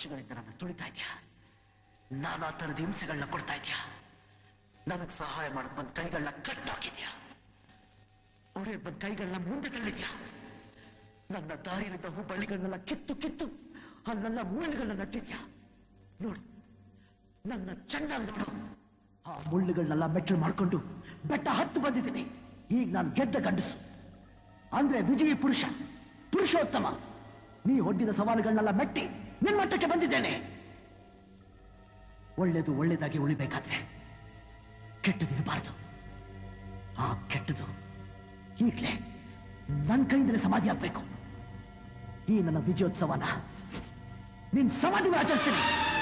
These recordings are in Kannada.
ವರ್ಷಗಳಿಂದ ನನ್ನ ತುಳಿತಾ ಇದೆಯಾ ನಾನಾ ಥರದ ಹಿಂಸೆಗಳನ್ನ ಕೊಡ್ತಾ ಇದೆಯಾ ನನಗೆ ಸಹಾಯ ಮಾಡಕ್ ಬಂದ ಕೈಗಳನ್ನ ಕಟ್ಟಾಕಿದ್ಯಾ ಒಡೆ ಬಂದ ಕೈಗಳನ್ನ ಮುಂದೆ ತಳ್ಳಿದ್ಯಾ ನನ್ನ ದಾರಿಯಲ್ಲಿದ್ದ ಹೂಬಳ್ಳಿಗಳನ್ನೆಲ್ಲ ಕಿತ್ತು ಕಿತ್ತು ಅಲ್ಲೆಲ್ಲ ಮುಳ್ಳುಗಳನ್ನ ನಟ್ಟಿದ್ಯಾ ನೋಡು ನನ್ನ ಚೆನ್ನಾಗಿ ನೋಡು ಆ ಮುಳ್ಳುಗಳನ್ನೆಲ್ಲ ಮೆಟ್ಟಲು ಮಾಡ್ಕೊಂಡು ಬೆಟ್ಟ ಹತ್ತು ಬಂದಿದ್ದೀನಿ ಈಗ ನಾನು ಗೆದ್ದ ಗಂಡಸು ಅಂದ್ರೆ ವಿಜಯಿ ಪುರುಷ ಪುರುಷೋತ್ತಮ ನೀ ಒಡ್ಡಿದ ಸವಾಲುಗಳನ್ನೆಲ್ಲ ಮೆಟ್ಟಿ ನಿನ್ನ ಮಟ್ಟಕ್ಕೆ ಬಂದಿದ್ದೇನೆ ಒಳ್ಳೇದು ಒಳ್ಳೇದಾಗಿ ಉಳಿಬೇಕಾದ್ರೆ ಕೆಟ್ಟದಿರಬಾರದು ಆ ಕೆಟ್ಟದು ಈಗಲೇ ನನ್ನ ಕೈಯಿಂದಲೇ ಸಮಾಧಿ ಆಗ್ಬೇಕು ಈ ನನ್ನ ವಿಜಯೋತ್ಸವನ ನಿನ್ ಸಮಾಧಿ ಆಚರಿಸ್ತೀನಿ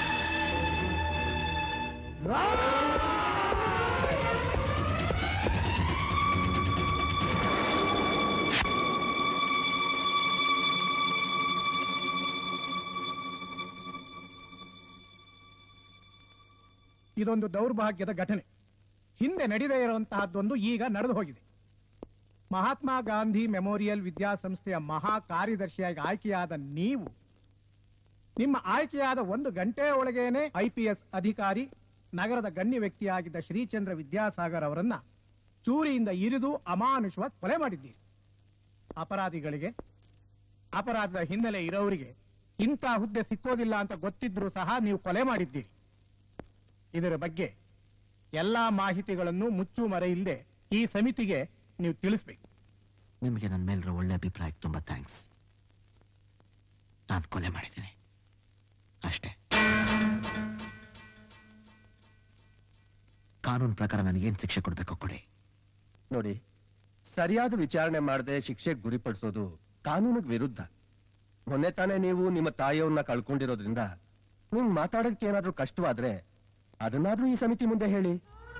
ಇದೊಂದು ದೌರ್ಭಾಗ್ಯದ ಘಟನೆ ಹಿಂದೆ ನಡೆದೇ ಇರುವಂತಹದ್ದೊಂದು ಈಗ ನಡೆದು ಹೋಗಿದೆ ಮಹಾತ್ಮ ಗಾಂಧಿ ಮೆಮೋರಿಯಲ್ ವಿದ್ಯಾಸಂಸ್ಥೆಯ ಮಹಾ ಕಾರ್ಯದರ್ಶಿಯಾಗಿ ಆಯ್ಕೆಯಾದ ನೀವು ನಿಮ್ಮ ಆಯ್ಕೆಯಾದ ಒಂದು ಗಂಟೆಯ ಒಳಗೇನೆ ಐಪಿಎಸ್ ಅಧಿಕಾರಿ ನಗರದ ಗಣ್ಯ ವ್ಯಕ್ತಿಯಾಗಿದ್ದ ಶ್ರೀಚಂದ್ರ ವಿದ್ಯಾಸಾಗರ್ ಅವರನ್ನ ಚೂರಿಯಿಂದ ಇರಿದು ಅಮಾನುಷವಾಗಿ ಕೊಲೆ ಮಾಡಿದ್ದೀರಿ ಅಪರಾಧಿಗಳಿಗೆ ಅಪರಾಧದ ಹಿನ್ನೆಲೆ ಇರೋರಿಗೆ ಇಂಥ ಹುದ್ದೆ ಸಿಕ್ಕೋದಿಲ್ಲ ಅಂತ ಗೊತ್ತಿದ್ರೂ ಸಹ ನೀವು ಕೊಲೆ ಮಾಡಿದ್ದೀರಿ ಇದರ ಬಗ್ಗೆ ಎಲ್ಲಾ ಮಾಹಿತಿಗಳನ್ನು ಮುಚ್ಚು ಮರೆಯಿಲ್ಲದೆ ಈ ಸಮಿತಿಗೆ ನೀವು ತಿಳಿಸ್ಬೇಕು ನಿಮಗೆ ನನ್ನ ಮೇಲಿರೋ ಒಳ್ಳೆ ಅಭಿಪ್ರಾಯಕ್ಕೆ ತುಂಬಾ ಥ್ಯಾಂಕ್ಸ್ ನಾನು ಕೊಲೆ ಮಾಡಿದ್ದೀನಿ ಅಷ್ಟೇ ಕಾನೂನು ಪ್ರಕಾರ ನನಗೇನು ಶಿಕ್ಷೆ ಕೊಡಬೇಕು ಕೊಡಿ ನೋಡಿ ಸರಿಯಾದ ವಿಚಾರಣೆ ಮಾಡದೆ ಶಿಕ್ಷೆಗೆ ಗುರಿಪಡಿಸೋದು ಕಾನೂನಿಗೆ ವಿರುದ್ಧ ಮೊನ್ನೆ ತಾನೇ ನೀವು ನಿಮ್ಮ ತಾಯಿಯವ್ರನ್ನ ಕಳ್ಕೊಂಡಿರೋದ್ರಿಂದ ನಿಮ್ ಮಾತಾಡೋದಕ್ಕೆ ಏನಾದ್ರೂ ಕಷ್ಟವಾದ್ರೆ ಅದನ್ನಾದ್ರೂ ಈ ಸಮಿತಿ ಮುಂದೆ ಹೇಳಿ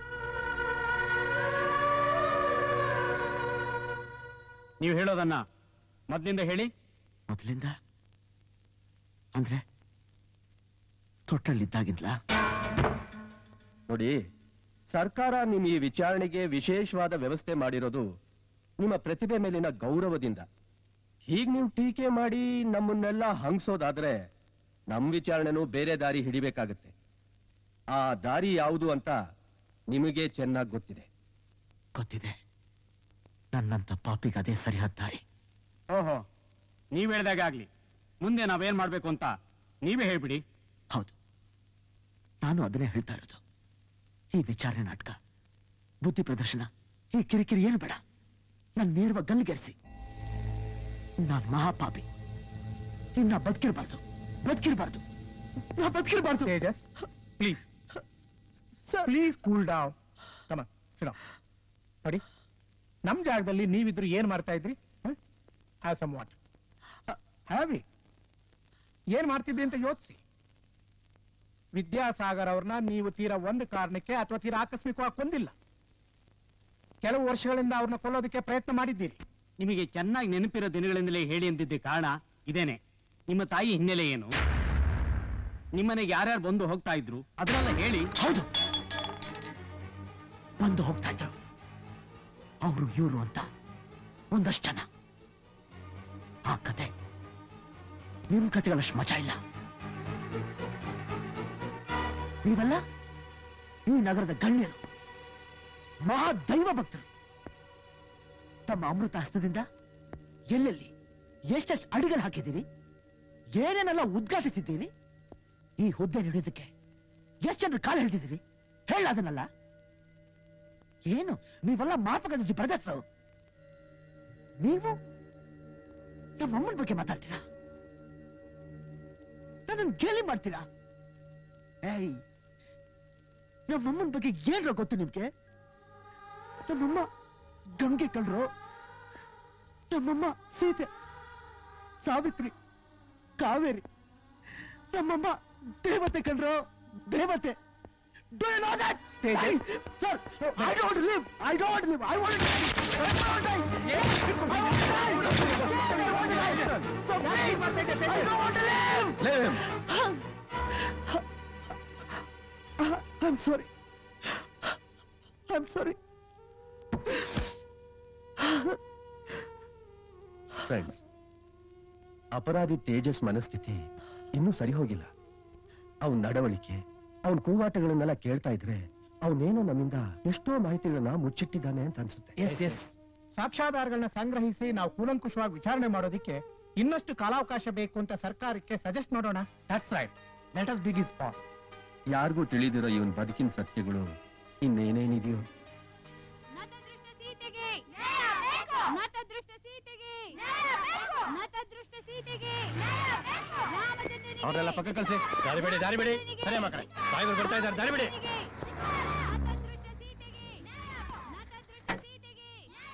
ನೀವು ಹೇಳೋದನ್ನ ಮೊದ್ಲಿಂದ ಹೇಳಿ ಮೊದಲಿಂದ ಅಂದ್ರೆ ತೊಟ್ಟಲ್ಲಿದ್ದಾಗಿದ್ಲಾ ನೋಡಿ ಸರ್ಕಾರ ನಿಮ್ ಈ ವಿಚಾರಣೆಗೆ ವಿಶೇಷವಾದ ವ್ಯವಸ್ಥೆ ಮಾಡಿರೋದು ನಿಮ್ಮ ಪ್ರತಿಭೆ ಮೇಲಿನ ಗೌರವದಿಂದ ಹೀಗ್ ನೀವು ಟೀಕೆ ಮಾಡಿ ನಮ್ಮನ್ನೆಲ್ಲ ಹಂಗ್ಸೋದಾದ್ರೆ ನಮ್ ವಿಚಾರಣೆನೂ ಬೇರೆ ದಾರಿ ಹಿಡಿಬೇಕಾಗತ್ತೆ ಆ ದಾರಿ ಯಾವುದು ಅಂತ ನಿಮಗೆ ಚೆನ್ನಾಗಿ ಗೊತ್ತಿದೆ ಗೊತ್ತಿದೆ ನನ್ನಂತ ಪಾಪಿಗೆ ಅದೇ ಸರಿಯಾದ ದಾರಿ ಓಹೋ ನೀವ್ ಹೇಳ್ದಾಗೆ ಆಗ್ಲಿ ಮುಂದೆ ನಾವೇನ್ ಮಾಡ್ಬೇಕು ಅಂತ ನೀವೇ ಹೇಳ್ಬಿಡಿ ಹೌದು ನಾನು ಅದನ್ನೇ ಹೇಳ್ತಾ ಇರೋದು ಈ ವಿಚಾರಣೆ ನಾಟಕ ಬುದ್ಧಿ ಪ್ರದರ್ಶನ ಈ ಕಿರಿಕಿರಿ ಏನು ಬೇಡ ನನ್ನ ನೇರವಾಗಿ ಗಲ್ಲಿಗೆರಿಸಿ ನಾನು ಮಹಾಪಾಪಿ ಇನ್ನ ಬದುಕಿರ್ಬಾರ್ದು ಬದುಕಿರ್ಬಾರ್ದು ನಾ ಬದುಕಿರ್ಬಾರ್ದು Tejas please please cool down ಕಮ ಸಿಡ ನೋಡಿ ನಮ್ ಜಾಗದಲ್ಲಿ ನೀವಿದ್ರು ಏನ್ ಮಾಡ್ತಾ ಇದ್ರಿ have some what have it ಏನ್ ಮಾಡ್ತಿದ್ರಿ ಅಂತ ಯೋಚಿಸಿ ವಿದ್ಯಾಸಾಗರ್ ಅವ್ರನ್ನ ನೀವು ತೀರಾ ಒಂದು ಕಾರಣಕ್ಕೆ ಅಥವಾ ತೀರಾ ಆಕಸ್ಮಿಕವಾಗಿ ಕೊಂದಿಲ್ಲ ಕೆಲವು ವರ್ಷಗಳಿಂದ ಅವ್ರನ್ನ ಕೊಲ್ಲೋದಕ್ಕೆ ಪ್ರಯತ್ನ ಮಾಡಿದ್ದೀರಿ ನಿಮಗೆ ಚೆನ್ನಾಗಿ ನೆನಪಿರೋ ದಿನಗಳಿಂದಲೇ ಹೇಳಿ ಅಂದಿದ್ದ ಕಾರಣ ಇದೇನೆ ನಿಮ್ಮ ತಾಯಿ ಹಿನ್ನೆಲೆ ಏನು ನಿಮ್ಮನೆಗೆ ಯಾರ್ಯಾರು ಬಂದು ಹೋಗ್ತಾ ಇದ್ರು ಅದನ್ನೆಲ್ಲ ಹೇಳಿ ಹೌದು ಬಂದು ಹೋಗ್ತಾ ಇದ್ರು ಅವರು ಇವರು ಅಂತ ಒಂದಷ್ಟು ಜನ ಆ ಕತೆ ನಿಮ್ ಕತೆಗಳಷ್ಟು ಮಜಾ ಇಲ್ಲ ನೀವೆಲ್ಲ ಈ ನಗರದ ಗಣ್ಯರು ಮಹಾ ದೈವ ಭಕ್ತರು ತಮ್ಮ ಅಮೃತ ಹಸ್ತದಿಂದ ಎಲ್ಲೆಲ್ಲಿ ಎಷ್ಟೆಷ್ಟು ಅಡಿಗಳು ಹಾಕಿದ್ದೀರಿ ಏನೇನೆಲ್ಲ ಉದ್ಘಾಟಿಸಿದ್ದೀರಿ ಈ ಹುದ್ದೆ ನಡೆಯೋದಕ್ಕೆ ಎಷ್ಟು ಜನರು ಕಾಲು ಹಿಡಿದಿದ್ದೀರಿ ಹೇಳ ಅದನ್ನಲ್ಲ ಏನು ನೀವೆಲ್ಲ ಮಾತುಕತೆ ಬ್ರದರ್ಸ್ ನೀವು ನಮ್ಮ ಅಮ್ಮನ ಬಗ್ಗೆ ಮಾತಾಡ್ತೀರಾ ನನ್ನ ಗೇಲಿ ಮಾಡ್ತೀರಾ ಏಯ್ ನಮ್ಮಮ್ಮನ ಬಗ್ಗೆ ಏನ್ರ ಗೊತ್ತು ನಿಮ್ಗೆ ನಮ್ಮಮ್ಮ ಗಂಗೆ ಕಳ್ರು ನಮ್ಮಮ್ಮ ಸೀತೆ ಸಾವಿತ್ರಿ ಕಾವೇರಿ ನಮ್ಮಮ್ಮ ದೇವತೆ ಕಣ್ರು ದೇವತೆ Do you know that? Hey, sir, I don't want to live. I don't want to live. I want to die. I want to die. Yes, I want to die. Yes, I want to die. So please, I don't want to live. I'm sorry. I'm sorry. Friends ಅಪರಾಧಿ ತೇಜಸ್ ಮನಸ್ಥಿತಿ ಇನ್ನೂ ಸರಿ ಹೋಗಿಲ್ಲ ಅವನ ನಡವಳಿಕೆ ಅವನ ಕೂಗಾಟಗಳನ್ನೆಲ್ಲ ಕೇಳ್ತಾ ಇದ್ರೆ ಅವನೇನೋ ನಮ್ಮಿಂದ ಎಷ್ಟೋ ಮಾಹಿತಿಗಳನ್ನ ಮುಚ್ಚಿಟ್ಟಿದ್ದಾನೆ ಅಂತ ಅನ್ಸುತ್ತೆ ಎಸ್ ಎಸ್ ಸಾಕ್ಷ್ಯಾಧಾರಗಳನ್ನ ಸಂಗ್ರಹಿಸಿ ನಾವು ಕೂಲಂಕುಷವಾಗಿ ವಿಚಾರಣೆ ಮಾಡೋದಿಕ್ಕೆ ಇನ್ನಷ್ಟು ಕಾಲಾವಕಾಶ ಬೇಕು ಅಂತ ಸರ್ಕಾರಕ್ಕೆ ಸಜೆಸ್ಟ್ ಮಾಡೋಣ that's right let us big is past ಯಾರಿಗೂ ತಿಳಿದಿರೋ ಇವನ್ ಬದುಕಿನ ಸತ್ಯಗಳು ಇನ್ನೇನೇನಿದೆಯೋ ನತದೃಷ್ಟ ಸೀತೆಗೆ ನತದೃಷ್ಟ ಸೀತೆಗೆ ನತದೃಷ್ಟ ಸೀತೆಗೆ ರಾಮಚಂದ್ರನಿಗೆ ಅವರೆಲ್ಲ ಪಕ್ಕ ಕಳಿಸಿ ದಾರಿ ಬಿಡಿ ದಾರಿ ಬಿಡಿ ಸರಿ ಮಕ್ಕಳೇ ಸಾಯಿಗಳು ಬರ್ತಾ ಇದ್ದಾರೆ ದಾರಿ ಬಿಡಿ ನತದೃಷ್ಟ ಸೀತೆಗೆ ನತದೃಷ್ಟ ಸೀತೆಗೆ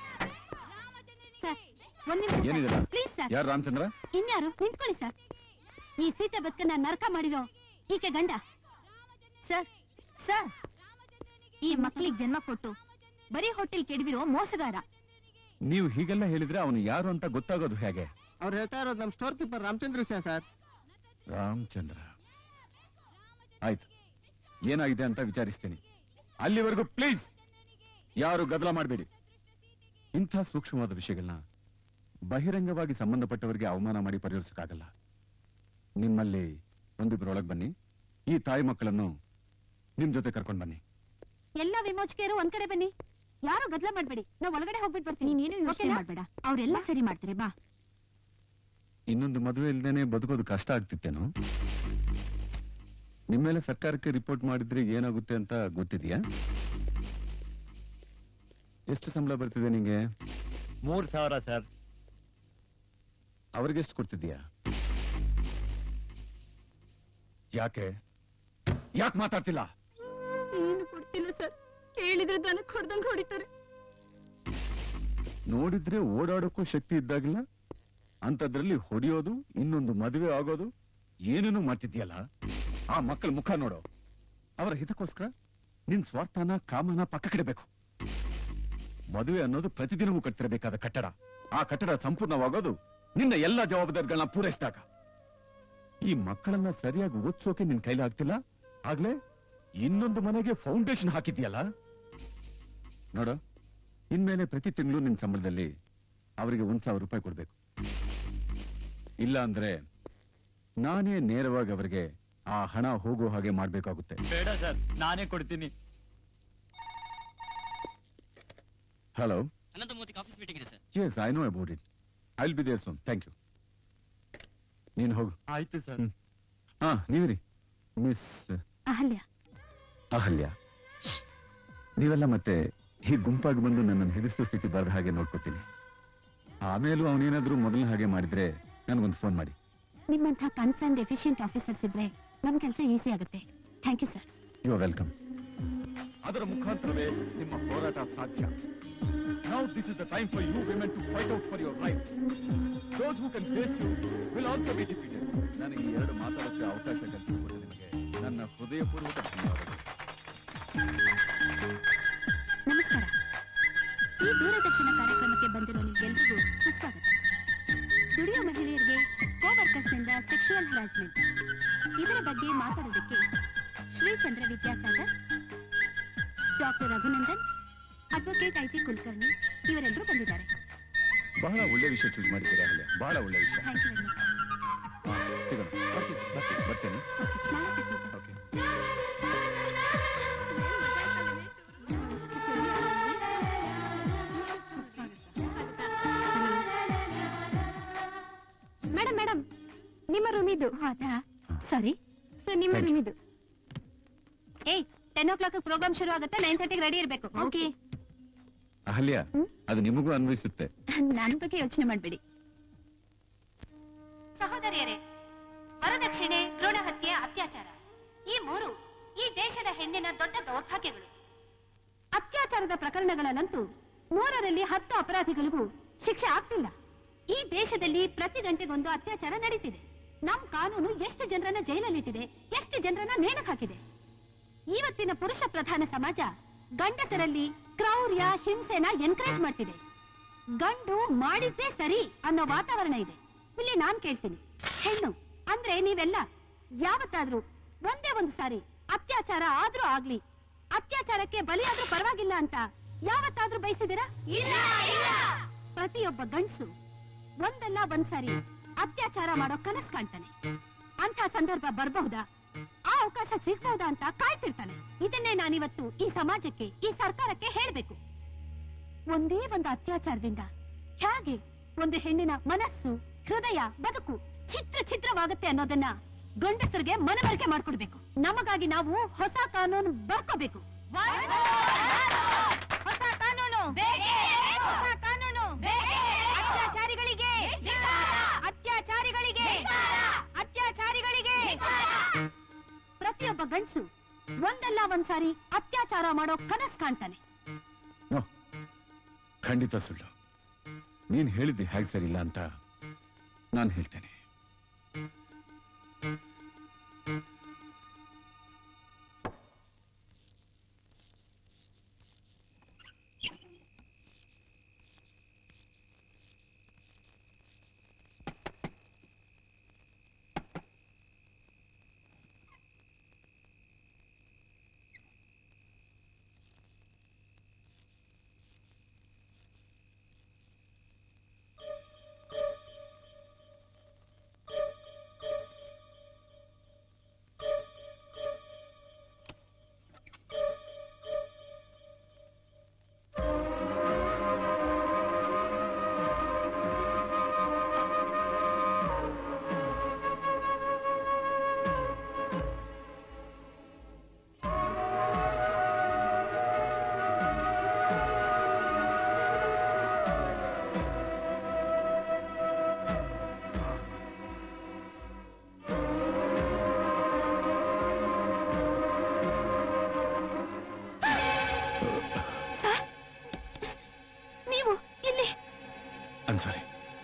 ಸರ್ ಒಂದ್ ನಿಮಿಷ ಏನಿದೆಲ್ಲ? ಪ್ಲೀಸ್ ಸರ್ ಯಾರು ರಾಮಚಂದ್ರ ಇನ್ಯಾರು ನಿಂತ್ಕೊಳ್ಳಿ ಸರ್ ಈ ಸೀತೆ ಬದುಕನ್ನ ನರಕ ಮಾಡಿರೋ ಈಕೆ ಗಂಡ ಸರ್ ಸರ್ ಈ ಮಕ್ಕಳಿಗೆ ಜನ್ಮ ಕೊಟ್ಟು ಬರೀ ಹೋಟೆಲ್ ಕೆಡವಿರೋ ಮೋಸಗಾರ ನೀವು ಹೀಗೆಲ್ಲ ಹೇಳಿದ್ರೆ ಅವನು ಯಾರು ಅಂತ ಗೊತ್ತಾಗೋದು ಹೇಗೆ ಅವ್ರು ಹೇಳ್ತಾ ಇರೋದು ನಮ್ಮ ಸ್ಟೋರ್ ಕೀಪರ್ ರಾಮಚಂದ್ರ ವಿಷಯ ಸರ್ ರಾಮಚಂದ್ರ ಆಯ್ತು ಏನಾಗಿದೆ ಅಂತ ವಿಚಾರಿಸ್ತೀನಿ ಅಲ್ಲಿವರೆಗೂ ಪ್ಲೀಸ್ ಯಾರು ಗದ್ದಲ ಮಾಡಬೇಡಿ ಇಂಥ ಸೂಕ್ಷ್ಮವಾದ ವಿಷಯಗಳನ್ನ ಬಹಿರಂಗವಾಗಿ ಸಂಬಂಧಪಟ್ಟವರಿಗೆ ಅವಮಾನ ಮಾಡಿ ಪರಿಹರಿಸಕ್ಕಾಗಲ್ಲ ನಿಮ್ಮಲ್ಲಿ ಒಂದಿಬ್ಬರೊಳಗೆ ಬನ್ನಿ ಈ ತಾಯಿ ಮಕ್ಕಳನ್ನು ನಿಮ್ ಜೊತೆ ಕರ್ಕೊಂಡು ಬನ್ನಿ ಎಲ್ಲ ವಿಮೋಚಕರು ಒಂದ್ ಕಡೆ ಬನ್ನಿ ಯಾರು ಗದ್ಲ ಮಾಡ್ಬೇಡಿ ನಾವ್ ಒಳಗಡೆ ಹೋಗ್ಬಿಟ್ಟು ಬರ್ತೀನಿ ನೀನು ಯೋಚನೆ ಮಾಡ್ಬೇಡ ಅವ್ರೆಲ್ಲ ಸರಿ ಮಾಡ್ತಾರೆ ಬಾ ಇನ್ನೊಂದು ಮದುವೆ ಇಲ್ದೇನೆ ಬದುಕೋದು ಕಷ್ಟ ಆಗ್ತಿತ್ತೇನೋ ನಿಮ್ಮೇಲೆ ಸರ್ಕಾರಕ್ಕೆ ರಿಪೋರ್ಟ್ ಮಾಡಿದ್ರೆ ಏನಾಗುತ್ತೆ ಅಂತ ಗೊತ್ತಿದ್ಯಾ ಎಷ್ಟು ಸಂಬಳ ಬರ್ತಿದೆ ನಿಂಗೆ ಮೂರ್ ಸಾವಿರ ಸರ್ ಅವ್ರಿಗೆ ಎಷ್ಟು ಕೊಡ್ತಿದ್ಯಾ ಯಾಕೆ ಯಾಕೆ ಮಾತಾಡ್ತಿಲ್ಲ ಏನು ಕೊಡ್ತಿಲ್ಲ ಸರ್ ಕೇಳಿದ್ರೆ ದನ ಕೊಡ್ದಂಗ್ ಹೊಡಿತಾರೆ ನೋಡಿದ್ರೆ ಓಡಾಡೋಕ್ಕೂ ಶಕ್ತಿ ಇದ್ದಾಗಿಲ್ಲ ಅಂತದ್ರಲ್ಲಿ ಹೊಡೆಯೋದು ಇನ್ನೊಂದು ಮದುವೆ ಆಗೋದು ಏನೇನೋ ಮಾಡ್ತಿದ್ಯಲ್ಲ ಆ ಮಕ್ಕಳ ಮುಖ ನೋಡೋ ಅವರ ಹಿತಕ್ಕೋಸ್ಕರ ನಿನ್ ಸ್ವಾರ್ಥನ ಕಾಮನ ಪಕ್ಕ ಕಡಬೇಕು ಮದುವೆ ಅನ್ನೋದು ಪ್ರತಿದಿನವೂ ಕಟ್ತಿರಬೇಕಾದ ಕಟ್ಟಡ ಆ ಕಟ್ಟಡ ಸಂಪೂರ್ಣವಾಗೋದು ನಿನ್ನ ಎಲ್ಲಾ ಜವಾಬ್ದಾರಿಗಳನ್ನ ಪೂರೈಸಿದಾಗ ಈ ಮಕ್ಕಳನ್ನ ಸರಿಯಾಗಿ ಓದ್ಸೋಕೆ ನಿನ್ ಕೈಲಿ ಆಗ್ತಿಲ್ಲ ಆಗ್ಲೇ ಇನ್ನೊಂದು ಮನೆಗೆ ಫೌಂಡೇಶನ್ ಹಾಕಿದ್ಯಲ್ಲ ನೋಡು ಇನ್ಮೇಲೆ ಪ್ರತಿ ತಿಂಗಳು ನಿನ್ ಸಂಬಳದಲ್ಲಿ ಅವರಿಗೆ ಒಂದ್ ಸಾವಿರ ರೂಪಾಯಿ ಕೊಡ್ಬೇಕು ಇಲ್ಲ ಅಂದ್ರೆ ನಾನೇ ನೇರವಾಗಿ ಅವರಿಗೆ ಆ ಹಣ ಹೋಗೋ ಹಾಗೆ ಮಾಡ್ಬೇಕಾಗುತ್ತೆ ಬೇಡ ಸರ್ ನಾನೇ ಕೊಡ್ತೀನಿ hello Ananth Murthy office meeting ಇದೆ sir yes I know about it I will be there soon thank you ನೀನು ಹೋಗು ಆಯ್ತು ಸರ್ ಹ್ಮ್. ಹಾ ನೀವಿರಿ ಮಿಸ್ ಅಹಲ್ಯ ಅಹಲ್ಯ ನೀವೆಲ್ಲ ಮತ್ತೆ ಹೀಗೆ ಗುಂಪಾಗಿ ಬಂದು ನನ್ನನ್ನು ಹೆದರಿಸೋ ಸ್ಥಿತಿ ಬರದ ಹಾಗೆ ನೋಡ್ಕೋತೀನಿ ಆಮೇಲೂ ಅವನೇನಾದ್ರೂ ಮೊದಲನೇ ಹಾಗೆ ಮಾಡಿದ್ರೆ ನನಗೊಂದು ಫೋನ್ ಮಾಡಿ ನಿಮ್ಮಂಥ ಕನ್ಸರ್ನ್ ಎಫಿಷಿಯಂಟ್ ಆಫೀಸರ್ಸ್ ಇದ್ರೆ ನಮ್ ಕೆಲಸ ಈಸಿ ಆಗುತ್ತೆ thank you sir you are welcome ಅದರ ಮುಖಾಂತರವೇ ನಿಮ್ಮ ಹೋರಾಟ ಸಾಧ್ಯ Now this is the time for you women to fight out for your rights. Those who can face you will also be defeated. ನನಗೆ ಈ ಎರಡು ಮಾತಾಡೋಕ್ಕೆ ಅವಕಾಶ ಕಲ್ಪಿಸಿಕೊಟ್ಟು ನಿಮಗೆ ನನ್ನ ಹೃದಯಪೂರ್ವಕ ಧನ್ಯವಾದಗಳು ನಮಸ್ಕಾರ ಈ ದೂರದರ್ಶನ ಕಾರ್ಯಕ್ರಮಕ್ಕೆ ಬಂದಿರೋ ನಿಮ್ಗೆಲ್ರಿಗೂ ಸುಸ್ವಾಗತ ದುಡಿಯೋ ಮಹಿಳೆಯರಿಗೆ ಕೋವರ್ಕರ್ಸ್ನಿಂದ ಸೆಕ್ಷುವಲ್ ಹರಾಸ್ಮೆಂಟ್ ಇದರ ಬಗ್ಗೆ ಮಾತಾಡೋದಕ್ಕೆ Shrichandra Vidyasagar doctor Raghunandan advocate I G Kulkarni ಇವರೆಲ್ಲರೂ ಬಂದಿದ್ದಾರೆ ಬಹಳ ಒಳ್ಳೆ ವಿಷಯ ಚೂಸ್ ಮಾಡಿದ್ದೀರಾ ಅಲ್ಲೇ ಬಹಳ ಒಳ್ಳೆ ವಿಷಯ ಥ್ಯಾಂಕ್ ಯು ವೆರಿ ಮಚ್ ಹಾ, ಸಿಗೋಣ ಬರ್ತೀನಿ ಬರ್ತೀನಿ ಬರ್ತೇನೆ ಓಕೆ ನಾಳೆ ಸಿಗ್ತೀನಿ ಸರ್ ಓಕೆ ಮೇಡಮ್ ಮೇಡಮ್ ನಿಮ್ಮ ರೂಮ್ ಇದು ಹೌದಾ ಸಾರಿ ಸರ್ ನಿಮ್ಮ Thank you. ರೂಮ್ ಇದು ಏಯ್ ಟೆನ್ ಓ ಕ್ಲಾಕ್ ಪ್ರೋಗ್ರಾಮ್ ಶುರು ಆಗುತ್ತೆ ನೈನ್ ತರ್ಟಿಗೆ ರೆಡಿ ಇರಬೇಕು ಓಕೆ ಅಹಲ್ಯ ಅದು ನಿಮಗೂ ಅನ್ವಯಿಸುತ್ತೆ ನನ್ನ ಬಗ್ಗೆ ಯೋಚನೆ ಮಾಡಬೇಡಿ ಸಹೋದರಿಯರೇ ವರದಕ್ಷಿಣೆ ಭ್ರೂಣ ಹತ್ಯೆ ಅತ್ಯಾಚಾರ ಈ ಮೂರು ಈ ದೇಶದ ಹೆಣ್ಣಿನ ದೊಡ್ಡ ದೌರ್ಭಾಗ್ಯಗಳು ಅತ್ಯಾಚಾರದ ಪ್ರಕರಣಗಳಲ್ಲಂತೂ ಮೂರರಲ್ಲಿ ಹತ್ತು ಅಪರಾಧಿಗಳಿಗೂ ಶಿಕ್ಷೆ ಆಗ್ತಿಲ್ಲ ಈ ದೇಶದಲ್ಲಿ ಪ್ರತಿ ಗಂಟೆಗೊಂದು ಅತ್ಯಾಚಾರ ನಡೀತಿದೆ ನಮ್ ಕಾನೂನು ಎಷ್ಟು ಜನರನ್ನ ಜೈಲಲ್ಲಿಟ್ಟಿದೆ ಎಷ್ಟು ಜನರನ್ನ ನೇಣಕ್ ಹಾಕಿದೆ ಇವತ್ತಿನ ಪುರುಷ ಪ್ರಧಾನ ಸಮಾಜ ಗಂಡಸರಲ್ಲಿ ಕ್ರೌರ್ಯ ಹಿಂಸೆನ ಎನ್ಕರೇಜ್ ಮಾಡ್ತಿದೆ ಗಂಡು ಮಾಡಿದ್ದೇ ಸರಿ ಅನ್ನೋ ವಾತಾವರಣ ಇದೆ ಇಲ್ಲಿ ನಾನ್ ಕೇಳ್ತೀನಿ ಹೆಣ್ಣು ಅಂದ್ರೆ ನೀವೆಲ್ಲ ಯಾವತ್ತಾದ್ರೂ ಒಂದೇ ಒಂದು ಸಾರಿ ಅತ್ಯಾಚಾರ ಆದ್ರೂ ಆಗ್ಲಿ ಅತ್ಯಾಚಾರಕ್ಕೆ ಬಲಿಯಾದ್ರೂ ಪರವಾಗಿಲ್ಲ ಅಂತ ಯಾವತ್ತಾದ್ರೂ ಬಯಸಿದಿರಾ ಪ್ರತಿಯೊಬ್ಬ ಗಂಡಸು ಒಂದಲ್ಲ ಒಂದ್ಸಾರಿ ಅತ್ಯಾಚಾರ ಮಾಡೋ ಕನಸ್ ಕಾಣ್ತಾನೆ ಅಂತ ಸಂದರ್ಭ ಬರಬಹುದಾ ಆ ಅವಕಾಶ ಸಿಗ್ಬಹುದಾ ಅಂತ ಕಾಯ್ತಿರ್ತಾನೆ ಇದನ್ನೇ ನಾನಿವತ್ತು ಈ ಸಮಾಜಕ್ಕೆ ಈ ಸರ್ಕಾರಕ್ಕೆ ಹೇಳ್ಬೇಕು ಒಂದೇ ಒಂದು ಅತ್ಯಾಚಾರದಿಂದ ಹೇಗೆ ಒಂದು ಹೆಣ್ಣಿನ ಮನಸ್ಸು ಹೃದಯ ಬದುಕು ಚಿತ್ರ ಚಿತ್ರವಾಗುತ್ತೆ ಅನ್ನೋದನ್ನ ಗಂಡಸರಿಗೆ ಮನವರಿಕೆ ಮಾಡ್ಕೊಡ್ಬೇಕು ನಮಗಾಗಿ ನಾವು ಹೊಸ ಕಾನೂನು ಬರ್ಕೋಬೇಕು ಹೊಸ ಕಾನೂನು ಹೊಸ ಕಾನೂನು ಅತ್ಯಾಚಾರಿಗಳಿಗೆ ಅತ್ಯಾಚಾರಿಗಳಿಗೆ ಅತ್ಯಾಚಾರಿಗಳಿಗೆ ಪ್ರತಿಯೊಬ್ಬ ಗಂಡಸು ಒಂದಲ್ಲ ಒಂದ್ಸಾರಿ ಅತ್ಯಾಚಾರ ಮಾಡೋ ಕನಸ್ ಕಾಣ್ತಾನೆ ನೋ ಖಂಡಿತ ಸುಳ್ಳು ನೀನ್ ಹೇಳಿದ್ದೆ ಹೇಗೆ ಸರಿಯಿಲ್ಲ ಅಂತ ನಾನು ಹೇಳ್ತೇನೆ ಸರ್ ನೀವು ಇಲ್ಲಿ ಐಮ್ ಸಾರಿ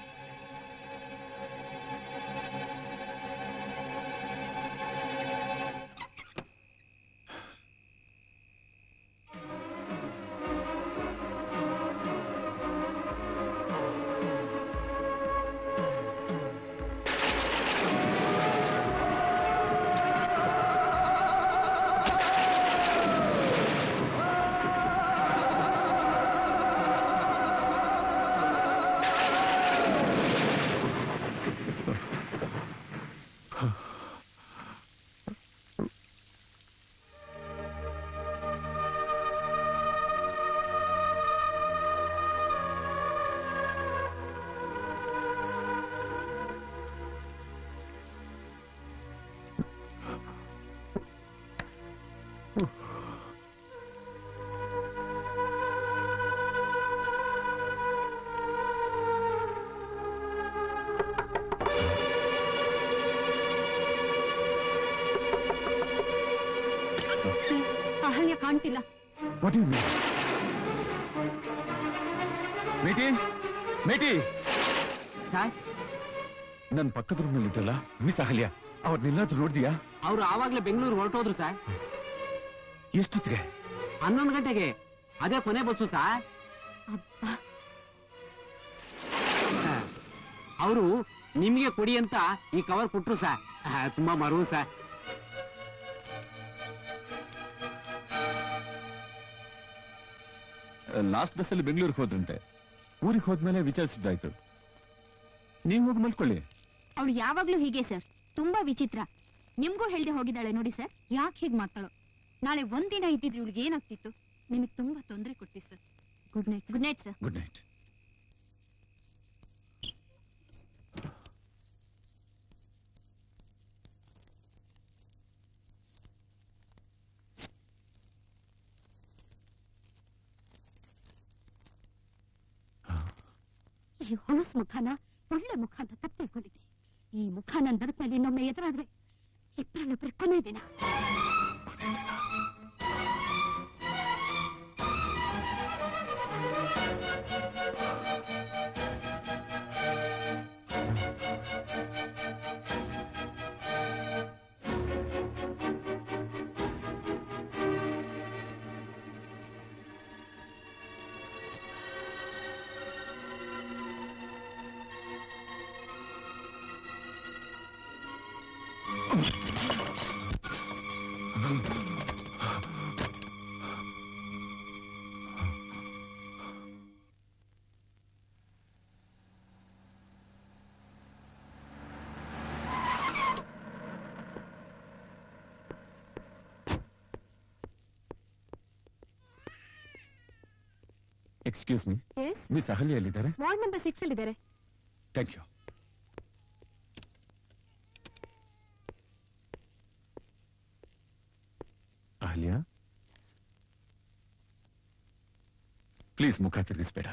ಸರ್ ಅಹಲ್ಯ ಕಾಣ್ತಿಲ್ಲ what you mean Meti Meti sir ನನ್ನ ಪಕ್ಕದ ರೂಮಲ್ಲಿ ಇದ್ದಲ್ಲ ಮಿಸ್ ಅಹಲ್ಯ ಅವ್ರನ್ನೆಲ್ಲಾದ್ರೂ ನೋಡಿದ್ಯಾ ಅವ್ರು ಆವಾಗ್ಲೇ ಬೆಂಗಳೂರು ಹೊರಟೋದ್ರು ಸರ್ ಎಷ್ಟೊತ್ತಿಗೆ ಹನ್ನೊಂದು ಗಂಟೆಗೆ ಅದೇ ಕೊನೆ ಬಸ್ಸು ಸರ್ ಅಬ್ಬಾ ಅವರು ನಿಮಗೆ ಕೊಡಿ ಅಂತ ಈ ಕವರ್ ಕೊಟ್ರು ಸರ್ ತುಂಬಾ ಮರು ಸರ್ ಲಾಸ್ಟ್ ಬಸ್ಸಲ್ಲಿ ಬೆಂಗಳೂರಿಗೆ ಹೋದ್ರಂತೆ ಊರಿಗೆ ಹೋದ್ಮೇಲೆ ವಿಚಾರಿಸಿದ್ದಾಯ್ತು ನೀವು ಹೋಗಿ ಮಲ್ಕೊಳ್ಳಿ ಅವಳು ಯಾವಾಗ್ಲೂ ಹೀಗೆ ಸರ್ ತುಂಬಾ ವಿಚಿತ್ರ ನಿಮ್ಗೂ ಹೇಳ್ದೆ ಹೋಗಿದ್ದಾಳೆ ನೋಡಿ ಸರ್ ಯಾಕೆ ಹೀಗ್ ಮಾಡ್ತಾಳೋ ನಾಳೆ ಒಂದಿನ ಇದ್ದಿದ್ರೆ ಇವಳಿಗೆ ಏನಾಗ್ತಿತ್ತು ನಿಮಗೆ ತುಂಬಾ ತೊಂದರೆ ಕೊಡ್ತಿ sir good night good night sir good night ಈ ಹೊಲಸ್ ಮುಖನ ಒಳ್ಳೆ ಮುಖ ಅಂತ ತಪ್ಪು ತಿಳ್ಕೊಂಡಿದ್ದೆ ಈ ಮುಖ ನನ್ನ ಬದುಕಿನಲ್ಲಿ ಇನ್ನೊಮ್ಮೆ ಎದುರಾದ್ರೆ ಇಬ್ಬರಲ್ಲೊಬ್ಬರ ಕೊನೆ ದಿನ excuse me yes miss Ahalya ಎಲ್ಲಿದ್ದಾರೆ ವಾರ್ಡ್ ನಂಬರ್ ಸಿಕ್ಸ್ ಅಲ್ಲಿ ಇದ್ದಾರೆ ಥ್ಯಾಂಕ್ ಯು ಅಹಲ್ಯ ಪ್ಲೀಸ್ ಮುಖ ತಿರುಗಿಸ್ಬೇಡ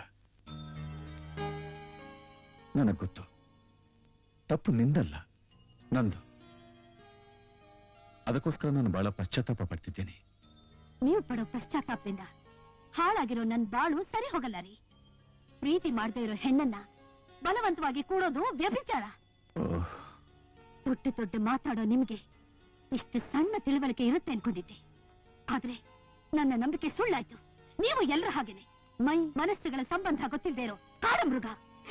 ನನಗೆ ಗೊತ್ತು ತಪ್ಪು ನಿಂದಲ್ಲ ನಂದು ಅದಕ್ಕೋಸ್ಕರ ನಾನು ಬಹಳ ಪಶ್ಚಾತ್ತಾಪ ಪಡ್ತಿದ್ದೇನೆ ನೀವು ಪಡೋ ಪಶ್ಚಾತ್ತಾಪದಿಂದ ಹಾಳಾಗಿರೋ ನನ್ ಬಾಳು ಸರಿ ಹೋಗಲ್ಲ ರೀ ಪ್ರೀತಿ ಮಾಡದೇ ಇರೋ ಹೆಣ್ಣನ್ನ ಬಲವಂತವಾಗಿ ಕೂಡೋದು ವ್ಯಭಿಚಾರ ಓಹ್, ದೊಡ್ಡ ದೊಡ್ಡ ಮಾತಾಡೋ ನಿಮ್ಗೆ ಇಷ್ಟು ಸಣ್ಣ ತಿಳುವಳಿಕೆ ಇರುತ್ತೆ ಅನ್ಕೊಂಡಿದ್ದೆ ಆದ್ರೆ ನನ್ನ ನಂಬಿಕೆ ಸುಳ್ಳಾಯ್ತು ನೀವು ಎಲ್ಲರ ಹಾಗೇನೆ ಮೈ ಮನಸ್ಸುಗಳ ಸಂಬಂಧ ಗೊತ್ತಿಲ್ಲದೆ ಇರೋ ಕಾಡಮೃಗ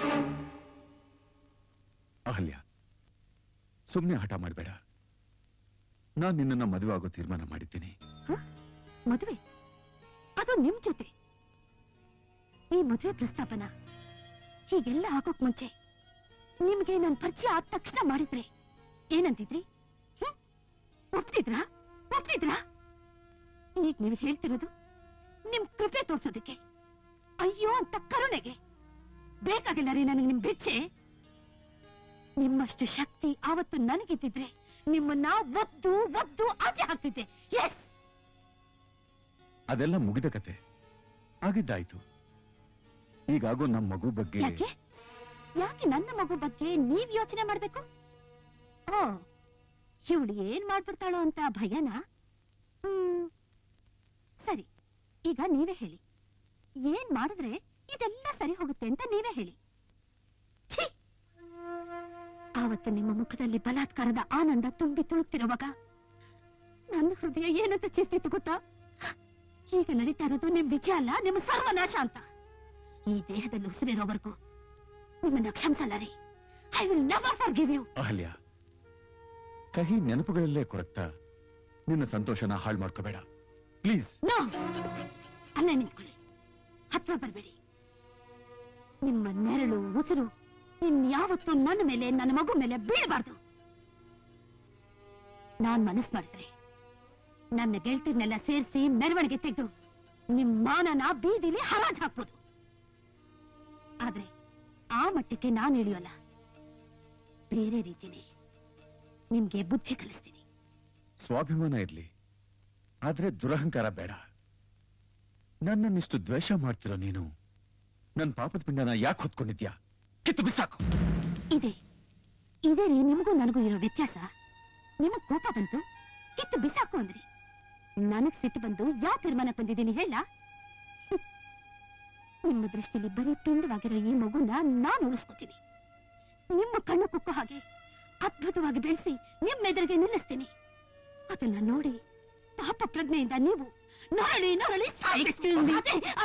ಅಹಲ್ಯ ಸುಮ್ಮನೆ ಹಠ ಮಾಡಬೇಡ ನಾನು ನಿನ್ನನ್ನ ಮದುವೆ ಆಗೋ ತೀರ್ಮಾನ ಮಾಡಿದ್ದೀನಿ ಮದುವೆ ಅದು ನಿಮ್ ಜೊತೆ ಈ ಮದುವೆ ಪ್ರಸ್ತಾಪನ ಹೀಗೆಲ್ಲ ಆಗೋಕ್ ಮುಂಚೆ ನಿಮ್ಗೆ ನನ್ ಪರಿಚಯ ಆದ ತಕ್ಷಣ ಮಾಡಿದ್ರೆ ಏನಂತಿದ್ರಿ ಹ್ಮ್? ಒಪ್ತಿದ್ರಾ ಒಪ್ತಿದ್ರಾ ಈಗ ನೀವು ಹೇಳ್ತಿರೋದು ನಿಮ್ ಕೃಪೆ ತೋರ್ಸೋದಕ್ಕೆ ಅಯ್ಯೋ ಅಂತ ಕರುಣೆಗೆ ಬೇಕಾಗಿಲ್ಲ ರೀ ನನಗೆ ನಿಮ್ ಭಿಕ್ಷೆ ನಿಮ್ಮಷ್ಟು ಶಕ್ತಿ ಆವತ್ತು ನನಗಿದ್ದಿದ್ರೆ ನಿಮ್ಮನ್ನ ಒದ್ದು ಒದ್ದು ಆಚೆ ಹಾಕ್ತಿದ್ದೆ ಎಸ್ ಅದೆಲ್ಲ ಮುಗಿದ ಕತೆ ಆಗಿದ್ದಾಯ್ತು ಈಗಾಗೋ ನಮ್ಮ ಮಗು ಬಗ್ಗೆ ಯಾಕೆ ಯಾಕೆ ನನ್ನ ಮಗು ಬಗ್ಗೆ ನೀವ್ ಯೋಚನೆ ಮಾಡ್ಬೇಕು ಓ ಇವಳು ಏನ್ ಮಾಡ್ಬಿಡ್ತಾಳೋ ಅಂತ ಭಯನಾ ಹ್ಮ್ ಸರಿ ಈಗ ನೀವೇ ಹೇಳಿ ಏನ್ ಮಾಡಿದ್ರೆ ಇದೆಲ್ಲ ಸರಿ ಹೋಗುತ್ತೆ ಅಂತ ನೀವೇ ಹೇಳಿ ಛೀ! ಆವತ್ತು ನಿಮ್ಮ ಮುಖದಲ್ಲಿ ಬಲಾತ್ಕಾರದ ಆನಂದ ತುಂಬಿ ತುಳುಕ್ತಿರುವಾಗ ನನ್ನ ಹೃದಯ ಏನಂತ ಚಿರ್ತಿತ್ತು ಗೊತ್ತಾ ಈಗ ನಡೀತಾ ಇರೋದು ನಿಮ್ ವಿಜಯ ಅಲ್ಲ ನಿಮ್ಮ ಸರ್ವನಾಶ ಅಂತ ಈ ದೇಹದಲ್ಲಿ ಉಸಿರಿರೋವರೆಗೂ ನಿಮ್ಮನ್ನ ಕ್ಷಮಿಸಲ್ಲ ರೀ I will never forgive you Ahalya ಕಹಿ ನೆನಪುಗಳಲ್ಲೇ ಕೊರಗ್ತಾ ನಿನ್ನ ಸಂತೋಷನ ಹಾಳು ಮಾಡ್ಕೋಬೇಡ ಪ್ಲೀಸ್ ನೋ ಅಲ್ಲೇ ನಿಂತ್ಕೊಳ್ಳಿ ಹತ್ರ ಬರಬೇಡಿ ನಿಮ್ಮ ನೆರಳು ಉಸಿರು ಇನ್ಯಾವತ್ತೂ ನನ್ನ ಮೇಲೆ ನನ್ನ ಮಗು ಮೇಲೆ ಬೀಳಬಾರ್ದು ನಾನ್ ಮನಸ್ ಮಾಡಿದ್ರೆ ನನ್ನ ಗೆಳತಿರ್ನೆಲ್ಲ ಸೇರಿಸಿ ಮೆರವಣಿಗೆ ತೆಗೆದು ನಿಮ್ ಮಾನನ ಬೀದಿಲಿ ಹರಾಜ್ ಹಾಕ್ಬೋದು ಆದ್ರೆ ಆ ಮಟ್ಟಕ್ಕೆ ನಾನು ಇಳಿಯೋಲ್ಲ ಬೇರೆ ರೀತಿನೇ ನಿಮ್ಗೆ ಬುದ್ಧಿ ಕಲಿಸ್ತೀನಿ ಸ್ವಾಭಿಮಾನ ಇರ್ಲಿ ಆದ್ರೆ ದುರಹಂಕಾರ ಬೇಡ ನನ್ನನ್ನಿಷ್ಟು ದ್ವೇಷ ಮಾಡ್ತಿರೋ ನೀನು ನನ್ನ ಪಾಪದ ಪಿಂಡನ ಯಾಕೆ ಹೊತ್ಕೊಂಡಿದ್ಯಾ ಕಿತ್ತು ಬಿಸಾಕು ಇದೆ ಇದೇ ರೀ ನಿಮಗೂ ನನಗೂ ಇರೋ ವ್ಯತ್ಯಾಸ ನಿಮಗ್ ಕೋಪ ಬಂತು ಕಿತ್ತು ಬಿಸಾಕು ಅಂದ್ರಿ ನನಗ್ ಸಿಟ್ಟು ಬಂದು ಯಾವ ತೀರ್ಮಾನಕ್ಕೆ ಬಂದಿದ್ದೀನಿ ಹೇಳ ನಿಮ್ಮ ದೃಷ್ಟಿಲಿ ಬರೀ ಪಿಂಡವಾಗಿರೋ ಈ ಮಗುನ ನಾನು ಉಳಿಸ್ಕೊತೀನಿ ನಿಮ್ಮ ಕಣ್ಣು ಕುಕ್ಕೋ ಹಾಗೆ ಅದ್ಭುತವಾಗಿ ಬೆಳೆಸಿ ನಿಮ್ಮ ಎದುರಿಗೆ ನಿಲ್ಲಿಸ್ತೀನಿ ಅದನ್ನ ನೋಡಿ ಪಾಪ ಪ್ರಜ್ಞೆಯಿಂದ ನೀವು ನರಳಿ ನರಳಿ ಸಾಯ್ಬೇಕು. ಅದೇ, ಆ,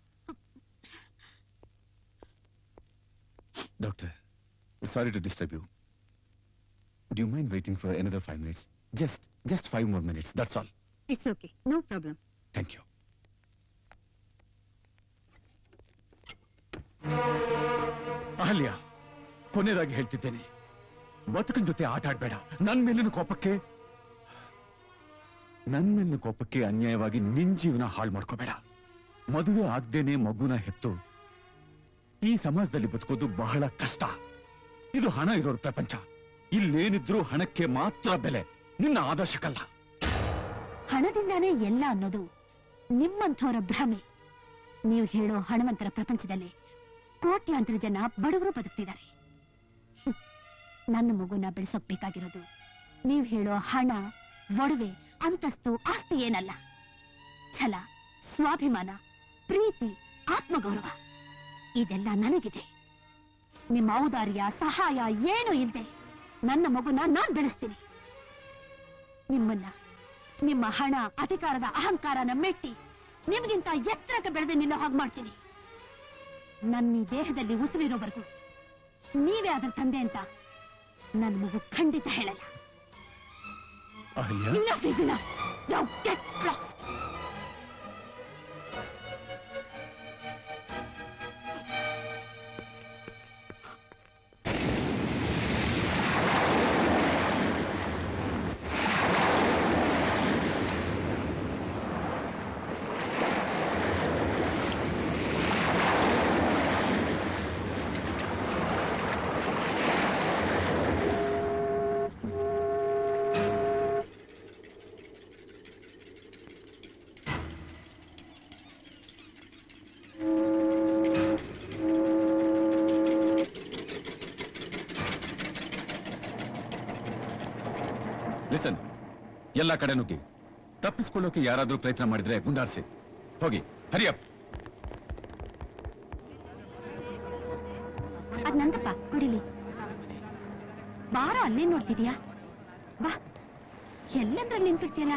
doctor sorry to disturb you do you mind waiting for another five minutes just just five more minutes that's all it's okay no problem thank you Ahalya ಕೊನೆಯದಾಗಿ ಹೇಳ್ತಿದ್ದೇನೆ ಬದುಕನ್ ಜೊತೆ ಆಟ ಆಡ್ಬೇಡ ನನ್ ಮೇಲಿನ ಕೋಪಕ್ಕೆ ನನ್ ಮೇಲಿನ ಕೋಪಕ್ಕೆ ಅನ್ಯಾಯವಾಗಿ ನಿನ್ ಜೀವನ ಹಾಳು ಮಾಡ್ಕೋಬೇಡ ಮದುವೆ ಆಗ್ದೇನೆ ಮಗುನ ಹೆತ್ತು ಈ ಸಮಾಜದಲ್ಲಿ ಬದುಕೋದು ಬಹಳ ಕಷ್ಟ ಇದು ಹಣ ಇರೋರ್ ಪ್ರಪಂಚ ಇಲ್ಲೇನಿದ್ರೂ ಹಣಕ್ಕೆ ಮಾತ್ರ ಬೆಲೆ ನಿನ್ನ ಆದರ್ಶಕ್ಕಲ್ಲ ಹಣದಿಂದಾನೇ ಎಲ್ಲ ಅನ್ನೋದು ನಿಮ್ಮಂಥವರ ಭ್ರಮೆ ನೀವು ಹೇಳೋ ಹಣವಂತರ ಪ್ರಪಂಚದಲ್ಲಿ ಕೋಟ್ಯಾಂತರ ಜನ ಬಡವರು ಬದುಕ್ತಿದ್ದಾರೆ ಹ್ಮ್. ನನ್ನ ಮಗುನ ಬೆಳೆಸೋಕ್ ಬೇಕಾಗಿರೋದು ನೀವು ಹೇಳೋ ಹಣ ಒಡವೆ ಅಂತಸ್ತು ಆಸ್ತಿ ಏನಲ್ಲ ಛಲ ಸ್ವಾಭಿಮಾನ ಪ್ರೀತಿ ಆತ್ಮಗೌರವ ಇದೆಲ್ಲ ನನಗಿದೆ ನಿಮ್ಮ ಔದಾರ್ಯ ಸಹಾಯ ಏನೂ ಇಲ್ಲದೆ ನನ್ನ ಮಗುನ ನಾನ್ ಬೆಳೆಸ್ತೀನಿ ನಿಮ್ಮನ್ನ ನಿಮ್ಮ ಹಣ ಅಧಿಕಾರದ ಅಹಂಕಾರನ ಮೆಟ್ಟಿ ನಿಮಗಿಂತ ಎತ್ತರಕ್ಕೆ ಬೆಳೆದು ನಿಲ್ಲೋ ಹಾಗೆ ಮಾಡ್ತೀನಿ ನನ್ನ ಈ ದೇಹದಲ್ಲಿ ಉಸಿರಿರೋವರೆಗೂ ನೀವೇ ಅದರ ತಂದೆ ಅಂತ ನನ್ನ ಮಗು ಖಂಡಿತ ಹೇಳಲ್ಲ Ahalya Enough is enough. Now get lost. Listen ಎಲ್ಲ ಕಡೆ ನುಗ್ಗಿ ತಪ್ಪಿಸ್ಕೊಳ್ಳೋಕೆ ಯಾರಾದ್ರೂ ಪ್ರಯತ್ನ ಮಾಡಿದ್ರೆ ಗುಂಡಾರ್ಸಿ ಹೋಗಿ ಹರಿಯಪ್ ಅದ್ ನಂದಪ್ಪ ಕುಡಿಲಿ ಬಾರೋ ಅಲ್ಲೇ ನೋಡ್ತಿದ್ಯಾ ಬಾ ಎಲ್ಲಂದ್ರಲ್ಲಿ ನಿಂತಿರ್ತೀಯಲ್ಲ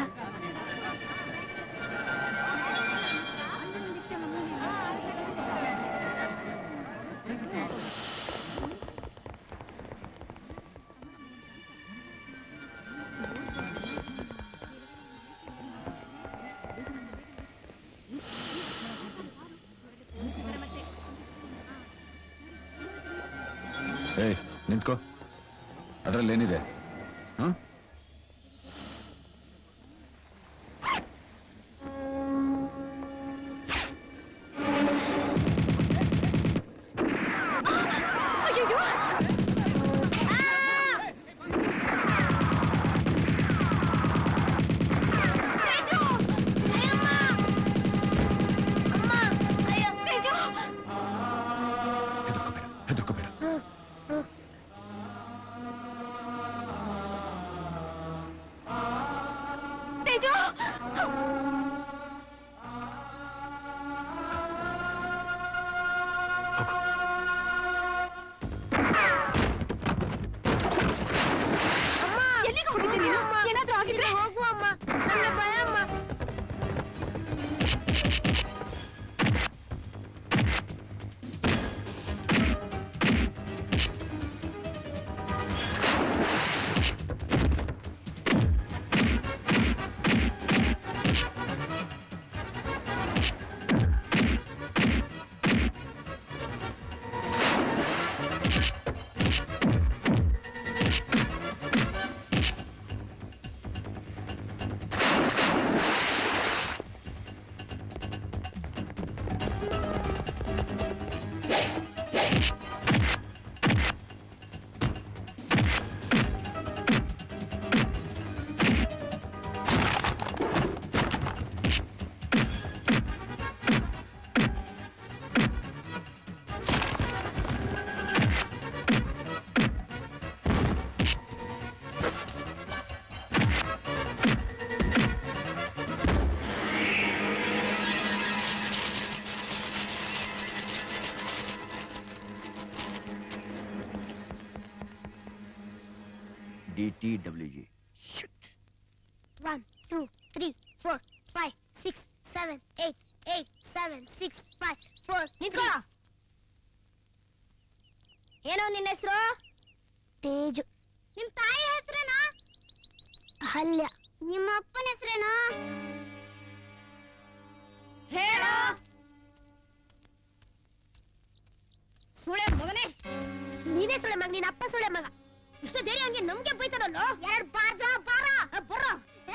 ಏಯ್ ನಿಂತ್ಕೋ ಅದ್ರಲ್ಲಿ ಏನಿದೆ ಹ ಹೆದರ್ಕೋಬೇಡ ತೇಜು ಎಲ್ಲಿಗೆ ಹೋಗಿದ್ದೆ ನೀನು ಏನಾದ್ರೂ ಆಗಿದ್ರೆ D T W G One, two, three, four, five, six, seven, eight, eight, seven, six, five, four. ನಿಂತ್ಕೊಳ್ಳ ಏನೋ ನಿನ್ನ ಹೆಸರು ತೇಜು ನಿಮ್ ತಾಯಿ ಹೆಸರೇನಾ ಹಲ್ಯ ನಿಮ್ಮ ಅಪ್ಪನ ಹೆಸರೇನಾ ಹೇಳೋ ಸುಳೆ ಮಗನೇ ನೀನೇ ಸುಳೆ ಮಗ ನಿನ್ನ ಅಪ್ಪ ಸುಳೆ ಮಗ ಇಷ್ಟು ಧೈರ್ಯ ಹಂಗೆ ನಮ್ಗೆ ಬೈತಾರಲ್ಲೋ ಎರಡ್ ಬಾರ್ ಜನ ಬಾರ ಬರೋ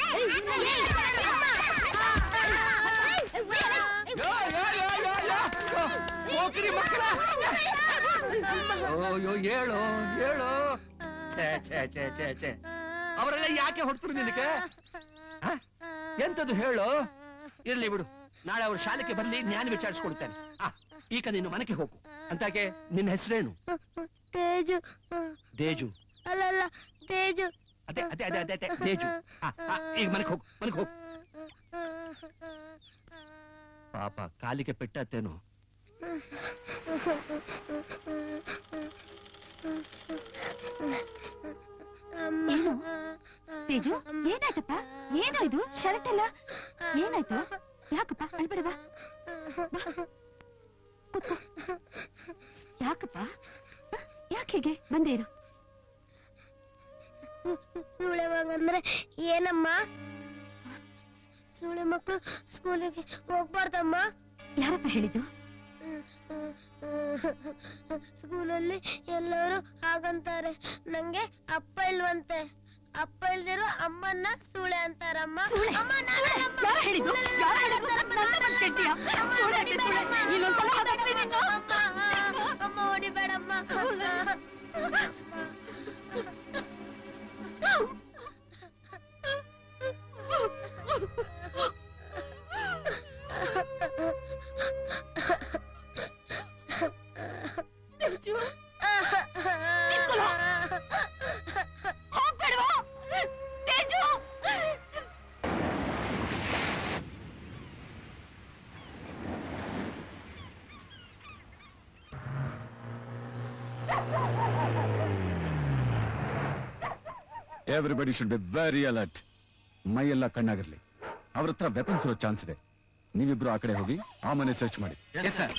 ಅಯ್ಯೋ ಹೇಳು ಹೇಳು ಛೇ ಛೇ ಛೇ ಛೇ ಛೇ ಅವರೆಲ್ಲ ಯಾಕೆ ಹೊಡ್ತರು ನಿನಗೆ ಹ? ಎಂತದು ಹೇಳು ಇರ್ಲಿ ಬಿಡು ನಾಳೆ ಅವ್ರ ಶಾಲೆಗೆ ಬರ್ಲಿ ಜ್ಞಾನ ವಿಚಾರಿಸ್ಕೊಳ್ತೇನೆ ಆ, ಈಗ ನೀನು ಮನೆಗೆ ಹೋಗು ಅಂತಾಗೆ ನಿನ್ನ ಹೆಸರೇನು ತೇಜು ದೇಜು ಅಲ್ಲಲ್ಲ ತೇಜು ಅದೇ ಅದೇ ಅದೇ ಅದೇ ಅದೇ ದೇಜು ಆ, ಆ, ಈಗ ಮನೆಗೆ ಹೋಗು ಮನೆಗೆ ಹೋಗು ಪಾಪ ಕಾಲಿಗೆ ಪೆಟ್ಟತ್ತೇನೋ ಏನು ತೇಜು ಏನಾಯ್ತಪ್ಪ ಏನೋ ಇದು ಶರ್ಟ್ ಎಲ್ಲ ಏನಾಯ್ತು ಯಾಕಪ್ಪ ಅಳ್ಬೇಡವಾ ಕೂತ್ಕೋ ಯಾಕಪ್ಪ ಹ? ಯಾಕೆ ಹೀಗೆ ಬಂದೇ ಇರು ಸುಳೆ ಮಗ ಅಂದ್ರೆ ಏನಮ್ಮ ಸುಳೆ ಮಕ್ಕಳು ಸ್ಕೂಲಿಗೆ ಹೋಗ್ಬಾರ್ದಮ್ಮ ಯಾರಪ್ಪ ಹೇಳಿದ್ದು ಸ್ಕೂಲಲ್ಲಿ ಎಲ್ಲರೂ ಹಾಗಂತಾರೆ ನಂಗೆ ಅಪ್ಪ ಇಲ್ವಂತೆ ಅಪ್ಪ ಇಲ್ದಿರೋ ಅಮ್ಮನ್ನ ಸೂಳೆ ಅಂತಾರಮ್ಮ ಸೂಳೆ? ಅಮ್ಮ, ನಾನಲ್ಲ ಅಮ್ಮ. ಯಾರು ಹೇಳಿದ್ದು? ಯಾರು ಹೇಳಿದ್ದು? ನನ್ನ ಬಂದ್ ಕೇಳ್ತೀಯಾ? ಅಮ್ಮ, ಸೂಳೆ ಅಂತೆ ಸೂಳೆ. ಹೊಡಿಬೇಡಮ್ಮ. ಇನ್ನೊಂದ್ಸಲ ಹಾಗಾಗ್ತೀನಿ ನೀನು. ಅಮ್ಮ, ಅಮ್ಮ ಹೊಡಿಬೇಡಮ್ಮ ತೇಜು ನಿಂತ್ಕೊಳ್ಳೋ. ಹೋಗ್ಬೇಡವಾ? Teju everybody should be very alert ಮೈಯೆಲ್ಲ ಕಣ್ಣಾಗಿರ್ಲಿ ಅವ್ರ ಹತ್ರ ವೆಪನ್ಸ್ ಇರೋ ಚಾನ್ಸ್ ಇದೆ ನೀವಿಬ್ರು ಆ ಕಡೆ ಹೋಗಿ ಆ ಮನೆ ಸರ್ಚ್ ಮಾಡಿ ಸರ್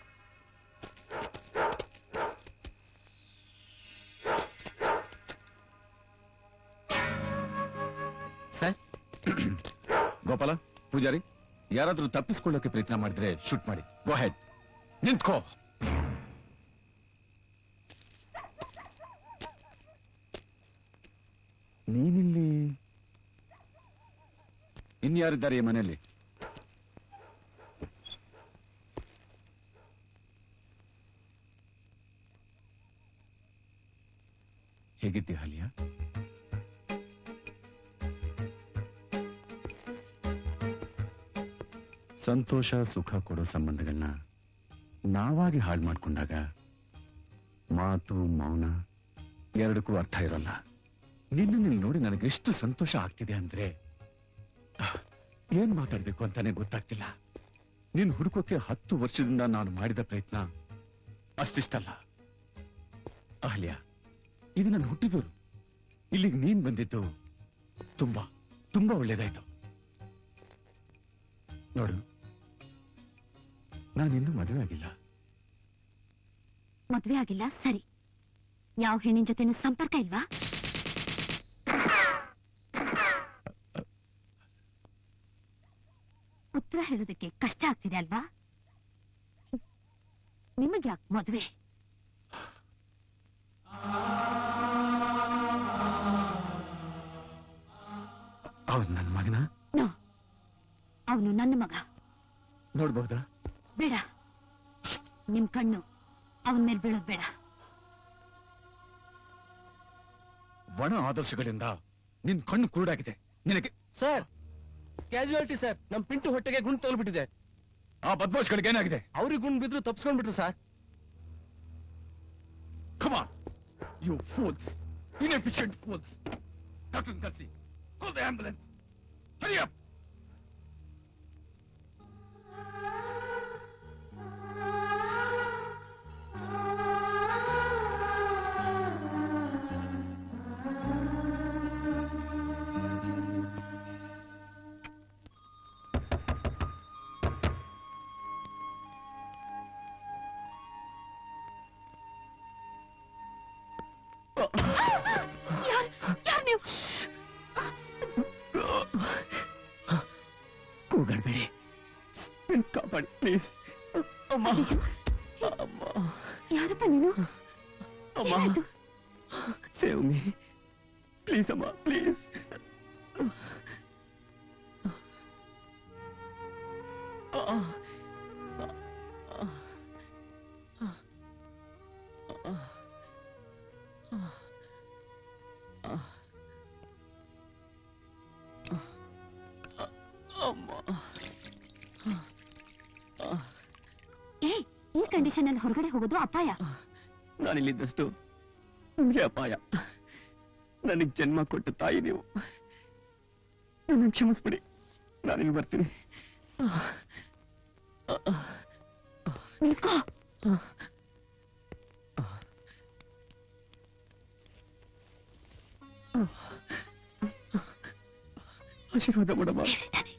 ಸರ್ ಗೋಪಾಲ ಪೂಜಾರಿ ಯಾರಾದ್ರೂ ತಪ್ಪಿಸ್ಕೊಳ್ಳೋಕೆ ಪ್ರಯತ್ನ ಮಾಡಿದ್ರೆ ಶೂಟ್ ಮಾಡಿ ಗೋ ಹೆಡ್ ನಿಂತ್ಕೋ ನೀನಿಲ್ಲಿ ಇನ್ಯಾರಿದ್ದಾರೆ ಈ ಮನೆಯಲ್ಲಿ ಹೇಗಿದ್ದೆ ಹಾಲಿಯಾ ಸಂತೋಷ ಸುಖ ಕೊಡೋ ಸಂಬಂಧಗಳನ್ನ ನಾವಾಗಿ ಹಾಳು ಮಾಡ್ಕೊಂಡಾಗ ಮಾತು ಮೌನ ಎರಡಕ್ಕೂ ಅರ್ಥ ಇರಲ್ಲ ನಿನ್ನ ನೀನು ನೋಡಿ ನನಗೆ ಎಷ್ಟು ಸಂತೋಷ ಆಗ್ತಿದೆ ಅಂದ್ರೆ ಆಹ್, ಏನ್ ಮಾತಾಡ್ಬೇಕು ಅಂತಾನೆ ಗೊತ್ತಾಗ್ತಿಲ್ಲ ನೀನ್ ಹುಡುಕೋಕೆ ಹತ್ತು ವರ್ಷದಿಂದ ನಾನು ಮಾಡಿದ ಪ್ರಯತ್ನ ಅಷ್ಟಿಷ್ಟಲ್ಲ ಅಹಲ್ಯ ಇದು ನನ್ನ ಹುಟ್ಟಿದೂರು ಇಲ್ಲಿಗೆ ನೀನ್ ಬಂದಿದ್ದು ತುಂಬಾ ತುಂಬಾ ಒಳ್ಳೇದಾಯ್ತು ನೋಡು ನಾನಿನ್ನೂ ಮದುವೆ ಆಗಿಲ್ಲ ಮದ್ವೆ ಆಗಿಲ್ಲ ಸರಿ ಯಾವ ಹೆಣ್ಣಿನ ಜೊತೆನೂ ಸಂಪರ್ಕ ಇಲ್ವಾ ಉತ್ತರ ಹೇಳೋದಕ್ಕೆ ಕಷ್ಟ ಆಗ್ತಿದೆ ಅಲ್ವಾ ನಿಮಗೆ ಯಾಕೆ ಮದುವೆ ಅವನ್ ನನ್ನ ಮಗನ ನೋ ಅವನು ನನ್ನ ಮಗ ನೋಡ್ಬಹುದಾ ಬೇಡ ನಿಮ್ ಕಣ್ಣು ಅವನ ಮೇಲೆ ಬೀಳೋದ್ ಬೇಡ ಒಣ ಆದರ್ಶಗಳಿಂದ ನಿನ್ ಕಣ್ಣು ಕುರುಡಾಗಿದೆ ನಿನಗೆ ಸರ್ ಕ್ಯಾಜುಯಾಲಿಟಿ ಸರ್ ನಮ್ ಪಿಂಟು ಹೊಟ್ಟೆಗೆ ಗುಂಡು ತೋಲ್ಬಿಟ್ಟಿದೆ ಆ ಬದ್ಮಾಶ್ಗಳಿಗೆ ಏನಾಗಿದೆ ಅವ್ರಿಗೆ ಗುಂಡು ಬಿದ್ರು ತಪ್ಸ್ಕೊಂಡ್ಬಿಟ್ರು sir come on you fools inefficient fools doctor ಕರ್ಸಿ call the ambulance hurry up ಯಾರ್ ಯಾರ್ ನೀವು ಕೂಗಾಡ್ಬೇಡಿ ನನ್ ಕಾಪಾಡಿ ಪ್ಲೀಸ್ ಅಮ್ಮ ಅಮ್ಮ ಯಾರಪ್ಪ ನೀನು ಅಮ್ಮ ಏನಾಯ್ತು? ಸೇವ್ ಮೀ ಪ್ಲೀಸ್ ಅಮ್ಮ ಪ್ಲೀಸ್ ಏ ಈ ಕಂಡೀಷನ್ ಅಲ್ಲಿ ಹೊರಗಡೆ ಹೋಗೋದು ಅಪಾಯ ನಾನಿಲ್ಲಿದ್ದಷ್ಟು ನಿಮ್ಗೆ ಅಪಾಯ ನನಗ್ ಜನ್ಮ ಕೊಟ್ಟ ತಾಯಿ ನೀವು ನನ್ನ ಕ್ಷಮಿಸ್ಬಿಡಿ ನಾನಿಲ್ಲಿ ಬರ್ತೀನಿ ನಿಂತ್ಕೋ ಆಶೀರ್ವಾದ ಮಾಡಮ್ಮ ದೇವ್ರಿದ್ದಾನೆ.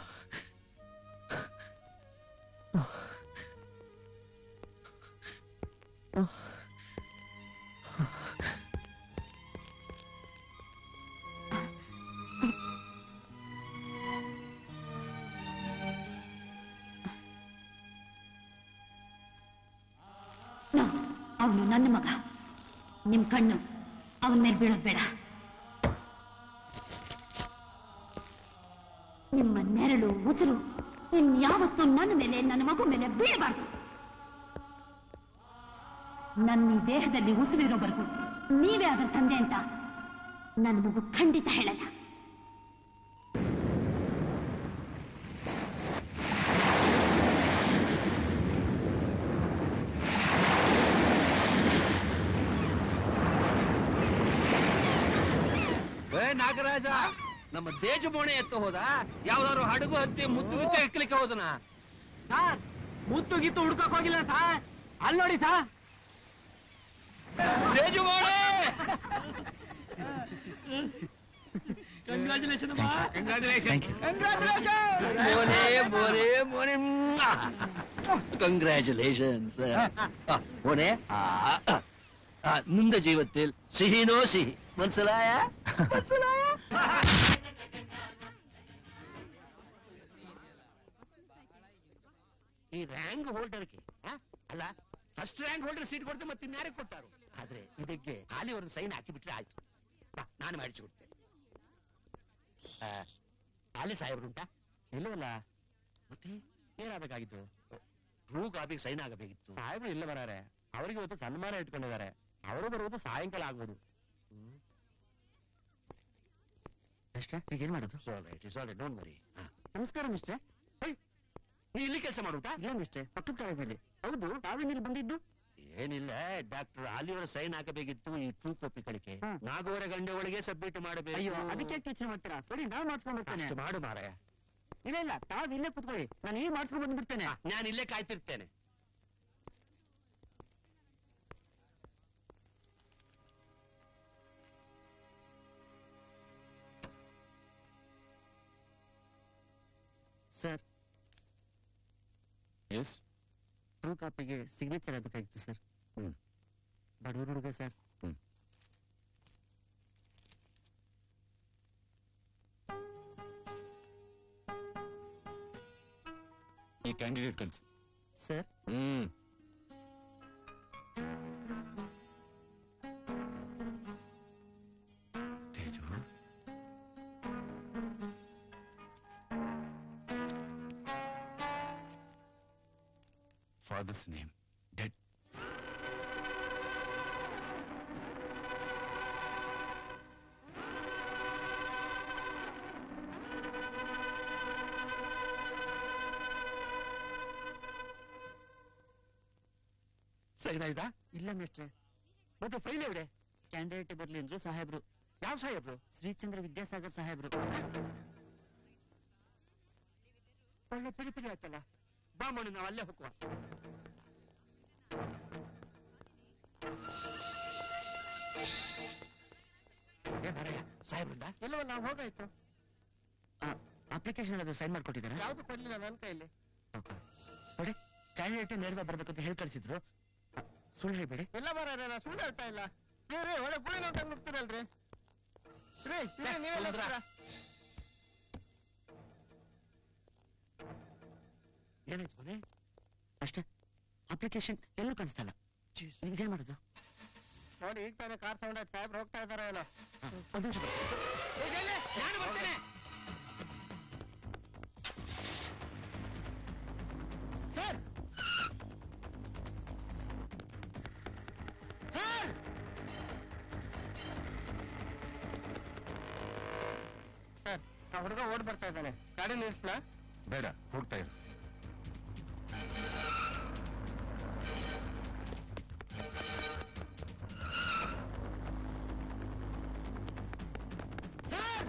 ನೋ, ಅವನು ನನ್ನ ಮಗ ನಿಮ್ ಕಣ್ಣು ಅವನ ಮೇಲೆ ಬೀಳೋದ್ ಬೇಡ ನಿಮ್ಮ ನೆರಳು ಉಸಿರು ಇನ್ಯಾವತ್ತೂ ನನ್ನ ಮೇಲೆ ನನ್ನ ಮಗು ಮೇಲೆ ಬೀಳಬಾರ್ದು ನನ್ನ ಈ ದೇಹದಲ್ಲಿ ಉಸಿರಿರೋವರೆಗೂ ನೀವೇ ಅದರ ತಂದೆ ಅಂತ ನನ್ನ ಮಗು ಖಂಡಿತ ಹೇಳಲ್ಲ ಏ ನಾಗರಾಜ ನಮ್ಮ ದೇಜ ಬೋಣೆ ಎತ್ತ ಹೋದ ಯಾವ್ದಾದ್ರು ಹಡಗು ಹತ್ತಿ ಮುತ್ತು ಗಿತ್ತು ಎಕ್ಕಲಿಕ್ಕೆ ಹೋದನ ಸಾರ್ ಮುತ್ತು ಗಿತ್ತು ಹುಡ್ಕಕ್ ಹೋಗಿಲ್ಲ ಸಾರ್ ಅಲ್ಲಿ ನೋಡಿ ಸಾರ್ ದೇಜ ಬೋಣೆ ಕಂಗ್ರಾಚುಲೇಷನ್ ಮೋನೆ ಮೋನೆ ಮೋನೆ കൺഗ്രാചുലേഷൻസ് മോനെ ആ, ആ, ആ, നിന്റെ ജീവിതത്തിൽ സിഹിനോ സിഹി മനസ്സിലായ മനസ്സിലായ ಈ ರ್ಯಾಂಕ್ ಹೋಲ್ಡರ್ಗೆ ಅಲ್ಲ ಫಸ್ಟ್ ರ್ಯಾಂಕ್ ಹೋಲ್ಡರ್ ಸೀಟ್ ಕೊಡ್ತು ಮತ್ತೆ ಇನ್ಯಾರಿಗೆ ಕೊಟ್ಟಾರು ಆದ್ರೆ ಇದಕ್ಕೆ ಖಾಲಿ ಒಂದು ಸೈನ್ ಹಾಕಿ ಬಿಟ್ರೆ ಆಯ್ತು ಬಾ ನಾನು ಮಾಡಿಸಿಕೊಡ್ತೇನೆ ಖಾಲಿ ಸಾಹೇಬ್ರುಂಟಾ ಇಲ್ಲವಲ್ಲ ಮತ್ತೆ ಏನಾಗಬೇಕಾಗಿತ್ತು ಟ್ರೂ ಕಾಪಿಗೆ ಸೈನ್ ಆಗಬೇಕಿತ್ತು ಸಾಹೇಬ್ರು ಇಲ್ಲ ಬರಾರೆ ಅವರಿಗೆ ಇವತ್ತು ಸನ್ಮಾನ ಇಟ್ಕೊಂಡಿದ್ದಾರೆ ಅವರು ಬರುವುದು ಸಾಯಂಕಾಲ ಆಗ್ಬೋದು ಅಷ್ಟೇ ಈಗ ಏನ್ ಮಾಡೋದು right is all don't worry ನಮಸ್ಕಾರ ಮಿಸ್ಟರ್ ನೀ ಇಲ್ಲಿ ಕೆಲಸ ಮಾಡುತ್ತಾ ಇಲ್ಲ ಮಿಸ್ಟರ್ ಪಕ್ಕದ ಕಾಲೇಜ್ನಲ್ಲಿ ಹೌದು ತಾವೇನಿಲ್ಲಿ ಬಂದಿದ್ದು ಏನಿಲ್ಲ ಡಾಕ್ಟರ್ ಆಲಿಯವರ ಸೈನ್ ಹಾಕಬೇಕಿತ್ತು ಈ ಟ್ರೂ ಕಾಪಿ ಕಳಿಕೆ ನಾಲ್ಕೂವರೆ ಗಂಟೆ ಒಳಗೆ ಸಬ್ಮಿಟ್ ಮಾಡಬೇಕು ಅಯ್ಯೋ ಅದಕ್ಕೆ ಯೋಚನೆ ಮಾಡ್ತೀರಾ ನೋಡಿ ನಾವು ಮಾಡ್ಸ್ಕೊಂಡ್ ಬರ್ತೇನೆ ಅಷ್ಟು ಮಾಡು ಮಾರಾಯ ಇಲ್ಲ ಇಲ್ಲ ತಾವ್ ಇಲ್ಲೇ ಕುತ್ಕೊಳ್ಳಿ ನಾನು ಈಗ ಮಾಡ್ಸ್ಕೊಂಡ್ ಬಂದ್ಬಿಡ್ತೇನೆ ನಾನು ಇಲ್ಲೇ ಕಾಯ್ತಿರ್ತೇನೆ ಸರ್ ಎಸ್ ಟ್ರೂ ಕಾಪಿಗೆ ಸಿಗ್ನೇಚರ್ ಆಗಬೇಕಾಗಿತ್ತು ಸರ್ ಹ್ಮ್. ಬಡವ್ರ ಹುಡುಗ ಸರ್ ಹ್ಮ್. ಈ ಕ್ಯಾಂಡಿಡೇಟ್ ಕಳ್ಸಿ ಸರ್ ಹ್ಮ್ Teju father's name dead sign ಆಯ್ತಾ ಇಲ್ಲ ಮಿಸ್ಟ್ರೆ ಮತ್ತೆ ಫೈಲ್ ಎവിടെ ಕ್ಯಾಂಡಿಡೇಟ್ ಬರ್ಲಿ ಅಂದ್ರು ಸಾಹೇಬ್ರು ಯಾವ ಸಾಹೇಬ್ರು ಶ್ರೀಚಂದ್ರ ವಿದ್ಯಾಸಾಗರ್ ಸಾಹೇಬ್ರು ಒಳ್ಳೆ ಪಿರಿ ಪಿರಿ ಆಯ್ತಲ್ಲ ಬಾ ಮಣ್ಣು ನಾವು ಅಲ್ಲೇ ಹೋಗುವ ಏ ಮಾರಾಯ ಸಾಹೇಬ್ರಿಂದ ಇಲ್ಲವಲ್ಲ ಹೋಗಾಯ್ತು ಅಪ್ಲಿಕೇಶನ್ ಅದು ಸೈನ್ ಮಾಡ್ಕೊಟ್ಟಿದ್ದಾರೆ ಯಾವ್ದು ಕೊಡ್ಲಿಲ್ಲ ನನ್ನ ಕೈಯಲ್ಲಿ ನೋಡಿ ಕ್ಯಾಂಡಿಡೇಟ್ ನೇರವಾಗಿ ಬರ್ಬೇಕು ಅಂತ ಹೇಳಿ ಕಳಿಸಿದ್ರು ಅ, ಸುಳ್ಳು ಹೇಳ್ಬೇಡಿ ಇಲ್ಲ ಬರ ನಾ ಸುಳ್ಳು ಹೇಳ್ತಾ ಇಲ್ಲ ರೀ ರೀ ಒಳ್ಳೆ ಗುಳಿ ನೋಟ ನುಗ್ತೀರಲ್ರಿ ರೀ ರೀ ನೀವೆಲ್ಲ ಕುಂದ್ರ. ಹೋಗ್ತೀರಾ? ಏನಾಯ್ತು ಮನೆ ಅಷ್ಟೇ ಅಪ್ಲಿಕೇಶನ್ ಎಲ್ಲೂ ಕಾಣಿಸ್ತಲ್ಲ ನಿಮ್ಗೇನ್ ಮಾಡೋದು ನೋಡಿ ಈಗ ತಾನೇ ಕಾರ್ ಸೌಂಡ್ ಆಯ್ತು ಸಾಹೇಬ್ರು ಹೋಗ್ತಾ ಇದಾರೋ ಏನೋ ಹ, ಒಂದ್ ನಿಮಿಷ ಬರ್ತೀನಿ ನಾನು ಬರ್ತೇನೆ ಸರ್ ಸರ್ ಸರ್ ಆ ಹುಡುಗ ಓಡ್ ಬರ್ತಾ ಇದ್ದಾನೆ ಗಾಡಿ ನಿಲ್ಸ್ಲಾ ಬೇಡ ಹೋಗ್ತಾ ಇರು ಸರ್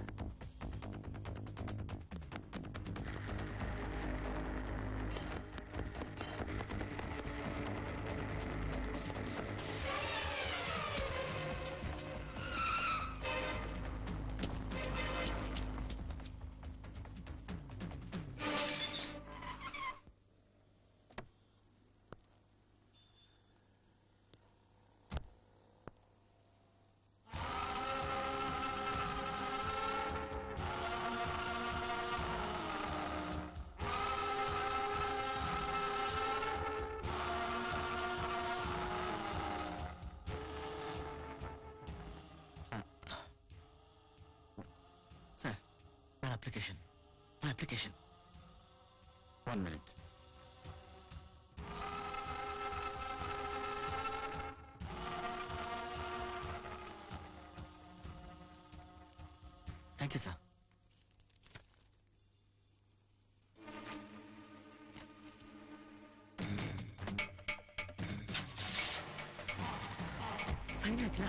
ಸರ್ ನನ್ನ ಅಪ್ಲಿಕೇಶನ್ ನನ್ನ application one minute thank you sir sign ಹಾಕಿಲ್ಲ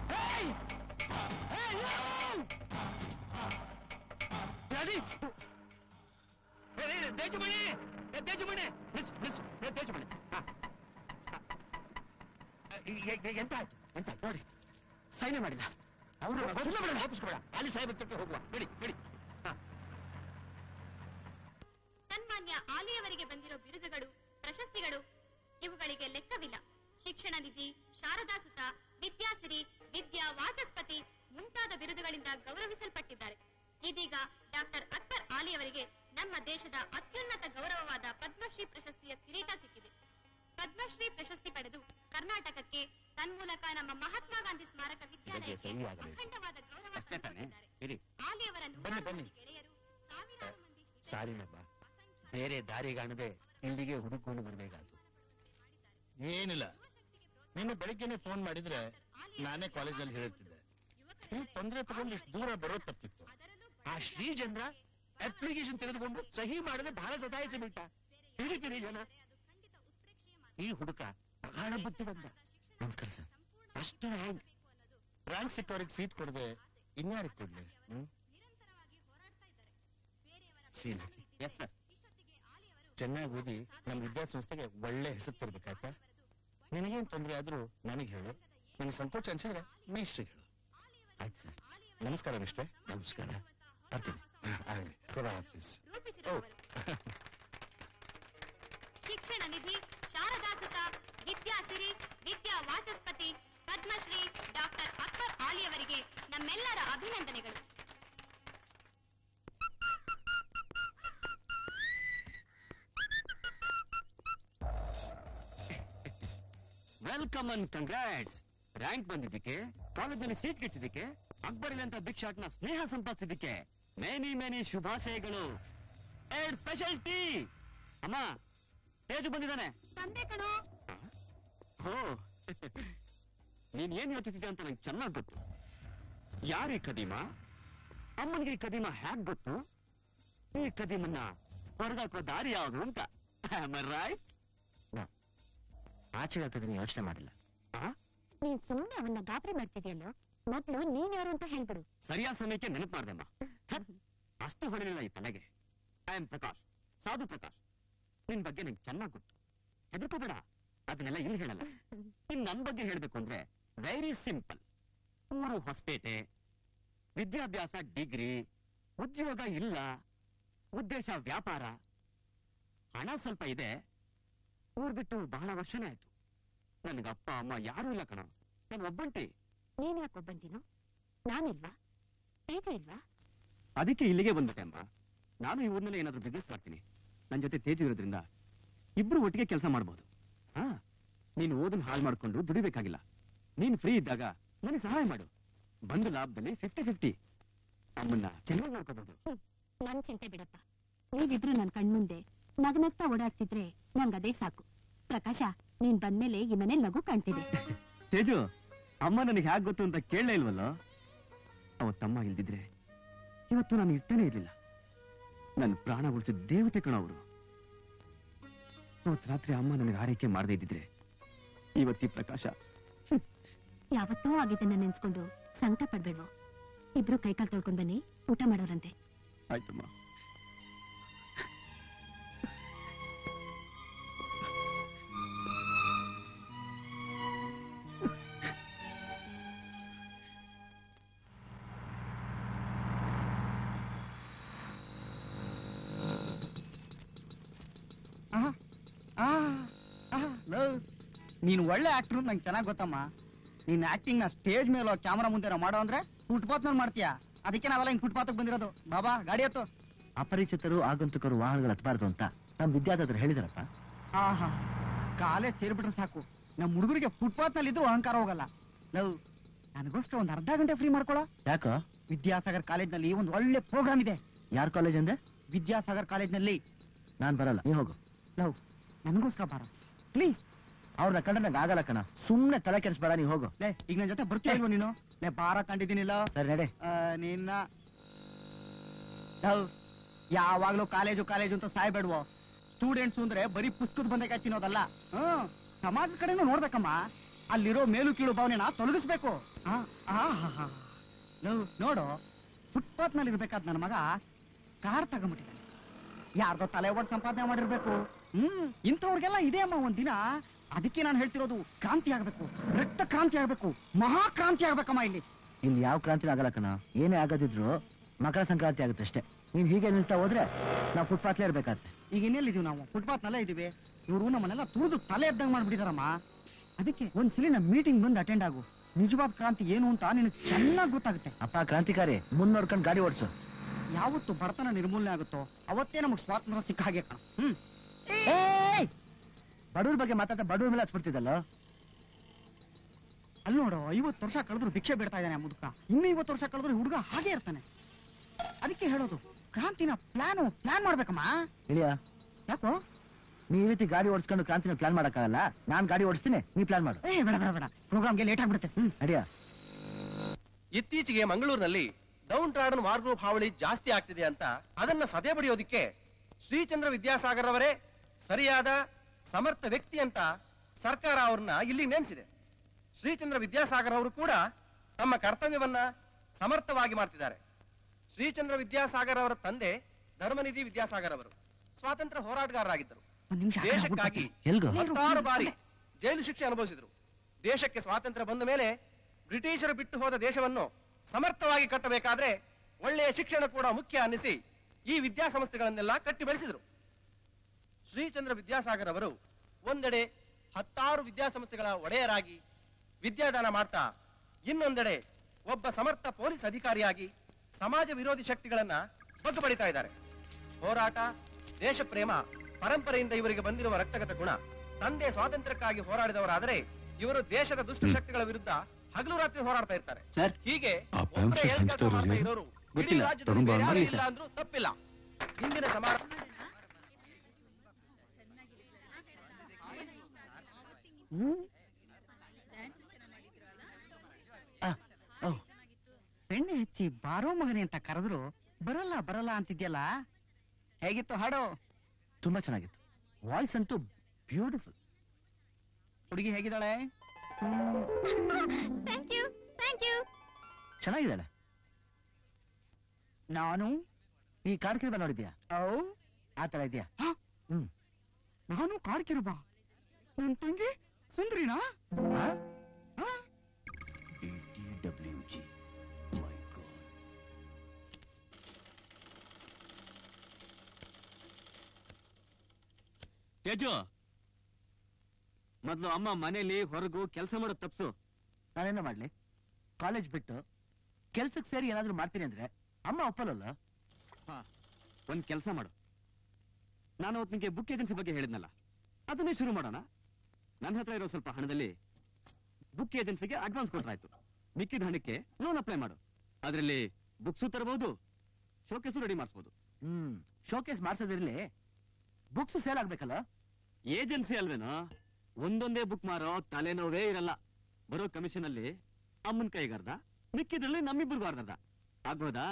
ತೇಜುಮಣಿ ತೇಜುಮಣಿ ನಿಲ್ಸು ನಿಲ್ಸು ಏ, ತೇಜುಮಣಿ ಹಾ. ಆ, ಎ- ಎ- ಎಂತ ಆಯ್ತು ಎಂತ ಆಯ್ತು ನೋಡಿ ಸೈನ್ ಮಾಡಿಲ್ಲ ಅವರು ಕೋಪಿಸ್ಬೇಡ ಅಲ್ಲಿ ಸಾಹೇಬ್ ಹತ್ರಕ್ಕೆ ಹೋಗುವ ಬಿಡಿ ಬಿಡಿ ಸನ್ಮಾನ್ಯ ಆಲಿಯವರಿಗೆ ಬಂದಿರೋ ಬಿರುದುಗಳು ಪ್ರಶಸ್ತಿಗಳು ಇವುಗಳಿಗೆ ಲೆಕ್ಕವಿಲ್ಲ ಶಿಕ್ಷಣ ನಿಧಿ ಶಾರದಾ ಸುತ ವಿದ್ಯಾಸಿರಿ ವಿದ್ಯಾ ವಾಚಸ್ಪತಿ ಮುಂತಾದ ಬಿರುದುಗಳಿಂದ ಗೌರವಿಸಲ್ಪಟ್ಟಿದ್ದಾರೆ ಇದೀಗ ಡಾಕ್ಟರ್ ಅಕ್ಬರ್ ಆಲಿ ಅವರಿಗೆ ನಮ್ಮ ದೇಶದ ಅತ್ಯುನ್ನತ ಗೌರವವಾದ ಪದ್ಮಶ್ರೀ ಪ್ರಶಸ್ತಿಯ ಕಿರೀಟ ಸಿಕ್ಕಿದೆ ಪದ್ಮಶ್ರೀ ಪ್ರಶಸ್ತಿ ಪಡೆದು ಕರ್ನಾಟಕಕ್ಕೆ ತನ್ಮೂಲಕ ನಮ್ಮ ಮಹಾತ್ಮ ಗಾಂಧಿ ಸ್ಮಾರಕ ಇದಕ್ಕೆ ವಿದ್ಯಾಲಯಕ್ಕೆ ಸಹಿ ಆಗಬೇಕು ಅಖಂಡವಾದ ಗೌರವ ಅಷ್ಟೇ ತಾನೇ ಇರಿ ಆಲಿ ಅವರನ್ನು ಬನ್ನಿ ಬನ್ನಿ ಸಾರಿನಪ್ಪ ಬೇರೆ ದಾರಿ ಕಾಣದೆ ಇಲ್ಲಿಗೆ ಹುಡುಕೊಂಡು ಬರ್ಬೇಕಾಯ್ತು ಏನಿಲ್ಲ ನೀನು ಬೆಳಿಗ್ಗೆನೆ ಫೋನ್ ಮಾಡಿದ್ರೆ ನಾನೇ ಕಾಲೇಜಲ್ಲಿ ಹೇಳ್ತಿದ್ದೆ ನೀವು ತೊಂದರೆ ತಗೊಂಡು ಇಷ್ಟು ದೂರ ಬರೋದು ತಪ್ಪಿತ್ತು ಆ ಶ್ರೀಚಂದ್ರ ಅಪ್ಲಿಕೇಶನ್ ತೆಗೆದುಕೊಂಡು ಸಹಿ ಮಾಡದೆ ಬಹಳ ಸತಾಯಿಸಿ ಬಿಟ್ಟ ಹಿಡಿತೀನಿ ಜನ ಈ ಹುಡುಕ ಬಹಳ ಬುದ್ಧಿವಂತ ನಮಸ್ಕಾರ ಸರ್ ಅಷ್ಟು ರ್ಯಾಂಕ್ ರ್ಯಾಂಕ್ ಸಿಕ್ಕವ್ರಿಗೆ ಸೀಟ್ ಕೊಡದೆ ಇನ್ಯಾರಿಗೆ ಕೊಡ್ಲಿ ಹ್ಮ್ ಸೀಲ್ ಎಸ್ ಸರ್ ಚೆನ್ನಾಗಿ ಓದಿ ನಮ್ಮ ವಿದ್ಯಾಸಂಸ್ಥೆಗೆ ಒಳ್ಳೆ ಹೆಸರು ತರ್ಬೇಕಾಯ್ತಾ ನಿನಗೇನ್ ತೊಂದರೆ ಆದ್ರೂ ನನಗೆ ಹೇಳು ನಿನಗೆ ಸಂಕೋಚ ಅನ್ಸಿದ್ರೆ ಮೇಷ್ಟ್ರಿಗೆ ಹೇಳು ಆಯ್ತು ಸರ್ ನಮಸ್ಕಾರ ಮಿಸ್ಟ್ರೆ ನಮಸ್ಕಾರ ಬರ್ತೀನಿ ಆಗಲಿ ಕೊಡ ಆಫೀಸ್ ಶಿಕ್ಷಣ ನಿಧಿ ಶಾರದಾ ಸುತ ವಿದ್ಯಾಸಿರಿ ವಿದ್ಯಾ ವಾಚಸ್ಪತಿ ಪದ್ಮಶ್ರೀ ಡಾಕ್ಟರ್ ಅಕ್ಬರ್ ಆಲಿ ಅವರಿಗೆ ನಮ್ಮೆಲ್ಲರ ಅಭಿನಂದನೆಗಳು ವೆಲ್ಕಮ್ ಅಂಡ್ ಕಂಗ್ರಾಟ್ಸ್ ರ್ಯಾಂಕ್ ಬಂದಿದ್ದಕ್ಕೆ ಕಾಲೇಜಲ್ಲಿ ಸೀಟ್ ಗೆಚ್ಚಿದ್ದಕ್ಕೆ ಅಕ್ಬರಿಲ್ ಅಂತ ಬಿಗ್ ಶಾಟ್ ನ ಸ್ನೇಹ ಸಂಪಾದಿಸಿದ್ದಕ್ಕೆ ಮೆನಿ ಮೆನಿ ಶುಭಾಶಯಗಳು ಎರಡ್ ಸ್ಪೆಷಲ್ ಟೀ ಅಮ್ಮ ತೇಜು ಬಂದಿದ್ದಾನೆ ತಂದೆ ಕಣೋ ಹೋ ನೀನ್ ಏನ್ ಯೋಚಿಸಿದೆ ಅಂತ ನಂಗೆ ಚೆನ್ನಾಗ್ ಗೊತ್ತು ಯಾರೀ ಕದೀಮ ಅಮ್ಮನಿಗೆ ಈ ಕದೀಮ ಹ್ಯಾಕ್ ಗೊತ್ತು ಈ ಕದೀಮನ್ನ ಹೊರಗಾಕೋ ದಾರಿ ಯಾವುದು ಅಂತ ರೈಟ್ ಆಚೆ ಹಾಕಿದ್ರೆ ಯೋಚನೆ ಮಾಡಿಲ್ಲ ನೀನ್ ಸುಮ್ನೆ ಅವನ್ನ ಗಾಬರಿ ಮಾಡ್ತಿದ್ಯಲ್ಲೋ ಮೊದ್ಲು ನೀನ್ ಯಾರು ಅಂತ ಹೇಳ್ಬಿಡು ಸರಿಯಾದ ಸಮಯಕ್ಕೆ ನೆನಪು ಮಾಡ್ದಮ್ಮ ಥತ್, ಅಷ್ಟು ಹೊಡೆಲಿಲ್ಲ ಈ ತಲೆಗೆ ಐ ಆಮ್ ಪ್ರಕಾಶ್ ಸಾಧು ಪ್ರಕಾಶ್ ನಿನ್ ಬಗ್ಗೆ ನಂಗೆ ಚೆನ್ನಾಗ್ ಗೊತ್ತು ಹೆದರ್ಕೋಬೇಡ ಅದನ್ನೆಲ್ಲ ಇಲ್ಲಿ ಹೇಳಲ್ಲ ಇನ್ ನನ್ ಬಗ್ಗೆ ಹೇಳ್ಬೇಕು ಅಂದ್ರೆ ವೆರಿ ಸಿಂಪಲ್ ಊರು ಹೊಸಪೇಟೆ ವಿದ್ಯಾಭ್ಯಾಸ ಡಿಗ್ರಿ ಉದ್ಯೋಗ ಇಲ್ಲ ಉದ್ದೇಶ ವ್ಯಾಪಾರ ಹಣ ಸ್ವಲ್ಪ ಇದೆ ಊರ್ ಬಿಟ್ಟು ಬಹಳ ವರ್ಷನೇ ಆಯ್ತು ನನಗೆ ಅಪ್ಪ ಅಮ್ಮ ಯಾರೂ ಇಲ್ಲ ಕಣ ನಾನು ಒಬ್ಬಂಟಿ ನೀನ್ ಯಾಕೆ ಒಬ್ಬಂಟಿನು ನಾನಿಲ್ವಾ ತೇಜ ಇಲ್ವಾ ಅದಕ್ಕೆ ಇಲ್ಲಿಗೆ ಬಂದ್ಬಿಟ್ಟೆ ಅಮ್ಮ ನಾನು ಈ ಊರಿನಲ್ಲಿ ಏನಾದ್ರೂ ಬಿಸ್ನೆಸ್ ಮಾಡ್ತೀನಿ ನನ್ನ ಜೊತೆ ತೇಜು ಇರೋದ್ರಿಂದ ಇಬ್ರು ಒಟ್ಟಿಗೆ ಕೆಲಸ ಮಾಡ್ಬೋದು ಹಾ ನೀನು ಓದನ್ ಹಾಳು ಮಾಡ್ಕೊಂಡು ದುಡಿಬೇಕಾಗಿಲ್ಲ ನೀನ್ ಫ್ರೀ ಇದ್ದಾಗ ನನಗೆ ಸಹಾಯ ಮಾಡು ಬಂದು ಲಾಭದಲ್ಲಿ ಫಿಫ್ಟಿ ಫಿಫ್ಟಿ ಅಮ್ಮನ್ನ ಚೆನ್ನಾಗಿ ಮಾಡ್ಕೋಬಹುದು ನನ್ ಚಿಂತೆ ಬಿಡಪ್ಪ ನೀವಿಬ್ರು ನನ್ ಕಣ್ಮುಂದೆ ನಗನಗ್ತಾ ಓಡಾಡ್ತಿದ್ರೆ ನಂಗದೇ ಸಾಕು ಪ್ರಕಾಶ ನೀನ್ ಬಂದ್ಮೇಲೆ ಈ ಮನೆ ನಗು ಕಾಣ್ತಿದೆ ತೇಜು ಅಮ್ಮ ನನಗೆ ಹ್ಯಾಕ್ ಗೊತ್ತು ಅಂತ ಕೇಳಲೇ ಇಲ್ವಲ್ಲ ಅವತ್ತಮ್ಮ ಇಲ್ದಿದ್ರೆ ಇವತ್ತು ನಾನು ಇರ್ತಾನೆ ಇರ್ಲಿಲ್ಲ ನನ್ನ ಪ್ರಾಣ ಉಳಿಸಿದ ದೇವತೆ ಕಣ ಅವರು ಅವತ್ತು ರಾತ್ರಿ ಅಮ್ಮ ನನಗೆ ಆರೈಕೆ ಮಾಡದೇ ಇದ್ದಿದ್ರೆ ಇವತ್ತಿ ಪ್ರಕಾಶ ಯಾವತ್ತೋ ಆಗಿದ್ದನ್ನ ನೆನ್ಸ್ಕೊಂಡು ಸಂಕಟ ಪಡ್ಬೇಡ್ವೋ ಇಬ್ರು ಕೈಕಾಲ್ ತೊಳ್ಕೊಂಡ್ ಬನ್ನಿ ಊಟ ಮಾಡೋರಂತೆ ಆಯ್ತಮ್ಮ ನೀನ್ ಒಳ್ಳೆ ಆಕ್ಟರ್ ಅಂತ ನಂಗೆ ಚೆನ್ನಾಗಿ ಗೊತ್ತಮ್ಮ ನೀನ್ ಆಕ್ಟಿಂಗ್ ನ ಸ್ಟೇಜ್ ಮೇಲೆ ಕ್ಯಾಮರಾ ಮುಂದೆ ಮಾಡೋ ಅಂದ್ರೆ ಫುಟ್ಪಾತ್ ಮೇಲೆ ಮಾಡ್ತೀಯಾ ಅದಕ್ಕೆ ನಾವೆಲ್ಲ ಹಿಂಗ್ ಫುಟ್ಪಾತ್ ಬಂದಿರೋದು ಬಾಬಾ ಗಾಡಿ ಹತ್ತು ಅಪರಿಚಿತರು ಆಗಂತುಕರು ವಾಹನಗಳು ಹತ್ತಬಾರ್ದು ಅಂತ ನಮ್ ವಿದ್ಯಾರ್ಥಿಗಳು ಹೇಳಿದಾರಪ್ಪ ಆಹಾ ಕಾಲೇಜ್ ಸೇರ್ಬಿಟ್ರೆ ಸಾಕು ನಮ್ಮ ಹುಡುಗರಿಗೆ ಫುಟ್ಪಾತ್ ನಲ್ಲಿ ಇದ್ರು ಅಹಂಕಾರ ಹೋಗಲ್ಲ ಲವ್ ನನಗೋಸ್ಕರ ಒಂದ್ ಅರ್ಧ ಗಂಟೆ ಫ್ರೀ ಮಾಡ್ಕೊಳೋ ಯಾಕೋ ವಿದ್ಯಾಸಾಗರ್ ಕಾಲೇಜ್ ನಲ್ಲಿ ಒಂದು ಒಳ್ಳೆ ಪ್ರೋಗ್ರಾಮ್ ಇದೆ ಯಾರ್ ಕಾಲೇಜ್ ಅಂದೆ ವಿದ್ಯಾಸಾಗರ್ ಕಾಲೇಜ್ ನಲ್ಲಿ ನಾನ್ ಬರಲ್ಲ ನೀ ಹೋಗು ಲವ್ ನನಗೋಸ್ಕರ ಬಾರ ಪ್ಲೀಸ್ ಅವ್ರನ್ನ ಕಂಡ್ರೆ ನಂಗೆ ಆಗಲ್ಲ ಕಣ ಸುಮ್ನೆ ತಲೆ ಕೆಡಿಸ್ಬೇಡ ನೀ ಹೋಗು ಲೇ ಈಗ ನನ್ ಜೊತೆ ಬರ್ತೀಯ ಇಲ್ವೋ ನೀನು ಲೇ ಬಾರ ಕಂಡಿದ್ದೀನಿಲ್ಲ ಸರಿ ನಡೆ ಆ, ನಿನ್ನ ಲವ್ ಯಾವಾಗ್ಲೂ ಕಾಲೇಜು ಕಾಲೇಜು ಅಂತ ಸಾಯ್ಬೇಡ್ವೋ ಸ್ಟೂಡೆಂಟ್ಸ್ ಅಂದ್ರೆ ಬರೀ ಪುಸ್ತಕದ ಬಂದಾಗ ತಿನ್ನೋದಲ್ಲ ಹ್ಮ್ ಸಮಾಜದ ಕಡೆನೂ ನೋಡ್ಬೇಕಮ್ಮ ಅಲ್ಲಿರೋ ಮೇಲು ಕೀಳು ಭಾವನೆನ ತೊಲಗಿಸ್ಬೇಕು ಆ, ಆ, ಹಾ, ಹಾ. ಲವ್ ನೋಡು ಫುಟ್ಪಾತ್ ನಲ್ಲಿ ಇರ್ಬೇಕಾದ್ ನನ್ನ ಮಗ ಕಾರ್ ತಗೊಂಡ್ಬಿಟ್ಟಿದ್ದಾನೆ ಯಾರ್ದೋ ತಲೆ ಒಡ್ ಸಂಪಾದನೆ ಮಾಡಿರ್ಬೇಕು ಹ್ಮ್ ಇಂಥವ್ರಿಗೆಲ್ಲ ಇದೆ ಅಮ್ಮ ಒಂದಿನ ಅದಕ್ಕೆ ನಾನು ಹೇಳ್ತಿರೋದು ಕ್ರಾಂತಿ ಆಗ್ಬೇಕು ರಕ್ತ ಕ್ರಾಂತಿ ಆಗ್ಬೇಕು ಮಹಾ ಕ್ರಾಂತಿ ಆಗ್ಬೇಕಮ್ಮ ಇಲ್ಲಿ ಇಲ್ಲಿ ಯಾವ ಕ್ರಾಂತಿನೂ ಆಗಲ್ಲ ಕಣ ಏನೇ ಆಗದಿದ್ರು ಮಕರ ಸಂಕ್ರಾಂತಿ ಆಗುತ್ತೆ ಅಷ್ಟೇ ನೀನ್ ಹೀಗೆ ನಿಲ್ಸ್ತಾ ಹೋದ್ರೆ ನಾವು ಫುಟ್ಪಾತ್ಲೇ ಇರ್ಬೇಕಾಗತ್ತೆ ಈಗ ಇನ್ನೆಲ್ಲಿದೀವಿ ನಾವು ಫುಟ್ಪಾತ್ ನಲ್ಲೇ ಇದೀವಿ ಇವರು ನಮ್ಮನ್ನೆಲ್ಲ ತುಳಿದು ತಲೆ ಎದ್ದಂಗ್ ಮಾಡ್ಬಿಟ್ಟಿದಾರಮ್ಮ ಅದಕ್ಕೆ ಒಂದ್ಸಲಿ ನಮ್ಮ ಮೀಟಿಂಗ್ ಬಂದು ಅಟೆಂಡ್ ಆಗು ನಿಜವಾದ ಕ್ರಾಂತಿ ಏನು ಅಂತ ನಿನಗೆ ಚೆನ್ನಾಗಿ ಗೊತ್ತಾಗುತ್ತೆ ಅಪ್ಪ ಕ್ರಾಂತಿಕಾರಿ ಮುಂದ್ ನೋಡ್ಕೊಂಡು ಗಾಡಿ ಓಡಿಸು ಯಾವತ್ತು ಬಡತನ ನಿರ್ಮೂಲನೆ ಆಗುತ್ತೋ ಅವತ್ತೇ ನಮಗೆ ಸ್ವಾತಂತ್ರ್ಯ ಸಿಕ್ಕ ಹಾಗೆ ಕಣ ಹ್ಮ್ ಬಡವ್ರ ಬಗ್ಗೆ ಮಾತಾಡ್ತಾ ಬಡವ್ರ ಮೇಲೆ ಹಚ್ಬಿಡ್ತಿದ್ದಲ್ಲ ಅಲ್ಲಿ ನೋಡು ಐವತ್ತು ವರ್ಷ ಕಳೆದ್ರು ಭಿಕ್ಷೆ ಬಿಡ್ತಾ ಇದ್ದಾನೆ ಆ ಮುದುಕ ಇನ್ನು ಐವತ್ತು ವರ್ಷ ಕಳೆದ್ರು ಹುಡುಗ ಹಾಗೆ ಇರ್ತಾನೆ ಅದಕ್ಕೆ ಹೇಳೋದು ಕ್ರಾಂತಿನ ಪ್ಲಾನು ಪ್ಲಾನ್ ಮಾಡ್ಬೇಕಮ್ಮ ಇಳಿಯ ಯಾಕೋ ನೀ ಈ ರೀತಿ ಗಾಡಿ ಓಡಿಸ್ಕೊಂಡು ಕ್ರಾಂತಿನ ಪ್ಲಾನ್ ಮಾಡಕ್ಕಾಗಲ್ಲ ನಾನ್ ಗಾಡಿ ಓಡಿಸ್ತೀನಿ ನೀ ಪ್ಲಾನ್ ಮಾಡು ಏ ಬೇಡ ಬೇಡ ಬೇಡ ಪ್ರೋಗ್ರಾಮ್ಗೆ ಲೇಟ್ ಆಗ್ಬಿಡುತ್ತೆ ಹ್ಮ್ ನಡಿಯ ಇತ್ತೀಚೆಗೆ ಮಂಗಳೂರಿನಲ್ಲಿ ಡೌನ್ ಟ್ರಾಡನ್ ಮಾರ್ಗೋ ಹಾವಳಿ ಜಾಸ್ತಿ ಆಗ್ತಿದೆ ಅಂತ ಅದನ್ನ ಸದೆ ಬಡಿಯೋದಿಕ್ಕೆ ಶ್ರೀಚಂದ್ರ ವಿದ್ಯಾಸಾಗರ್ ಅವರೇ ಸರಿಯಾದ ಸಮರ್ಥ ವ್ಯಕ್ತಿ ಅಂತ ಸರ್ಕಾರ ಅವ್ರನ್ನ ಇಲ್ಲಿ ನೇಮಿಸಿದೆ ಶ್ರೀಚಂದ್ರ ವಿದ್ಯಾಸಾಗರ್ ಅವರು ಕೂಡ ತಮ್ಮ ಕರ್ತವ್ಯವನ್ನ ಸಮರ್ಥವಾಗಿ ಮಾಡ್ತಿದ್ದಾರೆ ಶ್ರೀಚಂದ್ರ ವಿದ್ಯಾಸಾಗರ್ ಅವರ ತಂದೆ ಧರ್ಮನಿಧಿ ವಿದ್ಯಾಸಾಗರ್ ಅವರು ಸ್ವಾತಂತ್ರ್ಯ ಹೋರಾಟಗಾರರಾಗಿದ್ದರು ದೇಶಕ್ಕಾಗಿ ಎಲ್ಗೋ? ಹತ್ತಾರು ಬಾರಿ ಜೈಲು ಶಿಕ್ಷೆ ಅನುಭವಿಸಿದ್ರು ದೇಶಕ್ಕೆ ಸ್ವಾತಂತ್ರ್ಯ ಬಂದ ಮೇಲೆ ಬ್ರಿಟಿಷರು ಬಿಟ್ಟು ಹೋದ ದೇಶವನ್ನು ಸಮರ್ಥವಾಗಿ ಕಟ್ಟಬೇಕಾದ್ರೆ ಒಳ್ಳೆಯ ಶಿಕ್ಷಣ ಕೂಡ ಮುಖ್ಯ ಅನ್ನಿಸಿ ಈ ವಿದ್ಯಾಸಂಸ್ಥೆಗಳನ್ನೆಲ್ಲ ಕಟ್ಟಿ ಬೆಳೆಸಿದ್ರು ಶ್ರೀಚಂದ್ರ ವಿದ್ಯಾಸಾಗರ್ ಅವರು ಒಂದೆಡೆ ಹತ್ತಾರು ವಿದ್ಯಾಸಂಸ್ಥೆಗಳ ಒಡೆಯರಾಗಿ ವಿದ್ಯಾದಾನ ಮಾಡ್ತಾ ಇನ್ನೊಂದೆಡೆ ಒಬ್ಬ ಸಮರ್ಥ ಪೊಲೀಸ್ ಅಧಿಕಾರಿಯಾಗಿ ಸಮಾಜ ವಿರೋಧಿ ಶಕ್ತಿಗಳನ್ನ ಬಗ್ಗು ಬಡಿತಾ ಇದ್ದಾರೆ ಹೋರಾಟ ದೇಶ ಪ್ರೇಮ ಪರಂಪರೆಯಿಂದ ಇವರಿಗೆ ಬಂದಿರುವ ರಕ್ತಗತ ಗುಣ ತಂದೆ ಸ್ವಾತಂತ್ರ್ಯಕ್ಕಾಗಿ ಹೋರಾಡಿದವರಾದರೆ ಇವರು ದೇಶದ ದುಷ್ಟ ಶಕ್ತಿಗಳ ವಿರುದ್ಧ ಹಗಲು ರಾತ್ರಿ ಹೋರಾಡ್ತಾ ಇರ್ತಾರೆ ಸರ್ ಹೀಗೆ ಆ ಒಬ್ಬರೇ pamphlet ಏನ್ ಕೆಲಸ ಹಂಚ್ತಾ ಮಾಡ್ತಾ ಇರೋರು ಇರೋರು ಇಡೀ ಗೊತ್ತಿಲ್ಲ. ರಾಜ್ಯದಲ್ಲಿ ತರುಣ್ ಬೇರೆ ಬಾಬು. ಯಾರೂ ಬನ್ನಿ ಇಲ್ಲ ಸರ್. ಅಂದ್ರೂ ತಪ್ಪಿಲ್ಲ ಹಿಂದಿನ ಸಮಾರಂಭ ಬೆಣ್ಣೆ ಹಚ್ಚಿ ಬಾರೋ ಮಗನೆ ಅಂತ ಕರೆದ್ರು ಬರಲ್ಲ ಬರಲ್ಲ ಅಂತಿದ್ಯಲ್ಲ ಹೇಗಿತ್ತು ಹಾಡು ತುಂಬಾ ಚೆನ್ನಾಗಿತ್ತು ವಾಯ್ಸ್ ಅಂತೂ ಬ್ಯೂಟಿಫುಲ್ ಹುಡುಗಿ ಹೇಗಿದ್ದಾಳೆ ಥ್ಯಾಂಕ್ ಯು ಥ್ಯಾಂಕ್ ಯು ಚೆನ್ನಾಗಿದ್ದಾಳೆ ನಾನು ಈ ಕಾರ್ಯಕ್ರಮ ನೋಡಿದ್ಯಾ ಆ ತರ ಇದೆಯಾ ಹ್ಮ್ ನಾನು ಕಾಡ್ಕಿರುಬ ನನ್ ತಂಗಿ ಸುಂದ್ರಿನಾ ತೇಜು ಮೊದ್ಲು ಅಮ್ಮ ಮನೇಲಿ ಹೊರಗು ಕೆಲಸ ಮಾಡೋದ್ ತಪ್ಸು ನಾನೇನ ಮಾಡ್ಲಿ ಕಾಲೇಜ್ ಬಿಟ್ಟು ಕೆಲ್ಸಕ್ಕೆ ಸೇರಿ ಏನಾದ್ರೂ ಮಾಡ್ತೀನಿ ಅಂದ್ರೆ ಅಮ್ಮ ಒಪ್ಪಲ್ಲ ಹಾ ಒಂದ್ ಕೆಲಸ ಮಾಡು ನಾನು ಅವತ್ತು ನಿಂಗೆ ಬುಕ್ ಏಜೆನ್ಸಿ ಬಗ್ಗೆ ಹೇಳಿದ್ನಲ್ಲ ಅದನ್ನೇ ಶುರು ಮಾಡೋಣ ನನ್ನ ಹತ್ರ ಇರೋ ಸ್ವಲ್ಪ ಹಣದಲ್ಲಿ ಬುಕ್ ಏಜೆನ್ಸಿಗೆ ಅಡ್ವಾನ್ಸ್ ಕೊಟ್ರಾಯ್ತು ಮಿಕ್ಕಿದ ಹಣಕ್ಕೆ ಲೋನ್ ಅಪ್ಲೈ ಮಾಡು ಅದರಲ್ಲಿ ಬುಕ್ಸು ತರಬಹುದು ಶೋಕೇಸು ರೆಡಿ ಮಾಡಿಸ್ಬೋದು ಹ್ಮ್ ಶೋಕೇಸ್ ಮಾಡ್ಸೋದಿರ್ಲಿ ಬುಕ್ಸ್ ಸೇಲ್ ಆಗ್ಬೇಕಲ್ಲ ಏಜೆನ್ಸಿ ಅಲ್ವೇನೋ ಒಂದೊಂದೇ ಬುಕ್ ಮಾರೋ ತಲೆನೋವೇ ಇರಲ್ಲ ಬರೋ ಕಮಿಷನ್ ಅಲ್ಲಿ ಅಮ್ಮನ ಕೈಗಾರ್ದ ಮಿಕ್ಕಿದ್ರಲ್ಲಿ ನಮ್ಮಿಬ್ಬರಿಗೂ ಅರ್ಧ ಆಗ್ಬೋದಾ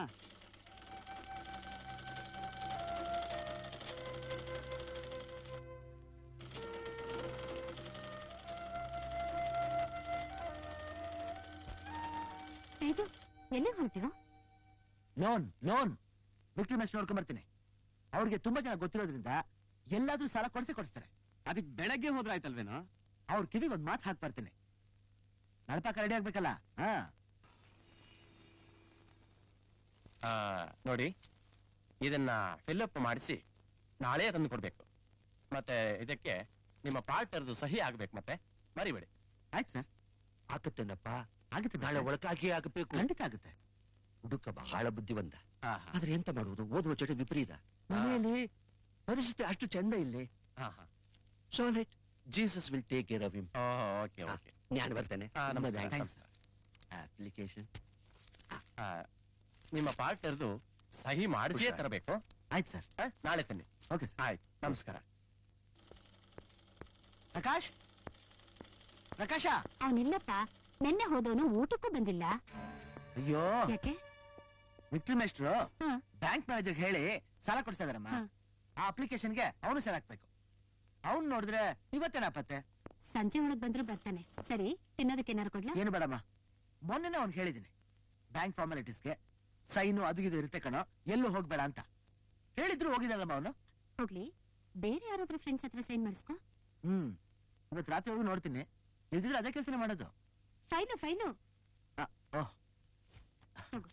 ತೇಜು ಎಲ್ಲಿಗೆ ಹೊರಟಿರೋ ಲೋನ್ ಲೋನ್ ವಿಕ್ಟ್ರಿ ಮೆಸ್ ನೋಡ್ಕೊಂಡ್ ಬರ್ತೀನಿ ಅವ್ರಿಗೆ ತುಂಬಾ ಜನ ಗೊತ್ತಿರೋದ್ರಿಂದ ಎಲ್ಲಾದ್ರೂ ಸಾಲ ಕೊಡ್ಸಿ ಕೊಡಿಸ್ತಾರೆ ಅದಕ್ಕೆ ಬೆಳಗ್ಗೆ ಹೋದ್ರೆ ಆಯ್ತಲ್ವೇನೋ ಅವ್ರ ಕಿವಿಗೆ ಒಂದ್ ಮಾತು ಹಾಕಿ ಬರ್ತೀನಿ ನಳಪಾಕ ರೆಡಿ ಆಗ್ಬೇಕಲ್ಲ ಹಾ ಆ, ನೋಡಿ ಇದನ್ನ ಫಿಲ್ಅಪ್ ಮಾಡಿಸಿ ನಾಳೆ ತಂದು ಕೊಡ್ಬೇಕು ಮತ್ತೆ ಇದಕ್ಕೆ ನಿಮ್ಮ ಪಾರ್ಟ್ನರ್ದು ಸಹಿ ಆಗ್ಬೇಕು ಮತ್ತೆ ಮರಿಬೇಡಿ ಆಯ್ತು ಸರ್ ಆಗುತ್ತೇನಪ್ಪ ಆಗುತ್ತೆ ನಾಳೆ ಒಳಕಾಗಿ ಆಗಬೇಕು ಖಂಡಿತ ಆಗುತ್ತೆ ಹುಡುಕ ಬಹಳ ಬುದ್ಧಿವಂತ ಆದ್ರೆ ಎಂತ ಮಾಡುವುದು ಓದುವ ಚಟ ವಿಪರೀತ ಮನೆಯಲ್ಲಿ ಪರಿಸ್ಥಿತಿ ಅಷ್ಟು ಚಂದ ಇಲ್ಲೇ so let Jesus will take care of him okay okay ನಾನು ಬರ್ತೇನೆ ಆ, ನಮಸ್ಕಾರ, ನಮಸ್ಕಾರ. ಅಪ್ಲಿಕೇಶನ್ ಆ, ನಿಮ್ಮ ಪಾರ್ಟ್ನರ್ದು ಸಹಿ ಮಾಡಿಸಿಯೇ ಹುಷಾರ್. ತರಬೇಕು ಆಯ್ತು ಸರ್ ನಾಳೆ ತನ್ನಿ ಓಕೆ ಸರ್ ಆಯ್ತು ನಮಸ್ಕಾರ ಪ್ರಕಾಶ್ ಪ್ರಕಾಶ ಅವನಿಲ್ಲಪ್ಪ ನಿನ್ನೆ ಹೋದವನು ಊಟಕ್ಕೂ ಬಂದಿಲ್ಲ ಅಯ್ಯೋ ಯಾಕೆ ವಿಕ್ಟ್ರಿ ಮೇಸ್ಟ್ರು ಹಾ. ಬ್ಯಾಂಕ್ ಮ್ಯಾನೇಜರ್ ಹೇಳಿ ಸಾಲ ಕೊಡ್ತಾ ಇದಾರಮ್ಮ ಹಾ. ಆ ಅಪ್ಲಿಕೇಶನ್ಗೆ ಅವನು ಸರ್ ಹಾಕ್ಬೇಕು ಅವ್ನು ನೋಡಿದ್ರೆ ಇವತ್ತೇನಪ್ಪತ್ತೆ ಸಂಜೆ ಒಳಗ್ ಬಂದ್ರು ಬರ್ತಾನೆ ಸರಿ ತಿನ್ನೋದಕ್ಕೆ ಏನಾರು ಕೊಡ್ಲಾ ಏನು ಬೇಡಮ್ಮ ಮೊನ್ನೆನೆ ಅವ್ನು ಹೇಳಿದ್ದೀನಿ ಬ್ಯಾಂಕ್ ಫಾರ್ಮಾಲಿಟೀಸ್ಗೆ ಸೈನು ಅದು ಇದು ಇರುತ್ತೆ ಕಣೋ ಎಲ್ಲೂ ಹೋಗ್ಬೇಡ ಅಂತ ಹೇಳಿದ್ರು ಹೋಗಿದ್ದಾನಮ್ಮ ಅವನು ಹೋಗ್ಲಿ ಬೇರೆ ಯಾರಾದ್ರೂ ಫ್ರೆಂಡ್ಸ್ ಹತ್ರ ಸೈನ್ ಮಾಡಿಸ್ಕೊ ಹ್ಮ್ ಇವತ್ತು ರಾತ್ರಿವರೆಗೂ ನೋಡ್ತೀನಿ ಇಲ್ದಿದ್ರೆ ಅದೇ ಕೆಲಸನೇ ಮಾಡೋದು ಫೈಲು ಫೈಲು ಆ, ಓಹ್ ತಗೋ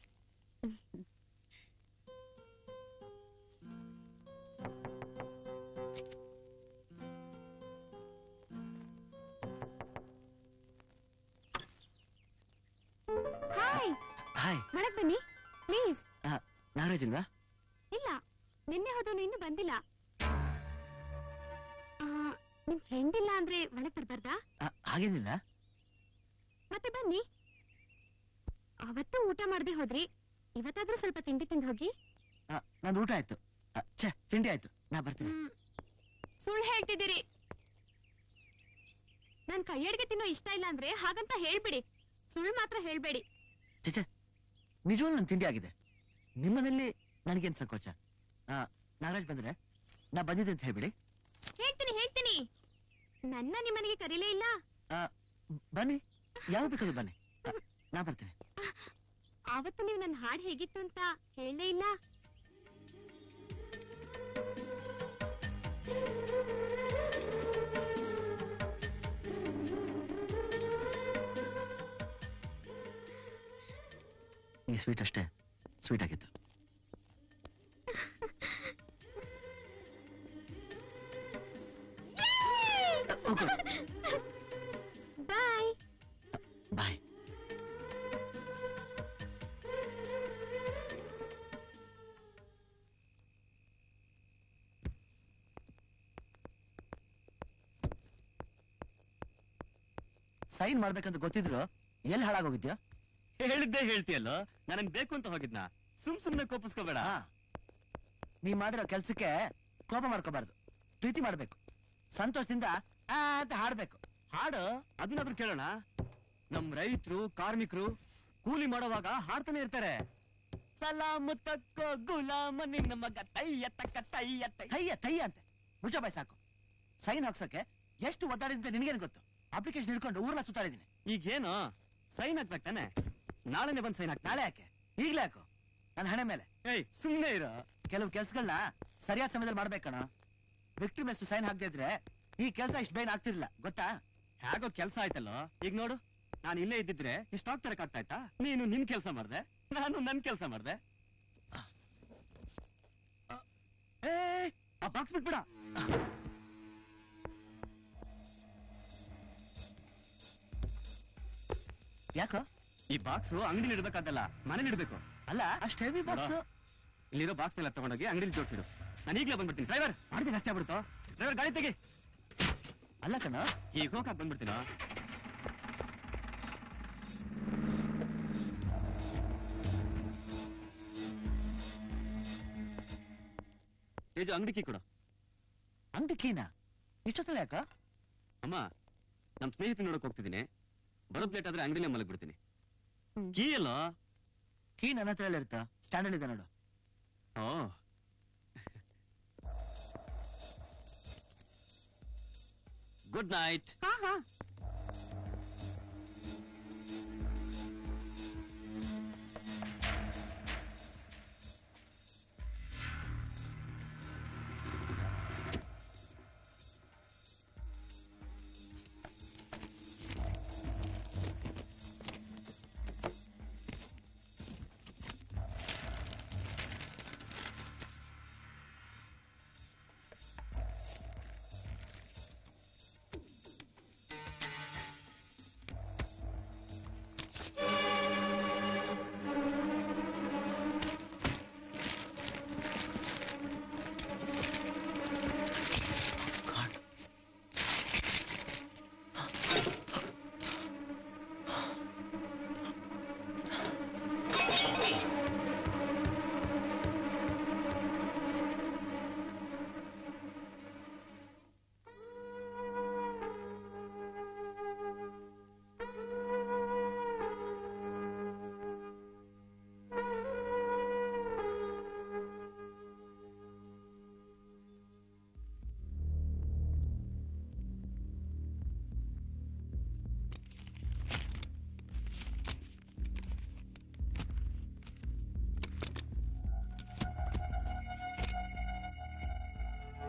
ಹಾಯ್ ಹಾಯ್ ಒಳಗ್ ಬನ್ನಿ ಪ್ಲೀಸ್ ನಾಗರಾಜ್ ಇಲ್ವಾ ಇಲ್ಲ ನಿನ್ನೆ ಹೋದವನು ಇನ್ನೂ ಬಂದಿಲ್ಲ ಆ, ನಿಮ್ ಫ್ರೆಂಡ್ ಇಲ್ಲ ಅಂದ್ರೆ ಒಳಗ್ ಬರ್ಬಾರ್ದಾ ಆ, ಹಾಗೇನಿಲ್ಲ ಮತ್ತೆ ಬನ್ನಿ ಅವತ್ತು ಊಟ ಮಾಡದೆ ಹೋದ್ರಿ ಇವತ್ತಾದ್ರೂ ಸ್ವಲ್ಪ ತಿಂಡಿ ತಿಂದು ಹೋಗಿ ಆ, ನಂದು ಊಟ ಆಯ್ತು ಆ, ಛೆ ತಿಂಡಿ ಆಯ್ತು ನಾ ಬರ್ತೀನಿ ಸುಳ್ಳು ಹೇಳ್ತಿದ್ದೀರಿ ನನ್ ಕೈ ಅಡ್ಗೆ ತಿನ್ನೋ ಇಷ್ಟ ಇಲ್ಲ ಅಂದ್ರೆ ಹಾಗಂತ ಹೇಳ್ಬಿಡಿ ಸುಳ್ಳು ಮಾತ್ರ ಹೇಳ್ಬೇಡಿ ಚೆ ನಿಜವಾಗ್ಲೂ ನನ್ನ ತಿಂಡಿ ಆಗಿದೆ ನಿಮ್ಮನೇಲಿ ನನಗೇನ್ ಸಂಕೋಚ ಆ, ನಾಗರಾಜ್ ಬಂದ್ರೆ ನಾ ಬಂದಿದ್ದೆ ಅಂತ ಹೇಳ್ಬಿಡಿ ಹೇಳ್ತೀನಿ ಹೇಳ್ತೀನಿ ನನ್ನ ನಿಮ್ಮನೆಗೆ ಕರೀಲೇ ಇಲ್ಲ ಆ, ಬನ್ನಿ ಯಾವ ಬೇಕಾದ್ರೂ ಬನ್ನಿ ಆ, ನಾ ಬರ್ತೀನಿ ಆವತ್ತು ನೀವು ನನ್ನ ಹಾಡ್ ಹೇಗಿತ್ತು ಅಂತ ಹೇಳಲೇ ಇಲ್ಲ ಈ ಸ್ವೀಟ್ ಅಷ್ಟೇ ಸ್ವೀಟ್ ಆಗಿತ್ತು ಬಾಯ್ ಬಾಯ್ ಸೈನ್ ಮಾಡ್ಬೇಕಂತ ಗೊತ್ತಿದ್ರು ಎಲ್ಲಿ ಹಾಳಾಗೋಗಿದ್ಯಾ ಹೇಳಿದ್ದೇ ಹೇಳ್ತೀಯಲ್ಲೋ ನನಗ್ ಬೇಕು ಅಂತ ಹೋಗಿದ್ನ ಸುಮ್ ಸುಮ್ನೆ ಕೋಪಿಸ್ಕೋಬೇಡ ನೀ ಮಾಡಿರೋ ಕೆಲ್ಸಕ್ಕೆ ಕೋಪ ಮಾಡ್ಕೋಬಾರ್ದು ಪ್ರೀತಿ ಮಾಡ್ಬೇಕು ಸಂತೋಷದಿಂದ ಆ ಅಂತ ಹಾಡ್ಬೇಕು ಹಾಡು ಅದನ್ನಾದ್ರೂ ಕೇಳೋಣ ನಮ್ ರೈತರು ಕಾರ್ಮಿಕರು ಕೂಲಿ ಮಾಡೋವಾಗ ಹಾಡ್ತಾನೆ ಇರ್ತಾರೆ ಸಲಾಮ ತಕ್ಕೋ ಗುಲಾಮ ನಿನ್ನ ಮಗ ತಯ್ಯ ತಕ್ಕ ತಯ್ಯ ತಯ್ಯ ತಯ್ಯ ಅಂತೆ ಮುಚ್ಚ ಬಾಯ್ ಸಾಕು ಸೈನ್ ಹಾಕ್ಸಕ್ಕೆ ಎಷ್ಟು ಒದ್ದಾಡಿದಂತೆ ನಿನಗೇನು ಗೊತ್ತು ಅಪ್ಲಿಕೇಶನ್ ಹಿಡ್ಕೊಂಡು ಊರ್ನ ಸುತ್ತಾಡಿದ್ದೀನಿ ಈಗೇನು ಸೈನ್ ಹಾಕ್ಬೇಕು ತಾನೆ ನಾಳೆನೆ ಬಂದ್ ಸೈನ್ ಹಾಕ್ ನಾಳೆ ಯಾಕೆ ಈಗ್ಲೇ ಹಾಕು ನನ್ನ ಹಣೆ ಮೇಲೆ ಏಯ್ ಸುಮ್ನೆ ಇರೋ ಕೆಲವು ಕೆಲ್ಸಗಳನ್ನ ಸರಿಯಾದ ಸಮಯದಲ್ಲಿ ಮಾಡ್ಬೇಕಣ ವಿಕ್ಟಿಮ್ ಎಷ್ಟು ಸೈನ್ ಹಾಕದೇ ಇದ್ರೆ ಈ ಕೆಲಸ ಇಷ್ಟು ಬೇಗ ಆಗ್ತಿರ್ಲಿಲ್ಲ ಗೊತ್ತಾ ಹೇಗೋ ಕೆಲ್ಸ ಆಯ್ತಲ್ಲೋ ಈಗ ನೋಡು ನಾನು ಇಲ್ಲೇ ಇದ್ದಿದ್ರೆ ಇಷ್ಟಾಗ್ ತರಕ್ ಆಗ್ತಾ ಇತ್ತಾ ನೀನು ನಿನ್ ಕೆಲ್ಸ ಮಾಡ್ದೆ ನಾನು ನನ್ ಕೆಲ್ಸ ಮಾಡ್ದೆ ಏ ಆ ಬಾಕ್ಸ್ ಬಿಟ್ಬಿಡ ಯಾಕೋ ಈ ಬಾಕ್ಸ್ ಅಂಗಡಿಲಿ ಇಡ್ಬೇಕಾದಲ್ಲ ಮನೇಲಿ ಇಡ್ಬೇಕು ಅಲ್ಲ ಅಷ್ಟು ಹೆವಿ ಬಾಕ್ಸ್ ಇಲ್ಲಿರೋ ಬಾಕ್ಸ್ ಎಲ್ಲ ತಗೊಂಡೋಗಿ ಅಂಗಡಿಲಿ ಜೋಡಿಸಿಡು ನಾನು ಈಗಲೇ ಬಂದ್ಬಿಡ್ತೀನಿ ಡ್ರೈವರ್ ಮಾಡಿದ್ರೆ ಕಷ್ಟ ಆಗ್ಬಿಡ್ತು ಡ್ರೈವರ್ ಗಾಡಿ ತೆಗಿ ಅಲ್ಲ ಕಣ ಈಗ ಹೋಗಕ್ ಬಂದ್ಬಿಡ್ತೀನ ಇದು ಅಂಗಡಿ ಕೀ ಕೊಡು ಅಂಗಡಿ ಕೀನಾ ಇಷ್ಟೊತ್ತಲ್ಲ ಯಾಕ ಅಮ್ಮ ನಮ್ ಸ್ನೇಹಿತ ನೋಡಕ್ ಹೋಗ್ತಿದ್ದೀನಿ ಬರೋದ್ ಲೇಟ್ ಆದ್ರೆ ಅಂಗಡಿಲೇ ಮಲಗ್ ಬಿಡ್ತೀನಿ ಕೀ ಅಲ್ಲ ಕೀ ನನ್ನ ಹತ್ರ ಎಲ್ಲ ಇರುತ್ತಾ ಸ್ಟ್ಯಾಂಡರ್ಡ್ ಇದೆ ನೋಡು ಓ ಗುಡ್ ನೈಟ್ ಹಾ ಹಾ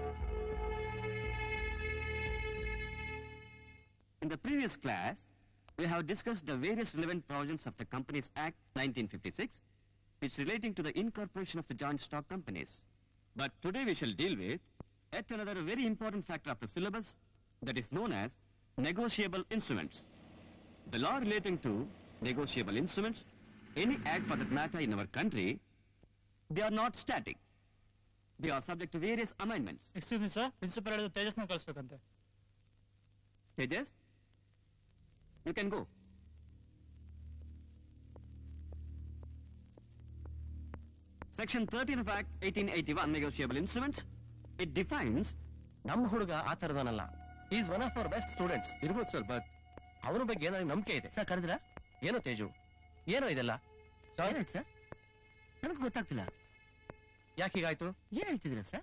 In the previous class, we have discussed the various relevant provisions of the Companies Act 1956, which relating to the incorporation of the joint stock companies. But today we shall deal with yet another very important factor of the syllabus that is known as negotiable instruments. The law relating to negotiable instruments, any act for that matter in our country, they are not static. They are subject to various amendments. Excuse me sir principal ಹೇಳಿದ ತೇಜಸ್ನ ಕಳಿಸ್ಬೇಕಂತೆ Tejas, you can go. Section 13 of Act 1881, negotiable instruments, it defines ನಮ್ಮ ಹುಡುಗ ಆ ತರದನಲ್ಲ is one of our best students ಇರ್ಬೋದು ಸರ್ ಬಟ್ ಅವನ ಬಗ್ಗೆ ಏನೋ ನಂಬಿಕೆ ಇದೆ ಸರ್ ಕರೆದ್ರ ಏನೋ ತೇಜು ಏನೋ ಇದೆಲ್ಲ ಏನಾಯ್ತು ಸರ್ ನನಗೆ ಗೊತ್ತಾಗ್ತಿಲ್ಲ ಯಾಕೆ ಹೀಗಾಯ್ತು ಏನ್ ಹೇಳ್ತಿದ್ದೀರಾ ಸರ್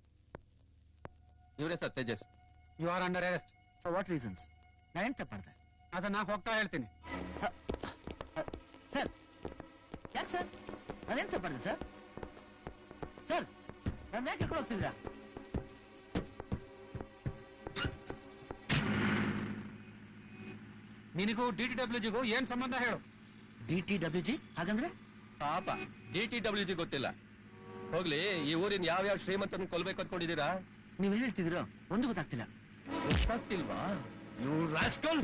ಇವರೇ sir Tejas you are under arrest for what reasons ನಾನು ಎಂತ ಮಾಡಿದೆ ಅದನ್ನ ಹೋಗ್ತಾ ಹೇಳ್ತೀನಿ ಸರ್ ಯಾಕೆ ಸರ್ ನಾನು ಎಂತ ಮಾಡಿದೆ ಸರ್ ಸರ್ ನಾನು ಯಾಕೆ ಕರ್ಕೊಂಡು ಹೋಗ್ತಿದ್ದೀರಾ ನಿನಗೂ ಡಿ ಟಿ ಡಬ್ಲ್ಯೂ ಜಿಗೂ ಏನ್ ಸಂಬಂಧ ಹೇಳು ಡಿ ಟಿ ಡಬ್ಲ್ಯೂ ಜಿ ಹಾಗಂದ್ರೆ ಪಾಪ ಡಿ ಟಿ ಡಬ್ಲ್ಯೂ ಜಿ ಗೊತ್ತಿಲ್ಲ ಹೋಗ್ಲಿ ಈ ಊರಿನ ಯಾವ ಯಾವ ಶ್ರೀಮಂತನ ಕೊಲ್ಬೇಕು ಅನ್ಕೊಂಡಿದ್ದೀರಾ ನೀವೇನ್ ಹೇಳ್ತಿದ್ದೀರೋ ಒಂದು ಗೊತ್ತಾಗ್ತಿಲ್ಲ ಗೊತ್ತಾಗ್ತಿಲ್ವಾ ಯು ರಾಸ್ಕಲ್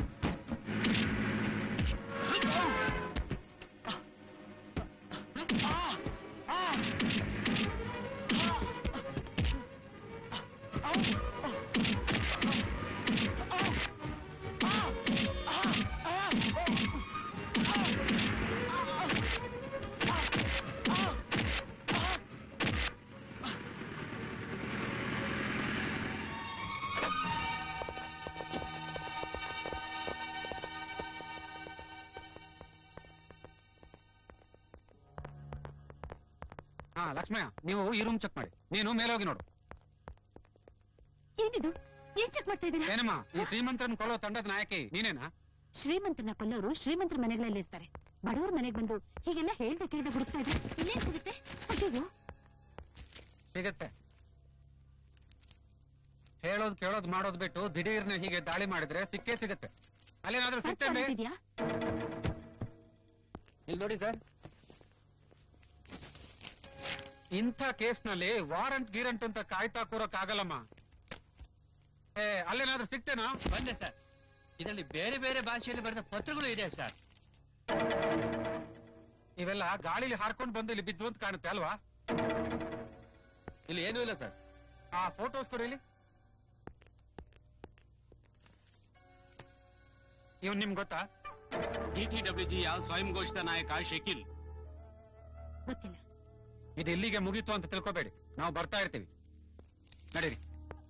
ಹಾ ಲಕ್ಷ್ಮಯ್ಯ ನೀವು ಈ ರೂಮ್ ಚೆಕ್ ಮಾಡಿ ನೀನು ಮೇಲೆ ಹೋಗಿ ನೋಡು ಏನಿದು ಏನ್ ಚೆಕ್ ಮಾಡ್ತಾ ಇದ್ದೀರಾ ಏನಮ್ಮ ಈ ಶ್ರೀಮಂತರನ್ನ ಕೊಲ್ಲೋ ತಂಡದ ನಾಯಕಿ ನೀನೇನಾ ಶ್ರೀಮಂತನ ಕೊಲ್ಲೋರು ಶ್ರೀಮಂತರ ಮನೆಗಳಲ್ಲಿ ಇರ್ತಾರೆ ಬಡವರ ಮನೆಗೆ ಬಂದು ಹೀಗೆಲ್ಲ ಹೇಳ್ದೆ ಕೇಳ್ದೆ ಹುಡುಕ್ತಾ ಇದ್ರೆ ಇಲ್ಲೇನ್ ಸಿಗುತ್ತೆ ಅಯ್ಯೋ ಸಿಗತ್ತೆ ಹೇಳೋದ್ ಕೇಳೋದ್ ಮಾಡೋದ್ ಬಿಟ್ಟು ದಿಢೀರ್ನ ಹೀಗೆ ದಾಳಿ ಮಾಡಿದ್ರೆ ಸಿಕ್ಕೇ ಸಿಗತ್ತೆ ಅಲ್ಲೇನಾದ್ರೂ ಸರ್ಚ್ ಸಿಗ್ತೇನೆ ಮಾಡಿದ್ಯಾ ಇಲ್ಲಿ ನೋಡಿ ಸರ್ ಇಂಥ ಕೇಸ್ನಲ್ಲಿ ವಾರಂಟ್ ಗೀರಂಟ್ ಅಂತ ಕಾಯ್ತಾ ಕೂರಕ್ ಆಗಲ್ಲಮ್ಮ ಏ ಅಲ್ಲೇನಾದ್ರೂ ಸಿಗ್ತೇನಾ ಬಂದೆ ಸರ್ ಇದರಲ್ಲಿ ಬೇರೆ ಬೇರೆ ಭಾಷೆಯಲ್ಲಿ ಬರೆದ ಪತ್ರಗಳು ಇದೆ ಸರ್ ಇವೆಲ್ಲ ಗಾಳಿಲಿ ಹಾರ್ಕೊಂಡ್ ಬಂದು ಇಲ್ಲಿ ಬಿದ್ದು ಅಂತ ಕಾಣುತ್ತೆ ಅಲ್ವಾ ಇಲ್ಲಿ ಏನೂ ಇಲ್ಲ ಸರ್ ಆ ಫೋಟೋಸ್ ಕೊಡಿ ಇಲ್ಲಿ ಇವ್ನ್ ನಿಮ್ಗೆ ಗೊತ್ತಾ ಡಿಟಿಡಬ್ಲ್ಯೂಜಿಯ ಸ್ವಯಂ ಘೋಷಿತ ನಾಯಕ ಶಕೀಲ್ ಗೊತ್ತಿಲ್ಲ ಇದು ಇಲ್ಲಿಗೆ ಮುಗೀತು ಅಂತ ತಿಳ್ಕೊಬೇಡಿ ನಾವು ಬರ್ತಾ ಇರ್ತೀವಿ ನಡೀರಿ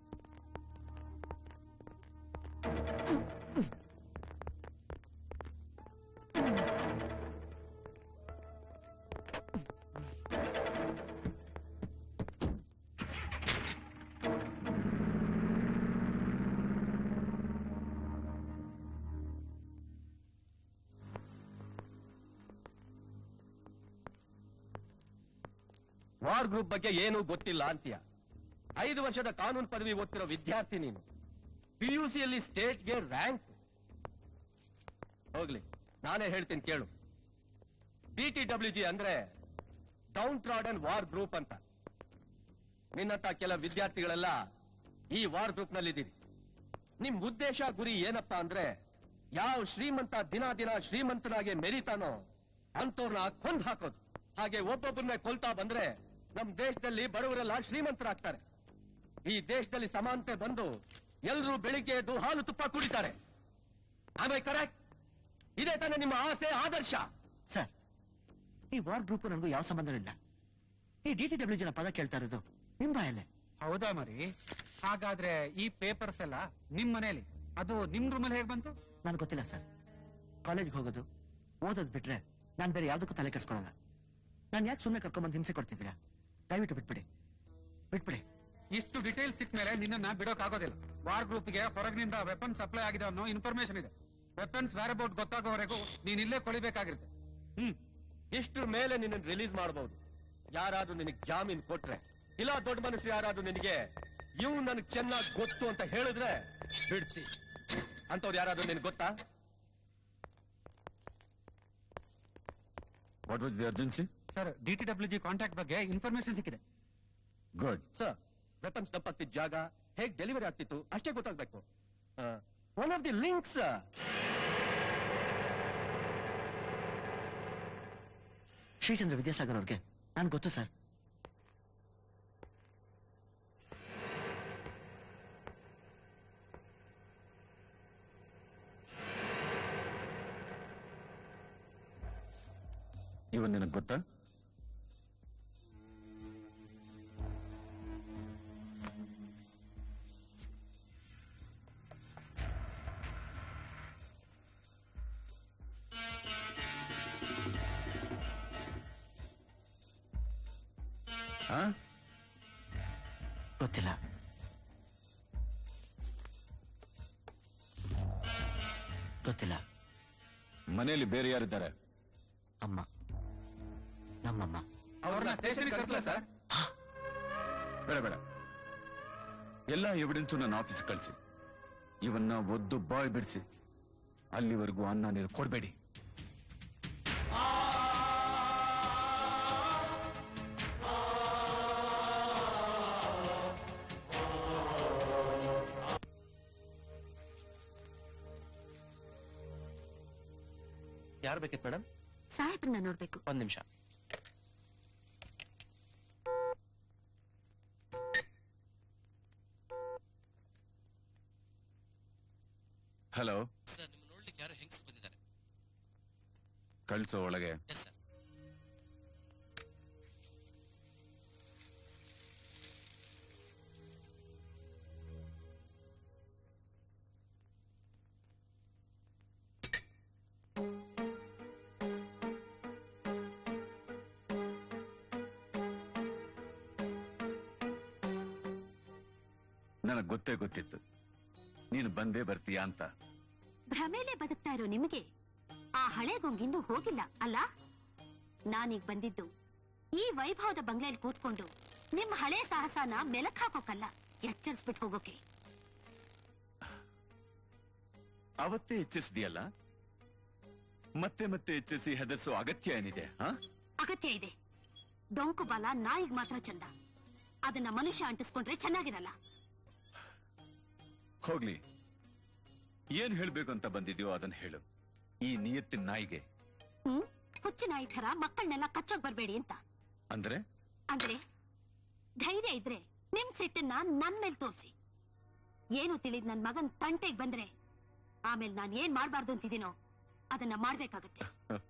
ವಾರ್ ಗ್ರೂಪ್ ಬಗ್ಗೆ ಏನೂ ಗೊತ್ತಿಲ್ಲ ಅಂತೀಯ ಐದು ವರ್ಷದ ಕಾನೂನು ಪದವಿ ಓದ್ತಿರೋ ವಿದ್ಯಾರ್ಥಿ ನೀನು ಪಿ ಯು ಸಿಯಲ್ಲಿ ಸ್ಟೇಟ್ಗೆ ರ್ಯಾಂಕ್ ಹೋಗ್ಲಿ ನಾನೇ ಹೇಳ್ತೀನಿ ಕೇಳು ಡಿ ಟಿ ಡಬ್ಲ್ಯೂ ಜಿ ಅಂದ್ರೆ ಡೌನ್ ಟ್ರಾಡನ್ ವಾರ್ ಗ್ರೂಪ್ ಅಂತ ನಿನ್ನಂತ ಕೆಲ ವಿದ್ಯಾರ್ಥಿಗಳೆಲ್ಲ ಈ ವಾರ್ ಗ್ರೂಪ್ ನಲ್ಲಿದ್ದೀರಿ ನಿಮ್ ಉದ್ದೇಶ ಗುರಿ ಏನಪ್ಪಾ ಅಂದ್ರೆ ಯಾವ ಶ್ರೀಮಂತ ದಿನ ದಿನ ಶ್ರೀಮಂತನಾಗೆ ಮೆರಿತಾನೋ ಅಂತವ್ರನ್ನ ಕೊಂದ್ ಹಾಕೋದು ಹಾಗೆ ಒಬ್ಬೊಬ್ಬರನ್ನ ಕೊಲ್ತಾ ಬಂದ್ರೆ ನಮ್ ದೇಶದಲ್ಲಿ ಬಡವರೆಲ್ಲ ಶ್ರೀಮಂತರಾಗ್ತಾರೆ ಈ ದೇಶದಲ್ಲಿ ಸಮಾನತೆ ಬಂದು ಎಲ್ರೂ ಬೆಳಿಗ್ಗೆ ಎದ್ದು ಹಾಲು ತುಪ್ಪ ಕುಡಿತಾರೆ ಆಮೇಲೆ ಕರೆಕ್ಟ್ ಇದೇ ತಾನೇ ನಿಮ್ಮ ಆಸೆ ಆದರ್ಶ ಸರ್ ಈ ವಾರ್ ಗ್ರೂಪ್ ನನಗೂ ಯಾವ ಸಂಬಂಧವಿಲ್ಲ ಈ ಡಿ ಟಿ ಡಬ್ಲ್ಯೂ ಜನ ಪದ ಕೇಳ್ತಾ ಇರೋದು ನಿಮ್ ಬಾಯಲ್ಲೇ ಹೌದಾ ಮರಿ ಹಾಗಾದ್ರೆ ಈ ಪೇಪರ್ಸ್ ಎಲ್ಲ ನಿಮ್ ಮನೇಲಿ ಅದು ನಿಮ್ ರೂಮಲ್ಲಿ ಹೇಗ್ ಬಂತು ನನ್ಗೆ ಗೊತ್ತಿಲ್ಲ ಸರ್ ಕಾಲೇಜ್ಗೆ ಹೋಗೋದು ಓದೋದ್ ಬಿಟ್ರೆ ನಾನ್ ಬೇರೆ ಯಾವ್ದಕ್ಕೂ ತಲೆ ಕೆಡ್ಸ್ಕೊಳಲ್ಲ ನಾನ್ ಯಾಕೆ ಸುಮ್ಮನೆ ಕರ್ಕೊಂಬಂದು ಹಿಂಸೆ ಕೊಡ್ತಿದ್ದೀರಾ ದಯವಿಟ್ಟು ಬಿಟ್ಬಿಡಿ ಬಿಟ್ಬಿಡಿ ಇಷ್ಟು ಡೀಟೇಲ್ಸ್ ಸಿಕ್ಕ ಮೇಲೆ ನಿನ್ನನ್ನ ಬಿಡೋಕ್ ಆಗೋದಿಲ್ಲ ವಾರ್ ಗ್ರೂಪ್ಗೆ ಹೊರಗಿನಿಂದ ವೆಪನ್ ಸಪ್ಲೈ ಆಗಿದೆ ಅನ್ನೋ ಇನ್ಫಾರ್ಮೇಶನ್ ಇದೆ ವೆಪನ್ಸ್ ಬೇರೆ ಬೋಟ್ ಗೊತ್ತಾಗೋವರೆಗೂ ನೀನ್ ಇಲ್ಲೇ ಕೊಳಿಬೇಕಾಗಿರುತ್ತೆ ಹ್ಮ್ ಇಷ್ಟ್ರ ಮೇಲೆ ನಿನ್ನ ರಿಲೀಸ್ ಮಾಡಬಹುದು ಯಾರಾದ್ರೂ ನಿನಗೆ ಜಾಮೀನ್ ಕೊಟ್ರೆ ಇಲ್ಲ ದೊಡ್ಡ ಮನುಷ್ಯರು ಯಾರಾದ್ರೂ ನಿನಗೆ ಇವ್ ನನಗ್ ಚೆನ್ನಾಗಿ ಗೊತ್ತು ಅಂತ ಹೇಳಿದ್ರೆ ಬಿಡ್ತಿ ಅಂತವ್ರು ಯಾರಾದ್ರೂ ನಿನಗೆ ಗೊತ್ತಾ what was the urgency sir D T W G contact ಬಗ್ಗೆ ಇನ್ಫಾರ್ಮೇಶನ್ ಸಿಕ್ಕಿದೆ ಗುಡ್ ಸರ್ ವೆಪನ್ಸ್ ಡಂಪ್ ಆಗ್ತಿದ್ದ ಜಾಗ ಹೇಗ್ ಡೆಲಿವರಿ ಆಗ್ತಿತ್ತು ಅಷ್ಟೇ ಗೊತ್ತಾಗ್ಬೇಕು one of the links Shrichandra Vidyasagar ಅವ್ರಿಗೆ ನಾನು ಗೊತ್ತು ಸರ್ ಇವನ್ ನಿನಗೆ ಗೊತ್ತಾ ಹಾ ಗೊತ್ತಿಲ್ಲ ಗೊತ್ತಿಲ್ಲ ಮನೆಯಲ್ಲಿ ಬೇರೆ ಯಾರಿದ್ದಾರೆ ಅಮ್ಮ ನಮ್ಮಮ್ಮ ಅವ್ರನ್ನ ಸ್ಟೇಷನ್ ಕಳಿಸ್ಲಾ ಸರ್ ಬೇಡ ಬೇಡ ಎಲ್ಲ ಎವಿಡೆನ್ಸು ನನ್ನ ಆಫೀಸ್ ಕಳಿಸಿ ಇವನ್ನ ಒದ್ದು ಬಾಯ್ ಬಿಡಿಸಿ ಅಲ್ಲಿವರೆಗೂ ಅನ್ನ ನೀರು ಕೊಡಬೇಡಿ ಯಾರು ಬೇಕಿತ್ತು ಮೇಡಮ್ ಸಾಹೇಬ್ರನ್ನ ನೋಡ್ಬೇಕು ಒಂದ್ ನಿಮಿಷ ಹಲೋ ಸರ್ ನಿಮ್ಮ ನೋಡ್ಲಿಕ್ಕೆ ಯಾರು ಹೆಂಗ್ಸ್ ಬಂದಿದ್ದಾರೆ ಕಳ್ಸೋ ಒಳಗೆ ಎಸ್ ಸರ್ ನನಗೆ ಗೊತ್ತೇ ಗೊತ್ತಿತ್ತು ನೀನು ಬಂದೇ ಬರ್ತೀಯಾ ಅಂತ ಭ್ರಮೇಲೆ ಬದುಕ್ತಾ ಇರೋ ನಿಮಗೆ ಆ ಹಳೆ ಗೊಂಗಿನ್ನೂ ಹೋಗಿಲ್ಲ ಅಲ್ಲ ನಾನೀಗ ಬಂದಿದ್ದು ಈ ವೈಭವದ ಬಂಗ್ಲೆಯಲ್ಲಿ ಕೂತ್ಕೊಂಡು ನಿಮ್ ಹಳೆ ಸಾಹಸನ ಮೆಲಕ್ ಹಾಕೋಕಲ್ಲ ಎಚ್ಚರಿಸ್ಬಿಟ್ಟು ಹೋಗೋಕೆ ಅವತ್ತೇ ಹೆಚ್ಚಿಸಿದೆಯಲ್ಲ ಮತ್ತೆ ಮತ್ತೆ ಹೆಚ್ಚಿಸಿ ಹೆದರ್ಸೋ ಅಗತ್ಯ ಏನಿದೆ ಹಾ ಅಗತ್ಯ ಇದೆ ಡೊಂಕು ಬಾಲ ನಾಯಿಗ್ ಮಾತ್ರ ಚಂದ ಅದನ್ನ ಮನುಷ್ಯ ಅಂಟಿಸ್ಕೊಂಡ್ರೆ ಚೆನ್ನಾಗಿರಲ್ಲ ಹೋಗ್ಲಿ ಏನ್ ಹೇಳ್ಬೇಕು ಅಂತ ಬಂದಿದ್ಯೋ ಅದನ್ನ ಹೇಳು ಈ ನಿಯತ್ತಿನ ನಾಯಿಗೆ ಹ್ಮ್ ಹುಚ್ಚು ನಾಯಿ ಥರ ಮಕ್ಕಳನ್ನೆಲ್ಲ ಕಚ್ಚೋಕ್ ಬರ್ಬೇಡಿ ಅಂತ ಅಂದ್ರೆ ಅಂದ್ರೆ ಧೈರ್ಯ ಇದ್ರೆ ನಿಮ್ ಸಿಟ್ಟನ್ನ ನನ್ ಮೇಲ್ ತೋರ್ಸಿ ಏನು ತಿಳಿದ್ ನನ್ ಮಗನ್ ತಂಟೆಗ್ ಬಂದ್ರೆ ಆಮೇಲೆ ನಾನ್ ಏನ್ ಮಾಡ್ಬಾರ್ದು ಅಂತಿದ್ದೀನೋ ಅದನ್ನ ಮಾಡ್ಬೇಕಾಗತ್ತೆ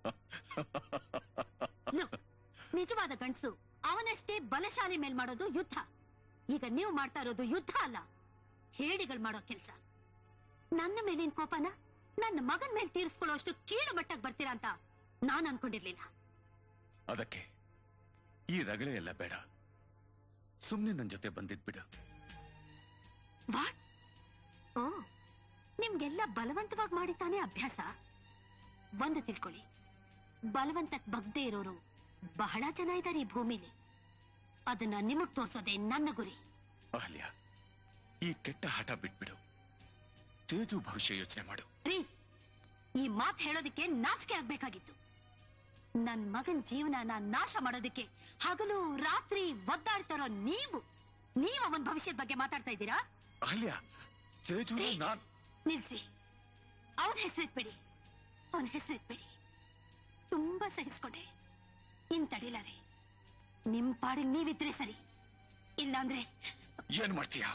Look, ನಿಜವಾದ ಗಂಡ್ಸು ಅವನಷ್ಟೇ ಬಲಶಾಲಿ ಮೇಲ್ ಮಾಡೋದು ಯುದ್ಧ ಈಗ ನೀವು ಮಾಡ್ತಾ ಇರೋದು ಯುದ್ಧ ಅಲ್ಲ ಹೇಡಿಗಳು ಮಾಡೋ ಕೆಲ್ಸ ನನ್ನ ಮೇಲಿನ ಕೋಪನ ನನ್ನ ಮಗನ್ ಮೇಲೆ ತೀರಿಸ್ಕೊಳ್ಳೋ ಅಷ್ಟು ಕೀಳು ಮಟ್ಟಕ್ಕೆ ಬರ್ತೀರಾ ಅಂತ ನಾನ್ ಅನ್ಕೊಂಡಿರ್ಲಿಲ್ಲ ಅದಕ್ಕೆ ಈ ರಗಳೆ ಎಲ್ಲ ಬೇಡ ಸುಮ್ನೆ ನನ್ ಜೊತೆ ಬಂದಿದ್ಬಿಡು ವಾಟ್ ಓ ನಿಮ್ಗೆಲ್ಲ ಬಲವಂತವಾಗಿ ಮಾಡಿ ತಾನೇ ಅಭ್ಯಾಸ ಒಂದು ತಿಳ್ಕೊಳ್ಳಿ ಬಲವಂತಕ್ ಬಗ್ದೇ ಇರೋರು ಬಹಳ ಜನ ಇದ್ದಾರೆ ಈ ಭೂಮಿಲಿ ಅದನ್ನ ನಿಮಗ್ ತೋರ್ಸೋದೇ ನನ್ನ ಗುರಿ ಅಹಲ್ಯ ಈ ಕೆಟ್ಟ ಹಠ ಬಿಟ್ಬಿಡು ತೇಜು ಭವಿಷ್ಯ ಯೋಚನೆ ಮಾಡು ರೀ ಈ ಮಾತ್ ಹೇಳೋದಕ್ಕೆ ನಾಚಿಕೆ ಆಗ್ಬೇಕಾಗಿತ್ತು ನನ್ ಮಗನ್ ಜೀವನನ ನಾಶ ಮಾಡೋದಕ್ಕೆ ಹಗಲು ರಾತ್ರಿ ಒದ್ದಾಡ್ತಾರೋ ನೀವು ನೀವು ಅವನ್ ಭವಿಷ್ಯದ ಬಗ್ಗೆ ಮಾತಾಡ್ತಾ ಇದ್ದೀರಾ ಅಹಲ್ಯ ತೇಜು ನಾನ್ ನಿಲ್ಸಿ ಅವನ ಹೆಸರಿಟ್ಬೇಡಿ ಅವನ ಹೆಸರಿಟ್ಬೇಡಿ ತುಂಬಾ ಸಹಿಸ್ಕೊಂಡೆ ಇನ್ ತಡಿಲಾರೆ ನಿಮ್ ಪಾಡಿಗೆ ನೀವಿದ್ರೆ ಸರಿ ಇಲ್ಲಾಂದ್ರೆ ಏನ್ ಮಾಡ್ತೀಯಾ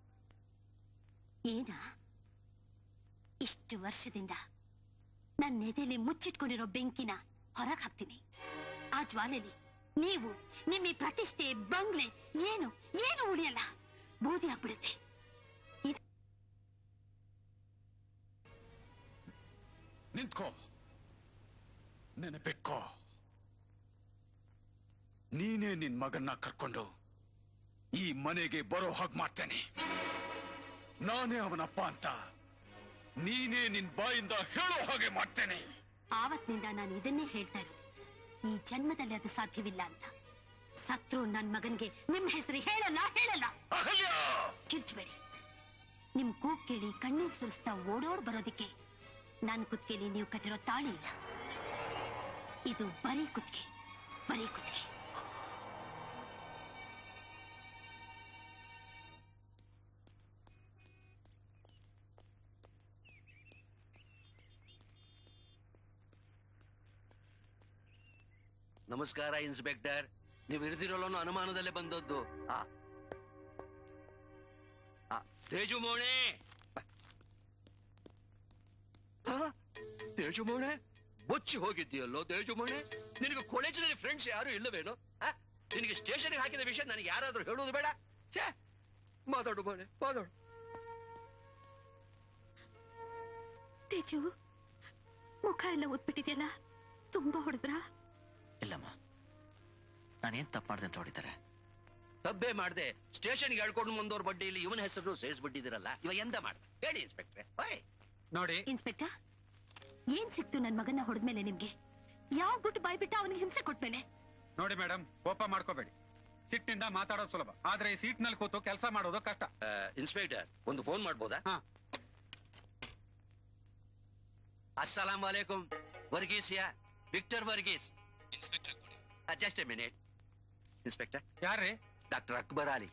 ಏನ ಇಷ್ಟು ವರ್ಷದಿಂದ ನನ್ನ ಎದೆಲಿ ಮುಚ್ಚಿಟ್ಕೊಂಡಿರೋ ಬೆಂಕಿನ ಹೊರಗ್ ಹಾಕ್ತೀನಿ ಆ ಜ್ವಾಲೆಲಿ ನೀವು ನಿಮ್ಮ ಈ ಪ್ರತಿಷ್ಠೆ ಬಂಗ್ಲೆ ಏನು ಏನು ಉಳಿಯಲ್ಲ ಬೂದಿ ಆಗ್ಬಿಡುತ್ತೆ ಇದು ನಿಂತ್ಕೋ ನೆನಪಿಟ್ಕೋ ನೀನೇ ನಿನ್ ಮಗನ್ನ ಕರ್ಕೊಂಡು ಈ ಮನೆಗೆ ಬರೋ ಹಾಗೆ ಮಾಡ್ತೇನೆ ನಾನೇ ಅವನಪ್ಪ ಅಂತ ನೀನೇ ನಿನ್ ಬಾಯಿಂದ ಹೇಳೋ ಹಾಗೆ ಮಾಡ್ತೇನೆ ಆವತ್ತಿನಿಂದ ನಾನು ಇದನ್ನೇ ಹೇಳ್ತಾ ಇರೋದು ಈ ಜನ್ಮದಲ್ಲಿ ಅದು ಸಾಧ್ಯವಿಲ್ಲ ಅಂತ ಸತ್ರು ನನ್ ಮಗನ್ಗೆ ನಿಮ್ ಹೆಸರು ಹೇಳಲ್ಲ ಹೇಳಲ್ಲ ಕಿರ್ಚ್ಬೇಡಿ ನಿಮ್ ಕೂಗ್ ಕೇಳಿ ಕಣ್ಣೀರ್ ಸುರಿಸ್ತಾ ಓಡೋಡ್ ಬರೋದಿಕ್ಕೆ ನನ್ ಕುತ್ಕೆಲಿ ನೀವು ಕಟ್ಟಿರೋ ತಾಳಿ ಇಲ್ಲ ಇದು ಬರೀ ಕುತ್ತಿಗೆ ಬರೀ ಕುತ್ತಿಗೆ ನಮಸ್ಕಾರ ಇನ್ಸ್ಪೆಕ್ಟರ್ ನೀವು ಹಿಡಿದಿರೋಲ್ಲೋ ಅನುಮಾನದಲ್ಲೇ ಬಂದದ್ದು ಆ ಆ, ತೇಜು ಮೋಣೆ ಆ, ತೇಜು ಮೋಣೆ ಬೊಚ್ಚಿ ಹೋಗಿದ್ದೀಯಲ್ಲೋ ತೇಜು ಮೋಣೆ ನಿನಗೆ ಕಾಲೇಜಿನಲ್ಲಿ ಫ್ರೆಂಡ್ಸ್ ಯಾರು ಇಲ್ಲವೇನೋ ಆ? ನಿನಗೆ ಸ್ಟೇಷನ್ಗೆ ಹಾಕಿದ ವಿಷಯ ನನಗೆ ಯಾರಾದ್ರೂ ಹೇಳುವುದು ಬೇಡ ಛೇ ಮಾತಾಡು ಮೋಣೆ ಮಾತಾಡು ತೇಜು ಮುಖ ಎಲ್ಲ ಒದ್ಬಿಟ್ಟಿದ್ಯಲ್ಲ ತುಂಬಾ ಹೊಡೆದ್ರಾ ಇಲ್ಲಮ್ಮ ನಾನೇನ್ ತಪ್ಪು ಮಾಡ್ದೆ ಅಂತ ಹೊಡಿತಾರೆ ತಬ್ಬೆ ಮಾಡ್ದೆ ಸ್ಟೇಷನ್ಗೆ ಹೇಳ್ಕೊಂಡು ಮುಂದೋರ್ ಬಡ್ಡಿಯಲ್ಲಿ ಇವನ ಹೆಸರು ಸೇರಿಸ್ಬಿಟ್ಟಿದ್ದೀರಲ್ಲ ಇವ ಎಂದ ಮಾಡ್ದೆ ಹೇಳಿ ಇನ್ಸ್ಪೆಕ್ಟ್ರೆ ಬಾಯ್ ನೋಡಿ ಇನ್ಸ್ಪೆಕ್ಟರ್ ಏನ್ ಸಿಕ್ತು ನನ್ ಮಗನ್ನ ಹೊಡೆದ್ಮೇಲೆ ನಿಮ್ಗೆ ಯಾವ ಗುಟ್ಟು ಬಾಯ್ಬಿಟ್ಟ ಅವನಿಗೆ ಹಿಂಸೆ ಕೊಟ್ಮೇಲೆ ನೋಡಿ ಮೇಡಮ್ ಕೋಪ ಮಾಡ್ಕೋಬೇಡಿ ಸಿಟ್ಟಿಂದ ಮಾತಾಡೋದು ಸುಲಭ ಆದ್ರೆ ಈ ಸೀಟ್ ನಲ್ಲಿ ಕೂತು ಕೆಲಸ ಮಾಡೋದು ಕಷ್ಟ ಇನ್ಸ್ಪೆಕ್ಟರ್ ಒಂದು ಫೋನ್ ಮಾಡ್ಬೋದಾ ಅಸ್ಸಲಾಂ ವಾಲೇಕುಂ Varghese yeah Victor Varghese inspector just a minute inspector ಯಾರ್ರಿ ಡಾಕ್ಟರ್ ಅಕ್ಬರ್ ಅಲಿ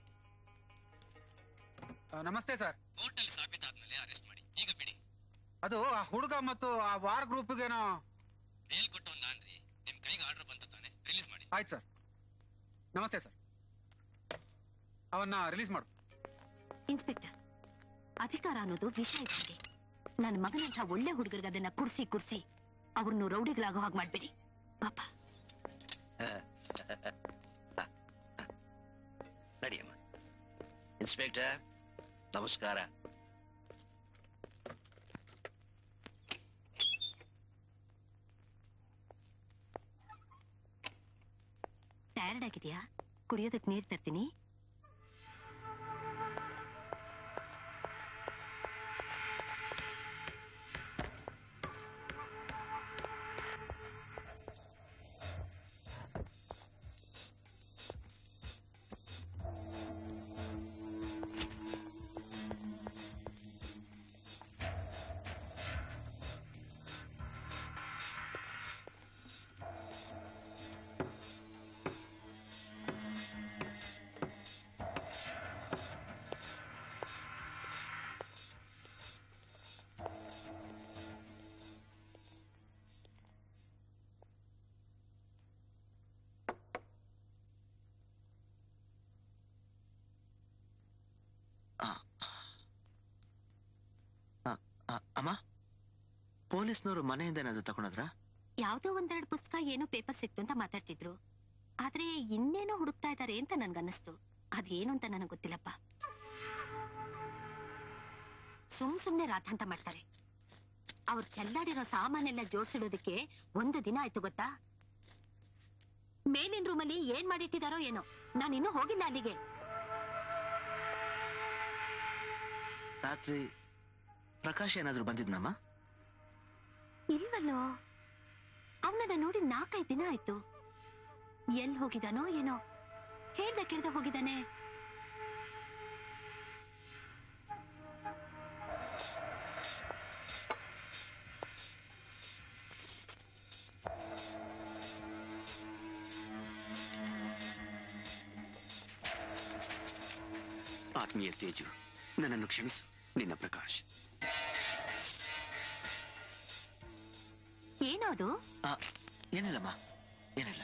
ಆ, ನಮಸ್ತೆ ಸರ್ ಕೋರ್ಟಲ್ಲಿ ಸಾಬೀತಾದ್ಮೇಲೆ ಅರೆಸ್ಟ್ ಮಾಡಿ ಈಗ ಬಿಡಿ ಅದು ಆ ಹುಡುಗ ಮತ್ತು ಆ ವಾರ್ ಗ್ರೂಪ್ಗೇನೋ ಬೇಲ್ ಕೊಟ್ಟವ್ ನಾನ್ರಿ ನಿಮ್ ಕೈಗೆ ಆರ್ಡರ್ ಬಂತ ತಾನೆ ರಿಲೀಸ್ ಮಾಡಿ ಆಯ್ತು ಸರ್ ನಮಸ್ತೆ ಸರ್ ಅವನ್ನ ರಿಲೀಸ್ ಮಾಡು ಇನ್ಸ್ಪೆಕ್ಟರ್ ಅಧಿಕಾರ ಅನ್ನೋದು ವಿಷ ಇದ್ದಂಗೆ ನನ್ನ ಮಗನಂತ ಒಳ್ಳೆ ಹುಡುಗರಿಗೆ ಅದನ್ನ ಕುರ್ಸಿ ಕುರ್ಸಿ ಅವ್ರನ್ನು ರೌಡಿಗಳಾಗೋ ಹಾಗೆ ಮಾಡ್ಬೇಡಿ ಪಾಪ ನಡಿಯಮ್ಮ ಇನ್ಸ್ಪೆಕ್ಟರ್ ನಮಸ್ಕಾರ ಟಯರ್ಡ್ ಆಗಿದ್ಯಾ ಕುಡಿಯೋದಕ್ಕೆ ನೀರ್ ತರ್ತೀನಿ ಆ, ಅಮ್ಮ ಪೊಲೀಸ್ನವರು ಮನೆಯಿಂದ ಏನಾದ್ರು ತಗೊಂಡ್ರ ಯಾವ್ದೋ ಒಂದೆರಡು ಪುಸ್ತಕ ಏನೋ ಪೇಪರ್ ಸಿಕ್ತು ಅಂತ ಮಾತಾಡ್ತಿದ್ರು ಆದ್ರೆ ಇನ್ನೇನೋ ಹುಡುಕ್ತಾ ಇದ್ದಾರೆ ಅಂತ ನನ್ಗನ್ನಿಸ್ತು ಅದೇನು ಅಂತ ನನಗೆ ಗೊತ್ತಿಲ್ಲಪ್ಪ ಸುಮ್ ಸುಮ್ನೆ ರಾಧಾಂತ ಮಾಡ್ತಾರೆ ಅವ್ರು ಚೆಲ್ಲಾಡಿರೋ ಸಾಮಾನೆಲ್ಲ ಜೋಡ್ಸಿಡೋದಕ್ಕೆ ಒಂದು ದಿನ ಆಯ್ತು ಗೊತ್ತಾ ಮೇಲಿನ ರೂಮಲ್ಲಿ ಏನ್ ಮಾಡಿಟ್ಟಿದಾರೋ ಏನೋ ನಾನು ಇನ್ನೂ ಹೋಗಿಲ್ಲ ಅಲ್ಲಿಗೆ ರಾತ್ರಿ ಪ್ರಕಾಶ್ ಏನಾದ್ರು ಬಂದಿದ್ನಮ್ಮ ಇಲ್ವಲ್ಲೋ ಅವನನ್ನ ನೋಡಿ ನಾಲ್ಕೈದು ದಿನ ಆಯ್ತು ಎಲ್ ಹೋಗಿದಾನೋ ಏನೋ ಹೇಳ್ದ ಕೇಳ್ದ ಹೋಗಿದ್ದಾನೆ ಆತ್ಮೀಯ ತೇಜು ನನ್ನನ್ನು ಕ್ಷಮಿಸು ನಿನ್ನ ಪ್ರಕಾಶ್ ಏನೋ ಅದು ಆ, ಏನಿಲ್ಲಮ್ಮ ಏನಿಲ್ಲ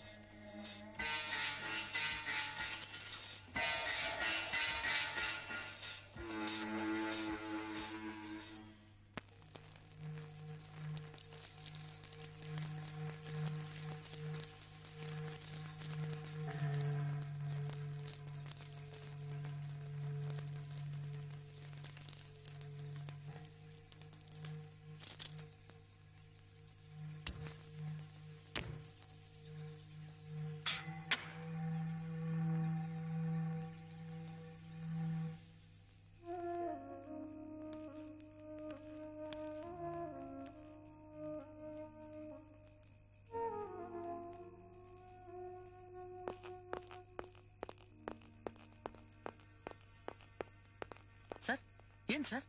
ಸರ್ ಏನ್ ಸರ್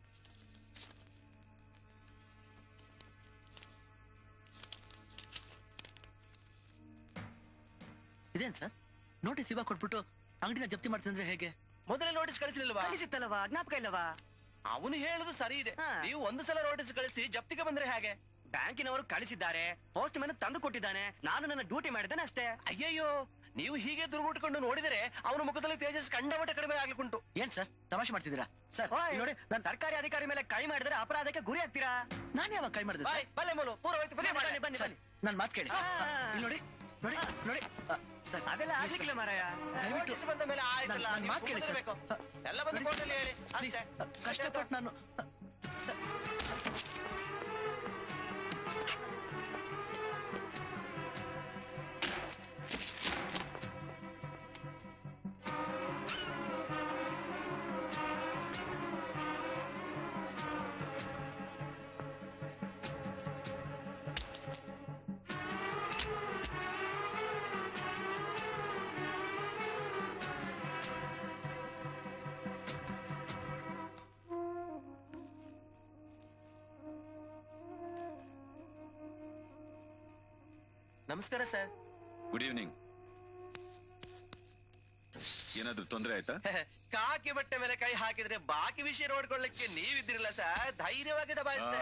ಇದೇನ್ ಸರ್ ನೋಟಿಸ್ ಇವಾಗ ಕೊಟ್ಬಿಟ್ಟು ಅಂಗಡಿನ ಜಪ್ತಿ ಮಾಡ್ತಂದ್ರೆ ಹೇಗೆ ಮೊದಲೇ ನೋಟಿಸ್ ಕಳಿಸಲಿಲ್ವಾ ಕಳಿಸಿತ್ತಲ್ಲವಾ ಜ್ಞಾಪಕ ಇಲ್ಲವಾ ಅವನು ಹೇಳುದು ಸರಿ ಇದೆ ನೀವು ಒಂದು ಸಲ ನೋಟಿಸ್ ಕಳಿಸಿ ಜಪ್ತಿಗೆ ಬಂದ್ರೆ ಹೇಗೆ ಬ್ಯಾಂಕಿನವರು ಕಳಿಸಿದ್ದಾರೆ ಪೋಸ್ಟ್ ಮ್ಯಾನ್ ತಂದು ಕೊಟ್ಟಿದ್ದಾನೆ ನಾನು ನನ್ನ ಡ್ಯೂಟಿ ಮಾಡಿದ್ದೇನೆ ಅಷ್ಟೇ ಅಯ್ಯಯ್ಯೋ ನೀವು ಹೀಗೆ ದುರ್ಗುಟ್ಕೊಂಡು ನೋಡಿದರೆ ಅವನ ಮುಖದಲ್ಲಿ ತೇಜಸ್ ಕಂಡಮಟ್ಟ ಕಡಿಮೆ ಆಗ್ಲಿಕ್ಕುಂಟು ಏನ್ ಸರ್ ತಮಾಷೆ ಮಾಡ್ತಿದ್ದೀರಾ ಸರ್ ನೋಡಿ ನಾನು ಸರ್ಕಾರಿ ಅಧಿಕಾರಿ ಮೇಲೆ ಕೈ ಮಾಡಿದ್ರೆ ಅಪರಾಧಕ್ಕೆ ಗುರಿ ಆಗ್ತೀರಾ ನಾನು ಯಾವಾಗ ಕೈ ಮಾಡಿದೆ ಬಾಯ್, ಬಲ್ಲೆ ಮೂಲು ಪೂರ ಹೋಯ್ತು ಬನ್ನಿ ಬನ್ನಿ ಬನ್ನಿ ಬನ್ನಿ ನನ್ ಮಾತು ಕೇಳಿ ಇಲ್ಲಿ ನೋಡಿ ನೋಡಿ ನೋಡಿ ಸರ್ ಅದೆಲ್ಲ ಆಗ್ಲಿಕ್ಕಿಲ್ಲ ಮಾರಾಯ ದಯವಿಟ್ಟು ನೋಟಿಸ್ ಬಂದ ಮೇಲೆ ಆಯ್ತಲ್ಲ ನನ್ ನೀವು ಮಾತು ಕೇಳಿ ಸರ್ ಸುಮ್ಮನಿರ್ಬೇಕು. ಎಲ್ಲ ಬಂದು ಕೋರ್ಟಲ್ಲಿ ಹೇಳಿ ಅಷ್ಟೇ. ಕಷ್ಟಪಟ್ಟು ನಾನು ಸರ್ ನಮಸ್ಕಾರ ಸರ್ ಗುಡ್ ಈವ್ನಿಂಗ್ ಏನಾದ್ರೂ ತೊಂದರೆ ಆಯ್ತಾ ಕಾಕಿ ಬಟ್ಟೆ ಮೇಲೆ ಕೈ ಹಾಕಿದ್ರೆ ಬಾಕಿ ವಿಷಯ ನೋಡ್ಕೊಳ್ಳಿಕ್ಕೆ ನೀವಿದ್ದಿರಲ್ಲ ಸರ್ ಧೈರ್ಯವಾಗಿ ದಬಾಯಿಸ್ತೆ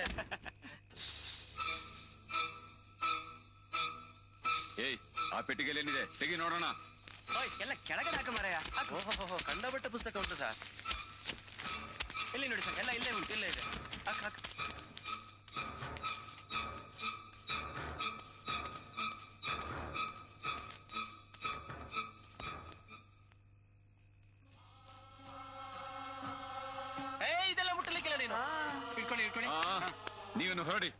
ಏಯ್ ಆ ಪೆಟ್ಟಿಗೆಯಲ್ಲಿ ಏನಿದೆ ತೆಗಿ ನೋಡೋಣ ಓಯ್ ಎಲ್ಲ ಕೆಳಗಡೆ ಹಾಕ ಮಾರಾಯ ಓಹೋ ಕಂಡಬಟ್ಟ ಪುಸ್ತಕ ಉಂಟು ಸರ್ ಇಲ್ಲಿ ನೋಡಿ ಸರ್ ಎಲ್ಲ ಇಲ್ಲೇ ಉಂಟು ಇಲ್ಲೇ ಇದೆ ಹಾಕ್ ಹಾಕ್ ಏ ಇದೆಲ್ಲ ಮುಟ್ಟಲಿಕ್ಕಿಲ್ಲ ನೀನು ಇಟ್ಕೊಳ್ಳಿ ಇಟ್ಕೊಳ್ಳಿ ಆ, ನೀವೇನು ಹೊರಡಿ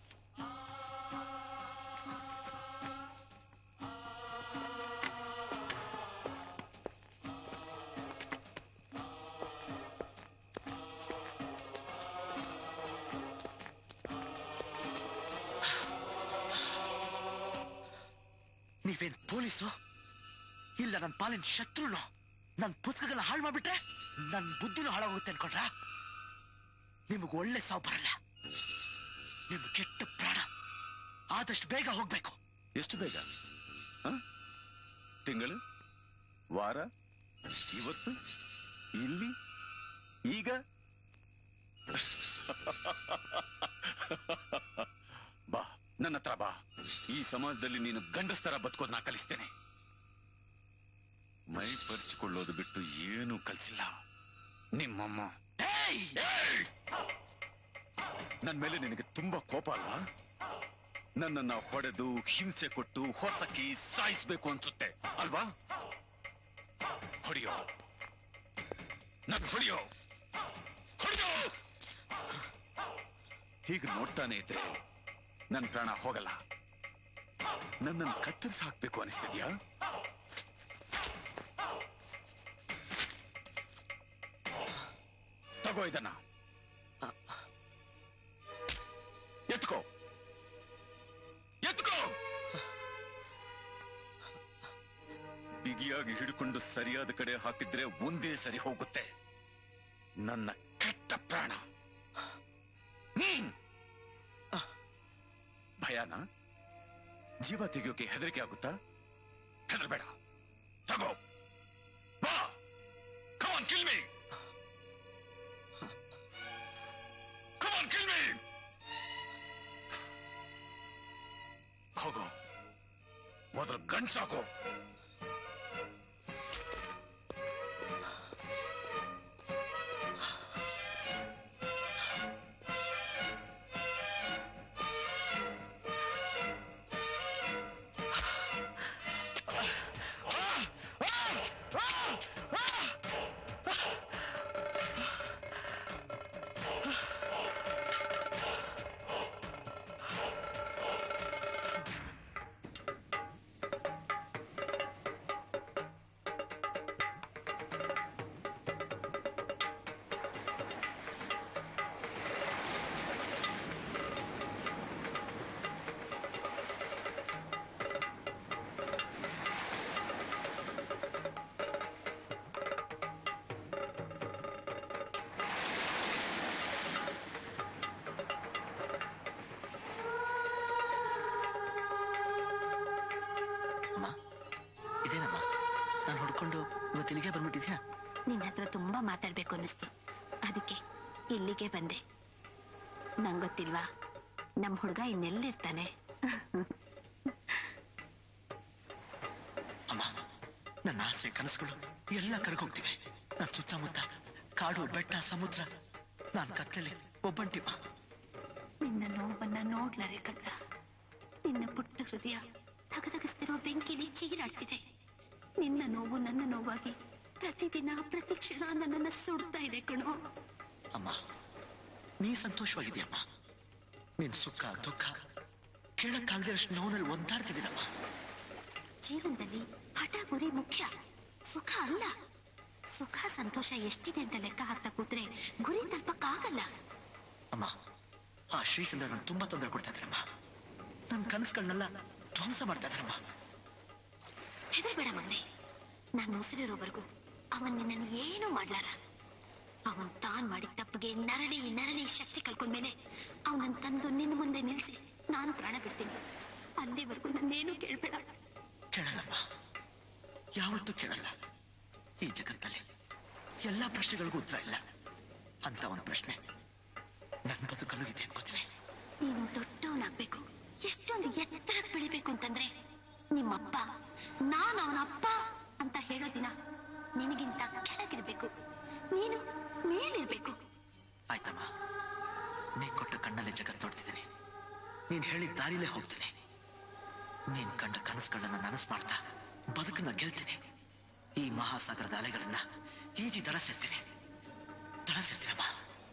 ನೀವೇನ್ ಪೊಲೀಸು ಇಲ್ಲ ನನ್ನ ಪಾಲಿನ ಶತ್ರುನು ನನ್ನ ಪುಸ್ತಕಗಳನ್ನ ಹಾಳು ಮಾಡ್ಬಿಟ್ರೆ ನನ್ನ ಬುದ್ಧಿನೂ ಹಾಳಾಗೋಗುತ್ತೆ ಅನ್ಕೊಂಡ್ರ ನಿಮಗೆ ಒಳ್ಳೆ ಸಾವು ಬರಲ್ಲ ನಿಮ್ ಕೆಟ್ಟ ಪ್ರಾಣ ಆದಷ್ಟು ಬೇಗ ಹೋಗ್ಬೇಕು ಎಷ್ಟು ಬೇಗ ಹ? ತಿಂಗಳು ವಾರ ಇವತ್ತು ಇಲ್ಲಿ ಈಗ ಬಾ ನನ್ನ ಹತ್ರ ಬಾ ಈ ಸಮಾಜದಲ್ಲಿ ನೀನು ಗಂಡಸ್ತರ ಬದುಕೋದ್ ನಾ ಕಲಿಸ್ತೇನೆ ಮೈ ಪರ್ಚಿಕೊಳ್ಳೋದು ಬಿಟ್ಟು ಏನು ಕಲ್ಸಿಲ್ಲ ನಿಮ್ಮಮ್ಮ ನನ್ ಮೇಲೆ ನಿನಗೆ ತುಂಬಾ ಕೋಪ ಅಲ್ವಾ ನನ್ನನ್ನ ಹೊಡೆದು ಹಿಂಸೆ ಕೊಟ್ಟು ಹೊಸಕಿ ಸಾಯಿಸ್ಬೇಕು ಅನ್ಸುತ್ತೆ ಅಲ್ವಾ ಹೊಡಿಯೋ ನನ್ ಹೊಡಿಯೋ ಹೊಡಿಯೋ ಹೀಗೆ ನೋಡ್ತಾನೆ ಇದ್ರೆ ನನ್ ಪ್ರಾಣ ಹೋಗಲ್ಲ ನನ್ನನ್ನು ಕತ್ತರಿಸಿ ಹಾಕ್ಬೇಕು ಅನಿಸ್ತಿದ್ಯಾ ತಗೋ ಇದನ್ನ ಎತ್ಕೋ ಎತ್ಕೋ ಬಿಗಿಯಾಗಿ ಹಿಡ್ಕೊಂಡು ಸರಿಯಾದ ಕಡೆ ಹಾಕಿದ್ರೆ ಒಂದೇ ಸರಿ ಹೋಗುತ್ತೆ ನನ್ನ ಕೆಟ್ಟ ಪ್ರಾಣ ಹ್ಮ್. ಭಯನಾ ಜೀವ ತೆಗೆಯೋಕೆ ಹೆದರಿಕೆ ಆಗುತ್ತಾ ಹೆದರ್ಬೇಡ ತಗೋ ಬಾ Come on, kill me! Come on, kill me! ಹೋಗೋ ಮೊದಲು ಗಂಡ್ಸಾಕೋ ಇವತ್ತಿಲ್ಲಿಗೆ ಬಂದ್ಬಿಟ್ಟಿದ್ಯಾ ನಿನ್ನ ಹತ್ರ ತುಂಬಾ ಮಾತಾಡ್ಬೇಕು ಅನ್ನಿಸ್ತು ಅದಕ್ಕೆ ಇಲ್ಲಿಗೆ ಬಂದೆ ನಂಗ್ ಗೊತ್ತಿಲ್ವಾ ನಮ್ ಹುಡುಗ ಇನ್ನೆಲ್ಲಿರ್ತಾನೆ ಅಮ್ಮ ನನ್ನ ಆಸೆ ಕನಸುಗಳು ಎಲ್ಲ ಕರ್ಗೋಗ್ತಿವೆ ನನ್ನ ಸುತ್ತಮುತ್ತ ಕಾಡು ಬೆಟ್ಟ ಸಮುದ್ರ ನಾನು ಕತ್ತಲೆ ಒಬ್ಬಂಟಿಮ್ಮ ನಿನ್ನ ನೋವನ್ನ ನೋಡ್ಲಾರೆ ಕಂದ ನಿನ್ನ ಪುಟ್ಟ ಹೃದಯ ತಗದಗಿಸ್ತಿರೋ ಬೆಂಕಿಲಿ ಚೀರಾಡ್ತಿದೆ ನಿನ್ನ ನೋವು ನನ್ನ ನೋವಾಗಿ ಪ್ರತಿದಿನ ಪ್ರತಿ ಕ್ಷಣ ನನ್ನನ್ನ ಸುಡ್ತಾ ಇದೆ ಕಣೋ ಅಮ್ಮ ನೀ ಸಂತೋಷವಾಗಿದ್ಯಮ್ಮ ನಿನ್ ಸುಖ ದುಃಖ ಕೇಳಕ್ಕಾಗದಿರಷ್ಟು ನೋವಲ್ಲಿ ಒದ್ದಾಡ್ತಿದ್ದೀನಮ್ಮ ಜೀವನದಲ್ಲಿ ಹಠ ಗುರಿ ಮುಖ್ಯ ಸುಖ ಅಲ್ಲ ಸುಖ ಸಂತೋಷ ಎಷ್ಟಿದೆ ಅಂತ ಲೆಕ್ಕ ಹಾಕ್ತಾ ಕೂತ್ರೆ ಗುರಿ ತಲುಪಕ್ಕಾಗಲ್ಲ ಅಮ್ಮ ಆ ಶ್ರೀಚಂದ್ರ ನಾನು ತುಂಬಾ ತೊಂದರೆ ಕೊಡ್ತಾ ಇದ್ದಾರಮ್ಮ ನನ್ನ ಕನಸುಗಳನ್ನೆಲ್ಲ ಧ್ವಂಸ ಮಾಡ್ತಾ ಇದ್ದಾರಮ್ಮ ಹೆದರ್ಬೇಡ ಮಗನೆ ನಾನು ಉಸಿರಿರೋವರೆಗೂ ಅವನ್ ನಿನ್ನನ್ನು ಏನೂ ಮಾಡ್ಲಾರ ಅವನ್ ತಾನ್ ಮಾಡಿದ ತಪ್ಪಿಗೆ ನರಳಿ ನರಳಿ ಶಕ್ತಿ ಕಳ್ಕೊಂಡ್ಮೇಲೆ ಅವನನ್ನ ತಂದು ನಿನ್ನ ಮುಂದೆ ನಿಲ್ಸಿ ನಾನು ಪ್ರಾಣ ಬಿಡ್ತೀನಿ ಅಲ್ಲಿವರೆಗೂ ನನ್ನೇನು ಕೇಳ್ಬೇಡ ಕೇಳಲ್ಲಮ್ಮ ಯಾವತ್ತೂ ಕೇಳಲ್ಲ ಈ ಜಗತ್ತಲ್ಲಿ ಎಲ್ಲಾ ಪ್ರಶ್ನೆಗಳಿಗೂ ಉತ್ತರ ಇಲ್ಲ ಅಂತ ಒಂದು ಪ್ರಶ್ನೆ ನನ್ನ ಬದುಕಲ್ಲೂ ಇದೆ ಅನ್ಕೋತೀನಿ ನೀನು ದೊಡ್ಡವನಾಗ್ಬೇಕು ಎಷ್ಟೊಂದು ಎತ್ತರಕ್ಕೆ ಬೆಳಿಬೇಕು ಅಂತಂದ್ರೆ ನಿಮ್ಮಪ್ಪ ನಾನು ಅವನ ಅಪ್ಪ ಅಂತ ಹೇಳೋ ದಿನ ನಿನಗಿಂತ ಕೆಳಗಿರ್ಬೇಕು ನೀನು ಮೇಲಿರ್ಬೇಕು ಆಯ್ತಮ್ಮ ನೀ ಕೊಟ್ಟ ಕಣ್ಣಲ್ಲೇ ಜಗತ್ ನೋಡ್ತಿದ್ದೀನಿ ನೀನ್ ಹೇಳಿದ ದಾರಿಲೇ ಹೋಗ್ತೀನಿ ನೀನ್ ಕಂಡ ಕನಸುಗಳನ್ನ ನನಸು ಮಾಡ್ತಾ ಬದುಕನ್ನ ಗೆಲ್ತೀನಿ ಈ ಮಹಾಸಾಗರದ ಅಲೆಗಳನ್ನ ಈಜಿ ದಡ ಸೇರ್ತೀನಿ ದಡ ಸೇರ್ತೀನಮ್ಮ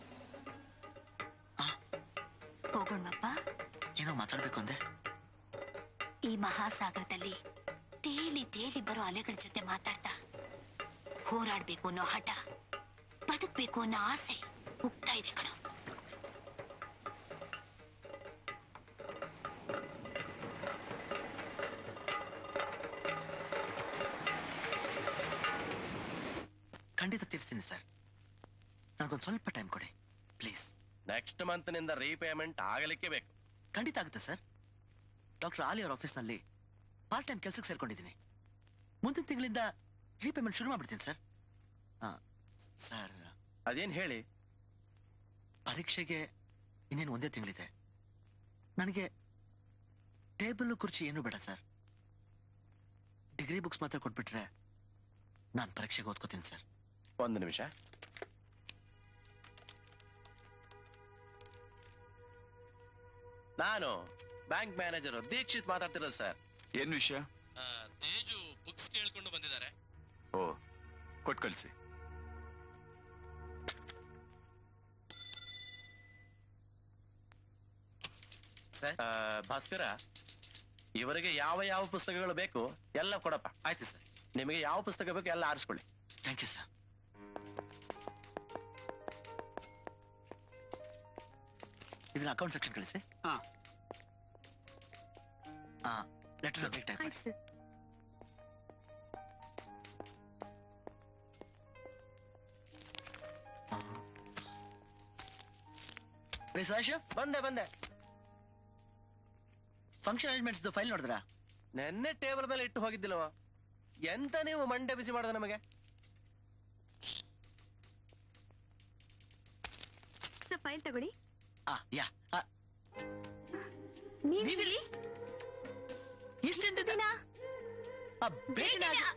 ಹೋಗೋಣಪ್ಪ ಏನೋ ಮಾತಾಡ್ಬೇಕು ಅಂದೆ ಈ ಮಹಾಸಾಗರದಲ್ಲಿ ತೇಲಿ ತೇಲಿ ಬರೋ ಅಲೆಗಳ ಜೊತೆ ಮಾತಾಡ್ತಾ ಹೋರಾಡ್ಬೇಕು ಅನ್ನೋ ಹಠ ಬದುಕ್ಬೇಕು ಅನ್ನೋ ಆಸೆ ಉಗ್ತಾ ಇದೆ ಕಣೋ ಖಂಡಿತ ತೀರ್ತೀನಿ ಸರ್ ನನಗೊಂದು ಸ್ವಲ್ಪ ಟೈಮ್ ಕೊಡಿ ಪ್ಲೀಸ್ ನೆಕ್ಸ್ಟ್ ಮಂತ್ ನಿಂದ ರೀಪೇಮೆಂಟ್ ಆಗಲಿಕ್ಕೆ ಬೇಕು ಖಂಡಿತ ಆಗುತ್ತೆ ಸರ್ ಡಾಕ್ಟರ್ ಆಲಿ ಅವ್ರ ಆಫೀಸ್ನಲ್ಲಿ ಪಾರ್ಟ್ ಟೈಮ್ ಕೆಲಸಕ್ಕೆ ಸೇರ್ಕೊಂಡಿದ್ದೀನಿ ಮುಂದಿನ ತಿಂಗಳಿಂದ ರೀಪೇಮೆಂಟ್ ಶುರು ಮಾಡ್ಬಿಡ್ತೀನಿ ಸರ್ ಸರ್ ಅದೇನ್ ಹೇಳಿ ಪರೀಕ್ಷೆಗೆ ಇನ್ನೇನು ಒಂದೇ ತಿಂಗಳಿದೆ ನನಗೆ ಟೇಬಲ್ ಕುರ್ಚಿ ಏನು ಬೇಡ ಸರ್ ಡಿಗ್ರಿ ಬುಕ್ಸ್ ಮಾತ್ರ ಕೊಟ್ಬಿಟ್ರೆ ನಾನು ಪರೀಕ್ಷೆಗೆ ಓದ್ಕೋತೀನಿ ಸರ್ ಒಂದು ನಿಮಿಷ ನಾನು ಬ್ಯಾಂಕ್ ಮ್ಯಾನೇಜರ್ ದೀಕ್ಷಿತ್ ಮಾತಾಡ್ತಿರೋದು ಸರ್ ಏನ್ ವಿಷಯ ತೇಜು ಬುಕ್ಸ್ ಕೇಳ್ಕೊಂಡು ಬಂದಿದ್ದಾರೆ ಓ ಕೊಟ್ ಕಳ್ಸಿ ಆ, ಭಾಸ್ಕರ ಇವರಿಗೆ ಯಾವ ಯಾವ ಪುಸ್ತಕಗಳು ಬೇಕು ಎಲ್ಲ ಕೊಡಪ್ಪ ಆಯ್ತು ಸರ್ ನಿಮಗೆ ಯಾವ ಪುಸ್ತಕ ಬೇಕು ಎಲ್ಲ ಆರಿಸ್ಕೊಳ್ಳಿ ಥ್ಯಾಂಕ್ ಯು ಸರ್ ಇದನ್ನ ಅಕೌಂಟ್ ಸೆಕ್ಷನ್ ಕಳಿಸಿ ಹಾ ಹಾ ಲೆಟರ್ ಟೈಪ್ ಮಾಡಿ ರೀ ಸದಾಶಿವ್ ಬಂದೆ ಬಂದೆ ಫಂಕ್ಷನ್ ಅರೇಂಜ್ಮೆಂಟ್ಸ್ ಫೈಲ್ ನೋಡಿದ್ರಾ ನೆನ್ನೆ ಟೇಬಲ್ ಮೇಲೆ ಇಟ್ಟು ಹೋಗಿದ್ದಿಲ್ವ ಎಂತ ನೀವು ಮಂಡೆ ಬಿಸಿ ಮಾಡಿದ ನಮಗೆ ಸರ್ ಫೈಲ್ ತಗೊಳ್ಳಿ ಆ ಯಾ ಆ, ನೀವಿಲ್ಲಿ ಇಷ್ಟೆಂತ ದಿನ ಆ, ಬೇಗನೆ ಆಗಿ-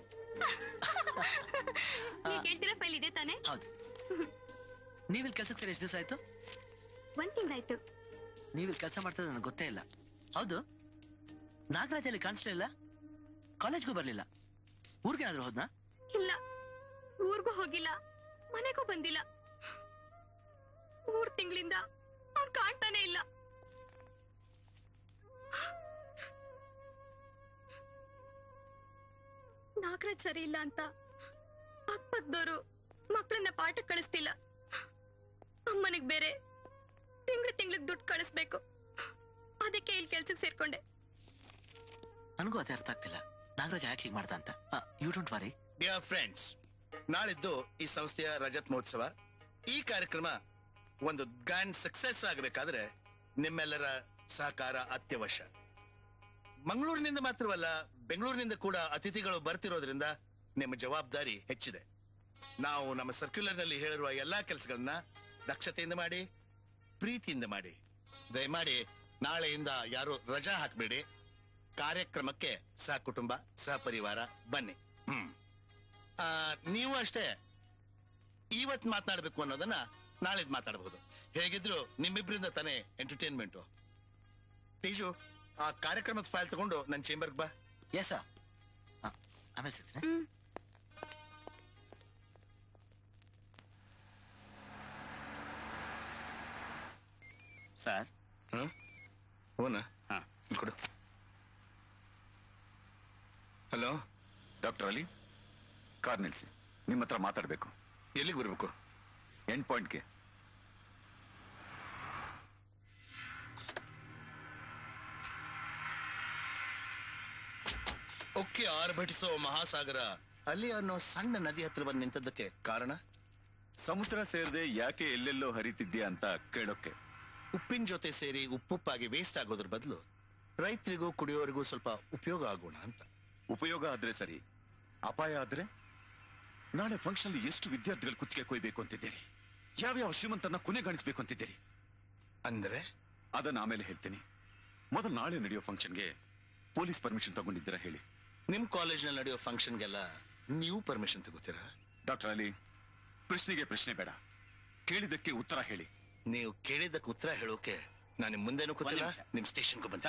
ನೀವು ಕೇಳ್ತಿರೋ ಫೈಲ್ ಇದೆ ತಾನೇ ಹೌದು ನೀವಿಲ್ಲಿ ಕೆಲ್ಸಕ್ಕೆ ಸೇರಿ ಎಷ್ಟು ದಿವಸ ಆಯ್ತು ಒಂದ್ ತಿಂಗಳಾಯ್ತು ನೀವಿಲ್ಲಿ ಕೆಲಸ ಮಾಡ್ತಿದ್ರೆ ನನಗೆ ಗೊತ್ತೇ ಇಲ್ಲ ಹೌದು ನಾಗರಾಜ್ ಅಲ್ಲಿ ಕಾಣಿಸ್ಲೇ ಇಲ್ಲ ಕಾಲೇಜ್ಗೂ ಬರ್ಲಿಲ್ಲ ಊರ್ಗೇನಾದ್ರೂ ಹೋದ್ನಾ ಇಲ್ಲ ಊರ್ಗೂ ಹೋಗಿಲ್ಲ ಮನೆಗೂ ಬಂದಿಲ್ಲ ಮೂರ್ ತಿಂಗಳಿಂದ ಅವ್ನ್ ಕಾಣ್ತಾನೆ ಇಲ್ಲ ನಾಗರಾಜ್ ಸರಿ ಇಲ್ಲ ಅಂತ ಅಕ್ಕಪಕ್ಕದವರು ಮಕ್ಕಳನ್ನ ಪಾಠ ಕಳಿಸ್ತಿಲ್ಲ ಅಮ್ಮನಿಗ್ ಬೇರೆ ತಿಂಗ್ಳು ತಿಂಗ್ಳಿಗೆ ದುಡ್ಡು ಕಳಿಸ್ಬೇಕು ಅದಕ್ಕೆ ಇಲ್ಲಿ ಕೆಲ್ಸಕ್ಕೆ ಸೇರ್ಕೊಂಡೆ ನನಗೂ ಅದೇ ಅರ್ಥ ಆಗ್ತಿಲ್ಲ ನಾಗರಾಜ್ ಯಾಕೆ ಹೀಗೆ ಮಾಡ್ದ ಅಂತ you don't worry dear friends ನಾಳಿದ್ದು ಈ ಸಂಸ್ಥೆಯ ರಜತ್ ಮಹೋತ್ಸವ ಈ ಕಾರ್ಯಕ್ರಮ ಒಂದು ಗ್ರ್ಯಾಂಡ್ ಸಕ್ಸಸ್ ಆಗಬೇಕಾದ್ರೆ ನಿಮ್ಮೆಲ್ಲರ ಸಹಕಾರ ಅತ್ಯವಶ್ಯ ಮಂಗಳೂರಿನಿಂದ ಮಾತ್ರವಲ್ಲ ಬೆಂಗಳೂರಿನಿಂದ ಕೂಡ ಅತಿಥಿಗಳು ಬರ್ತಿರೋದ್ರಿಂದ ನಿಮ್ಮ ಜವಾಬ್ದಾರಿ ಹೆಚ್ಚಿದೆ ನಾವು ನಮ್ಮ ಸರ್ಕ್ಯುಲರ್ನಲ್ಲಿ ಹೇಳಿರುವ ಎಲ್ಲಾ ಕೆಲಸಗಳನ್ನ ದಕ್ಷತೆಯಿಂದ ಮಾಡಿ ಪ್ರೀತಿಯಿಂದ ಮಾಡಿ ದಯಮಾಡಿ ನಾಳೆಯಿಂದ ಯಾರು ರಜಾ ಹಾಕ್ಬೇಡಿ ಕಾರ್ಯಕ್ರಮಕ್ಕೆ ಸಹ ಕುಟುಂಬ ಸಹ ಪರಿವಾರ ಬನ್ನಿ ಹ್ಮ್ ಆ, ನೀವು ಅಷ್ಟೇ ಇವತ್ ಮಾತನಾಡ್ಬೇಕು ಅನ್ನೋದನ್ನ ನಾಳೆದ್ ಮಾತಾಡಬಹುದು ಹೇಗಿದ್ರು ನಿಮ್ಮಿಬ್ರಿಂದ ತಾನೇ ಎಂಟರ್ಟೈನ್ಮೆಂಟು ತೇಜು ಆ ಕಾರ್ಯಕ್ರಮದ ಫೈಲ್ ತಗೊಂಡು ನನ್ನ ಚೇಂಬರ್ಗೆ ಬಾ ಎಸ್ ಆಮೇಲೆ ಸಿಗ್ತೀನಿ ಸರ್ ಓನಾ ಕೊಡು ಹಲೋ ಡಾಕ್ಟರ್ ಅಲಿ ಕಾರ್ ನಿಲ್ಸಿ ನಿಮ್ಮ ಹತ್ರ ಮಾತಾಡ್ಬೇಕು ಎಲ್ಲಿಗೆ ಬರ್ಬೇಕು ಎಂಡ್ ಪಾಯಿಂಟ್ಗೆ ಒಕ್ಕೆ ಆರ್ಭಟಿಸೋ ಮಹಾಸಾಗರ ಅಲ್ಲಿ ಅನ್ನೋ ಸಣ್ಣ ನದಿ ಹತ್ರ ಬಂದು ನಿಂತದ್ದಕ್ಕೆ ಕಾರಣ ಸಮುದ್ರ ಸೇರದೆ ಯಾಕೆ ಎಲ್ಲೆಲ್ಲೋ ಹರಿತಿದ್ಯಾ ಅಂತ ಕೇಳೋಕೆ ಉಪ್ಪಿನ ಜೊತೆ ಸೇರಿ ಉಪ್ಪುಪ್ಪಾಗಿ ವೇಸ್ಟ್ ಆಗೋದ್ರ ಬದಲು ರೈತರಿಗೂ ಕುಡಿಯೋರಿಗೂ ಸ್ವಲ್ಪ ಉಪಯೋಗ ಆಗೋಣ ಅಂತ ಉಪಯೋಗ ಆದ್ರೆ ಸರಿ ಅಪಾಯ ಆದ್ರೆ ನಾಳೆ ಫಂಕ್ಷನ್ ಎಷ್ಟು ವಿದ್ಯಾರ್ಥಿಗಳು ಕುತ್ತಿಗೆ ಕೊಯ್ಬೇಕು ಅಂತಿದ್ದೀರಿ ಯಾವ್ಯಾವ ಶ್ರೀಮಂತನ ಕೊನೆಗಾಣಿಸ್ಬೇಕು ಅಂತಿದ್ದೀರಿ ಅಂದ್ರೆ ಅದನ್ನ ಆಮೇಲೆ ಹೇಳ್ತೀನಿ ಮೊದಲು ನಾಳೆ ನಡೆಯೋ ಫಂಕ್ಷನ್ಗೆ ಪೊಲೀಸ್ ಪರ್ಮಿಷನ್ ತಗೊಂಡಿದ್ದೀರಾ ಹೇಳಿ ನಿಮ್ ಕಾಲೇಜ್ನಲ್ಲಿ ನಡೆಯೋ ಫಂಕ್ಷನ್ಗೆಲ್ಲ ನೀವು ಪರ್ಮಿಷನ್ ತಗೋತೀರಾ ಡಾಕ್ಟರ್ ಅಲಿ ಪ್ರಶ್ನೆಗೆ ಪ್ರಶ್ನೆ ಬೇಡ ಕೇಳಿದಕ್ಕೆ ಉತ್ತರ ಹೇಳಿ ನೀವು ಕೇಳಿದ್ದಕ್ಕೆ ಉತ್ತರ ಹೇಳೋಕೆ ನಾನು ನಿಮ್ ಮುಂದೆನೂ ಕೂತಿಲ್ಲ ನಿಮ್ ಸ್ಟೇಷನ್ಗೂ ಬಂದ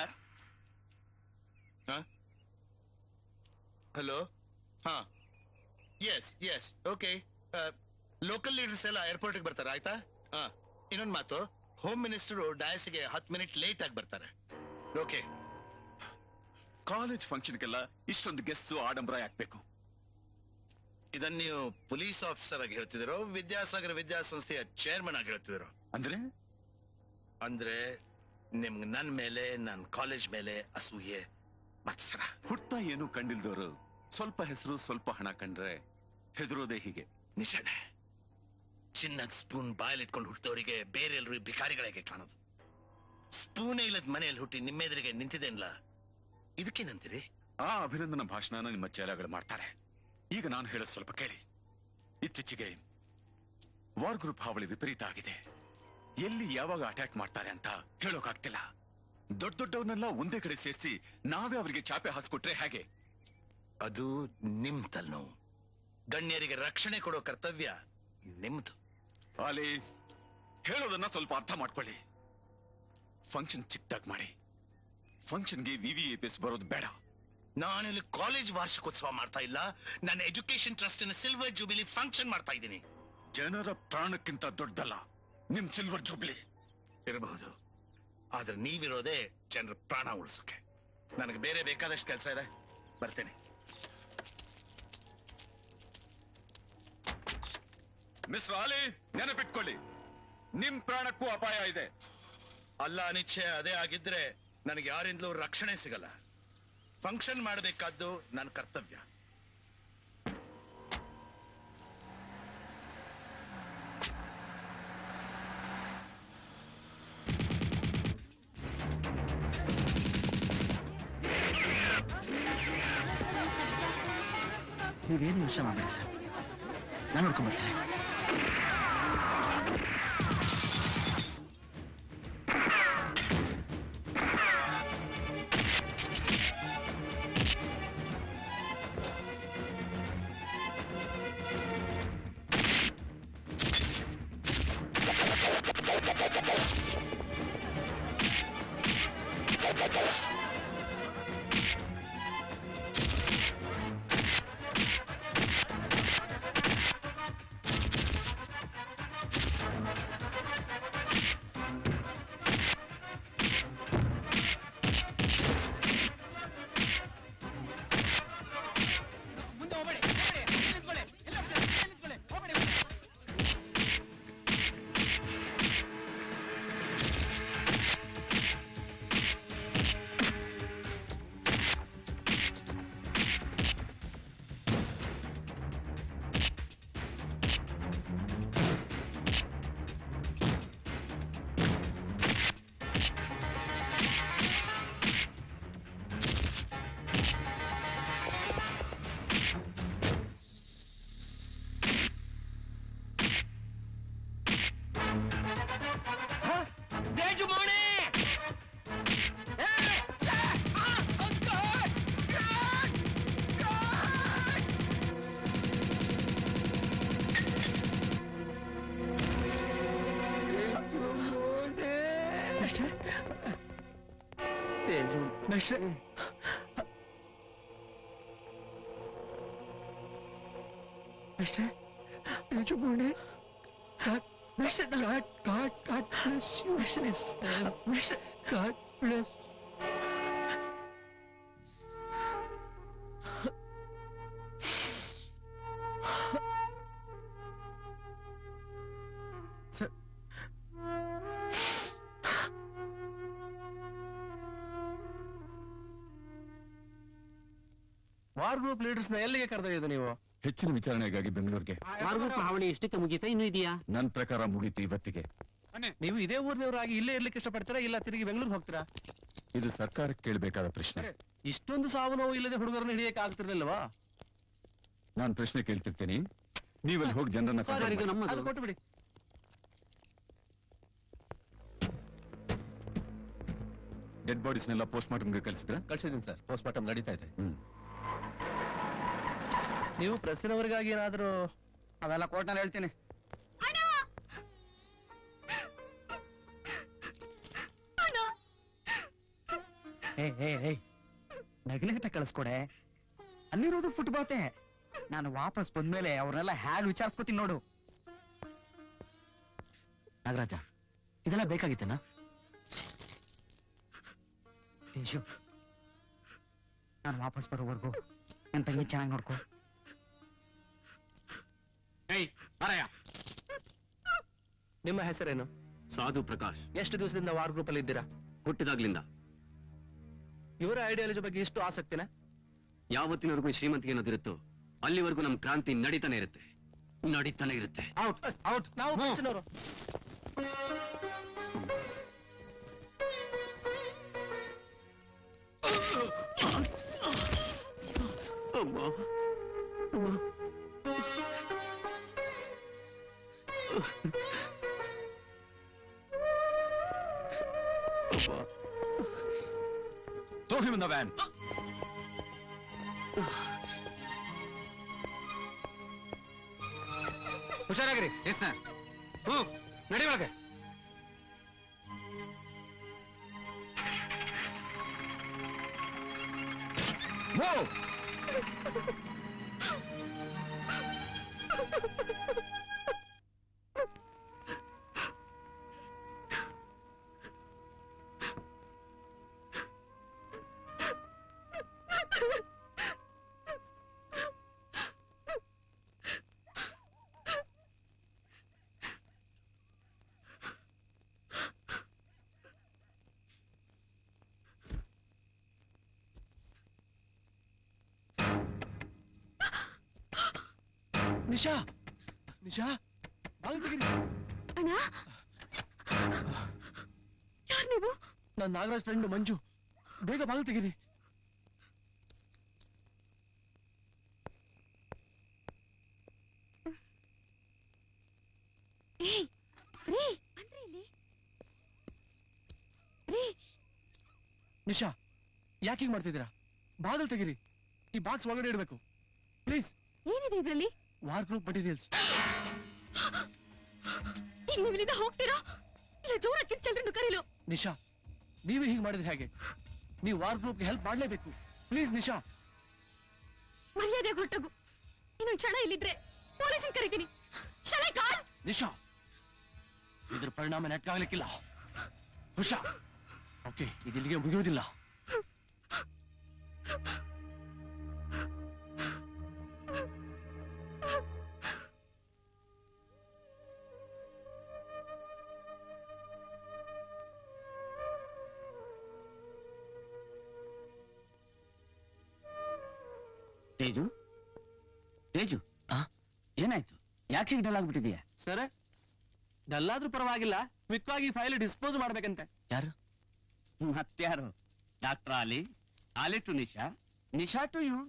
ಹಲೋ ಹಾ yes yes okay local leaders ಎಲ್ಲ ಏರ್ಪೋರ್ಟ್ಗೆ ಬರ್ತಾರೆ ಆಯ್ತಾ ಹಾ ಇನ್ನೊಂದು ಮಾತು ಹೋಮ್ ಮಿನಿಸ್ಟರ್ ಡಯಾಸ್ಗೆ ಹತ್ತು ಮಿನಿಟ್ ಲೇಟ್ ಆಗಿ ಬರ್ತಾರೆ ಓಕೆ ಕಾಲೇಜ್ ಫಂಕ್ಷನ್ಗೆಲ್ಲ ಇಷ್ಟೊಂದು ಗೆಸ್ಟು ಆಡಂಬರ ಯಾಕ್ಬೇಕು ಇದನ್ನ ನೀವು ಪೊಲೀಸ್ ಆಫೀಸರ್ ಆಗಿ ಹೇಳ್ತಿದಿರೋ ವಿದ್ಯಾಸಾಗರ ವಿದ್ಯಾಸಂಸ್ಥೆಯ ಚೇರ್ಮನ್ ಆಗಿ ಹೇಳ್ತಿದಿರೋ ಅಂದ್ರೆ ಅಂದ್ರೆ ನಿಮ್ಗೆ ನನ್ ಮೇಲೆ ನನ್ ಕಾಲೇಜ್ ಮೇಲೆ ಅಸೂಯೆ ಮತ್ಸರ ಹುಟ್ಟ ಏನು ಕಂಡಿಲ್ದವರು ಸ್ವಲ್ಪ ಹೆಸರು ಸ್ವಲ್ಪ ಹಣ ಕಂಡ್ರೆ ಹೆದರೋದೇ ಹೀಗೆ ನಿಜಾನೆ ಚಿನ್ನದ ಸ್ಪೂನ್ ಬಾಯಲ್ಲಿಟ್ಕೊಂಡು ಹುಟ್ಟಿದವರಿಗೆ ಬೇರೆ ಎಲ್ರು ಭಿಕಾರಿಗಳಿಗೆ ಕಾಣೋದು ಸ್ಪೂನೇ ಇಲ್ಲದ ಮನೆಯಲ್ಲಿ ಹುಟ್ಟಿ ನಿಮ್ಮೆದುರಿಗೆ ನಿಂತಿದ್ದೇನಲ್ಲ ಇದಕ್ಕೇನಂತೀರಿ ಆ ಅಭಿನಂದನ ಭಾಷಣನ ನಿಮ್ಮ ಚೇಲಾಗಳು ಮಾಡ್ತಾರೆ ಈಗ ನಾನು ಹೇಳೋದು ಸ್ವಲ್ಪ ಕೇಳಿ ಇತ್ತೀಚೆಗೆ ವಾರ್ ಗ್ರೂಪ್ ಹಾವಳಿ ವಿಪರೀತ ಆಗಿದೆ ಎಲ್ಲಿ ಯಾವಾಗ ಅಟ್ಯಾಕ್ ಮಾಡ್ತಾರೆ ಅಂತ ಹೇಳೋಕಾಗ್ತಿಲ್ಲ ದೊಡ್ಡ ದೊಡ್ಡವನ್ನೆಲ್ಲ ಒಂದೇ ಕಡೆ ಸೇರಿಸಿ ನಾವೇ ಅವರಿಗೆ ಚಾಪೆ ಹಾಸ್ಕೊಟ್ರೆ ಹೇಗೆ ಅದು ನಿಮ್ ತಲೆನೋವು ಗಣ್ಯರಿಗೆ ರಕ್ಷಣೆ ಕೊಡೋ ಕರ್ತವ್ಯ ನಿಮ್ದು ಅಲ್ಲಿ ಹೇಳೋದನ್ನ ಸ್ವಲ್ಪ ಅರ್ಥ ಮಾಡ್ಕೊಳ್ಳಿ ಫಂಕ್ಷನ್ ಚಿಕ್ಕದಾಗಿ ಮಾಡಿ ಫಂಕ್ಷನ್ಗೆ ವಿವಿಎಪಿಎಸ್ ಬರೋದು ಬೇಡ ನಾನಿಲ್ಲಿ ಕಾಲೇಜ್ ವಾರ್ಷಿಕೋತ್ಸವ ಮಾಡ್ತಾ ಇಲ್ಲ ನನ್ನ education trust silver jubilee function ಮಾಡ್ತಾ ಇದ್ದೀನಿ ಜನರ ಪ್ರಾಣಕ್ಕಿಂತ ದೊಡ್ಡಲ್ಲ ನಿಮ್ ಸಿಲ್ವರ್ ಜೂಬ್ಲಿ ಇರಬಹುದು ಆದ್ರೆ ನೀವಿರೋದೇ ಜನರ ಪ್ರಾಣ ಉಳಿಸೋಕೆ ನನಗೆ ಬೇರೆ ಬೇಕಾದಷ್ಟು ಕೆಲಸ ಇದೆ ಬರ್ತೇನೆ ಮಿಸ್ ಆಲಿ ನೆನಪಿಟ್ಕೊಳ್ಳಿ ನಿಮ್ ಪ್ರಾಣಕ್ಕೂ ಅಪಾಯ ಇದೆ ಅಲ್ಲ ಅನಿಚ್ಛೆ ಅದೇ ಆಗಿದ್ರೆ ನನಗೆ ಯಾರಿಂದಲೂ ರಕ್ಷಣೆ ಸಿಗಲ್ಲ ಫಂಕ್ಷನ್ ಮಾಡಬೇಕಾದ್ದು ನನ್ನ ಕರ್ತವ್ಯ ನೀವೇನು ಯೋಚನೆ ಮಾಡಬೇಡಿ ಸರ್ ನಾನು ನೋಡ್ಕೊಂಡ್ಬರ್ತೀನಿ ತೇಜು ಮೋಣೆ ತೇಜು ಮೇಷ್ಟ್ರೆ ಮೇಷ್ಟ್ರೆ ತೇಜು ಮೋಣೆ God, ಮೇಷ್ಟ್ರೆ God, God, God bless you, ಮೇಷ್ಟ್ರೆ ಮೇಷ್ಟ್ರೆ God bless sir war group leaders ನ ಎಲ್ಲಿಗೆ ಕರೆದೊಯ್ಯೋದು ನೀವು ಹೆಚ್ಚಿನ ವಿಚಾರಣೆಗಾಗಿ ಬೆಂಗಳೂರಿಗೆ ವಾರ್ ಗ್ರೂಪ್ ಹಾವಳಿ ಎಷ್ಟಕ್ಕೆ ಮುಗೀತಾ ಇನ್ನೂ ಇದೆಯಾ ನನ್ನ ಪ್ರಕಾರ ಮುಗೀತು ಇವತ್ತಿಗೆ ನೀವು ಇದೇ ಊರಿನವರಾಗಿ ಇಲ್ಲೇ ಇರ್ಲಿಕ್ಕೆ ಇಷ್ಟಪಡ್ತೀರಾ ಇಲ್ಲ ತಿರುಗಿ ಬೆಂಗಳೂರಿಗೆ ಹೋಗ್ತೀರಾ ಇದು ಸರ್ಕಾರಕ್ಕೆ ಕೇಳಬೇಕಾದ ಪ್ರಶ್ನೆ ಇಷ್ಟೊಂದು ಸಾವು ನೋವು ಇಲ್ಲದೆ ಹುಡುಗರನ್ನ ಹಿಡಿಯಕ್ಕೆ ಆಗ್ತಿರ್ಲಿಲ್ವಾ ನಾನು ಪ್ರಶ್ನೆ ಕೇಳ್ತಿರ್ತೀನಿ ನೀವಲ್ಲಿ ಹೋಗಿ ಜನರನ್ನ Sorry, contact ಇದು ಮಾಡಿ. ಅದು ಕೊಟ್ಟು ಬಿಡಿ ಡೆಡ್ ಬಾಡೀಸ್ನೆಲ್ಲ ಪೋಸ್ಟ್ ಮಾರ್ಟಮ್ಗೆ ಕಳಿಸಿದ್ರ ಕಳ್ಸಿದ್ದೀನಿ ಸರ್ ಪೋಸ್ಟ್ ಮಾರ್ಟಮ್ ನಡೀತಾ ಇದೆ ನೀವು ಪ್ರೆಸ್ಸಿನವರಿಗಾಗಿ ಏನಾದರೂ ಅದೆಲ್ಲ ಕೋರ್ಟ್ನಲ್ಲಿ ಹೇಳ್ತೀನಿ ಏ ಏ ಏ ನಗನಗತ ಕಳಿಸ್ಕೊಡೆ ಅಲ್ಲಿರೋದು ಫುಟ್ಬಾತೆ ನಾನು ವಾಪಸ್ ಬಂದ್ಮೇಲೆ ಅವ್ರನ್ನೆಲ್ಲ ಹ್ಯಾಗ್ ವಿಚಾರಿಸ್ಕೊತೀನಿ ನೋಡು ನಾಗರಾಜ ಇದೆಲ್ಲ ಬೇಕಾಗಿತ್ತೇನಾ ತೇಜು ನಾನು ವಾಪಸ್ ಬರೋವರೆಗೂ ನನ್ನ ತಂಗಿ ಚೆನ್ನಾಗಿ ನೋಡ್ಕೊ ಏಯ್ ಮಾರಾಯ ನಿಮ್ಮ ಹೆಸರೇನು ಸಾಧು ಪ್ರಕಾಶ್ ಎಷ್ಟು ದಿವಸದಿಂದ ವಾರ್ ಗ್ರೂಪ್ ಅಲ್ಲಿ ಇದ್ದೀರಾ ಹುಟ್ಟಿದಾಗ್ಲಿಂದ ಇವರ ಐಡಿಯಾಲಜಿ ಬಗ್ಗೆ ಇಷ್ಟು ಆಸಕ್ತಿನ ಯಾವತ್ತಿನವರೆಗೂ ಶ್ರೀಮಂತಿಗೆ ಅನ್ನೋದಿರುತ್ತೋ ಅಲ್ಲಿವರೆಗೂ ನಮ್ ಕ್ರಾಂತಿ ನಡೀತಾನೆ ಇರುತ್ತೆ ನಡೀತಾನೆ ಇರುತ್ತೆ ಔಟ್ ಔಟ್ ನಾವು ಪ್ರೆಸ್ಸಿನವರು Throw him in the van. ಹುಷಾರಾಗಿರಿ ಎಸ್ ಸರ್ ಹ್ಞೂ ನಡಿ ಒಳಗೆ Move! ನಿಶಾ ನಿಶಾ ಬಾಗಿಲು ತೆಗೀರಿ ಅಣ್ಣ ಯಾರು ನೀವು ನನ್ನ ನಾಗರಾಜ್ ಫ್ರೆಂಡ್ ಮಂಜು ಬೇಗ ಬಾಗಿಲು ತೆಗೀರಿ ಏಯ್ ರೀ ಅಂದ್ರೆ ಇಲ್ಲಿ ರೀ ನಿಶಾ ಯಾಕೆ ಹೀಗೆ ಮಾಡ್ತಿದ್ದೀರಾ ಬಾಗಿಲು ತೆಗೀರಿ ಈ ಬಾಕ್ಸ್ ಒಳಗಡೆ ಇಡಬೇಕು ಪ್ಲೀಸ್ ಏನಿದೆ ಇದ್ರಲ್ಲಿ ವಾರ್ ಗ್ರೂಪ್ ಮಟೀರಿಯಲ್ಸ್ ಈಗ ನೀವು ಇಲ್ಲಿಂದ ಹೋಗ್ತೀರಾ ಇಲ್ಲ ಜೋರ ಕಿರ್ಚಲ್ರಿ ಕರೀಲು ನಿಶಾ ನೀವೇ ಹೀಗೆ ಮಾಡಿದ್ರೆ ಹೇಗೆ ನೀವು ವಾರ್ ಗ್ರೂಪ್ಗೆ ಹೆಲ್ಪ್ ಮಾಡಲೇಬೇಕು ಪ್ಲೀಸ್ ನಿಶಾ ಮರ್ಯಾದೆ ಹೊರಟೋಗು ಇನ್ನೊಂದು ಕ್ಷಣ ಇಲ್ಲಿದ್ರೆ ಪೊಲೀಸನ್ ಕರಿತೀನಿ ಶಲೈ ಕಾಲ್ ನಿಶಾ ಇದ್ರ ಪರಿಣಾಮ ನೆಟ್ಟಾಗ್ಲಿಕ್ಕಿಲ್ಲ ಹುಷಾ ಓಕೆ ಇದು ಇಲ್ಲಿಗೆ ಮುಗಿಯೋದಿಲ್ಲ ತೇಜು ತೇಜು ಏನಾಯ್ತು ಯಾಕೆ ಹೀಗೆ ಡಲ್ ಆಗ್ಬಿಟ್ಟಿದೀಯ ಸರ್ ಡಲ್ಲಾದ್ರೂ ಪರವಾಗಿಲ್ಲ ಕ್ವಿಕ್ ಆಗಿ ಫೈಲ್ ಡಿಸ್ಪೋಸ್ ಮಾಡ್ಬೇಕಂತೆ ಯಾರು ಮತ್ಯಾರು doctor Ali Ali to Nisha Nisha to you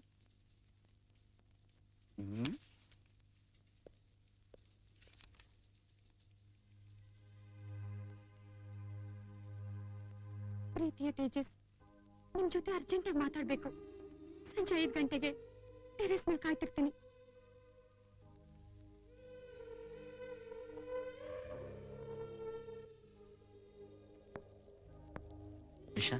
ಪ್ರೀತಿಯ ತೇಜಸ್ ನಿಮ್ ಜೊತೆ ಅರ್ಜೆಂಟಾಗಿ ಮಾತಾಡ್ಬೇಕು ಸಂಜೆ ಐದ್ ಗಂಟೆಗೆ ಟೆರೇಸ್ ಮೇಲೆ ಕಾಯ್ತಿರ್ತೀನಿ ಇಶಾ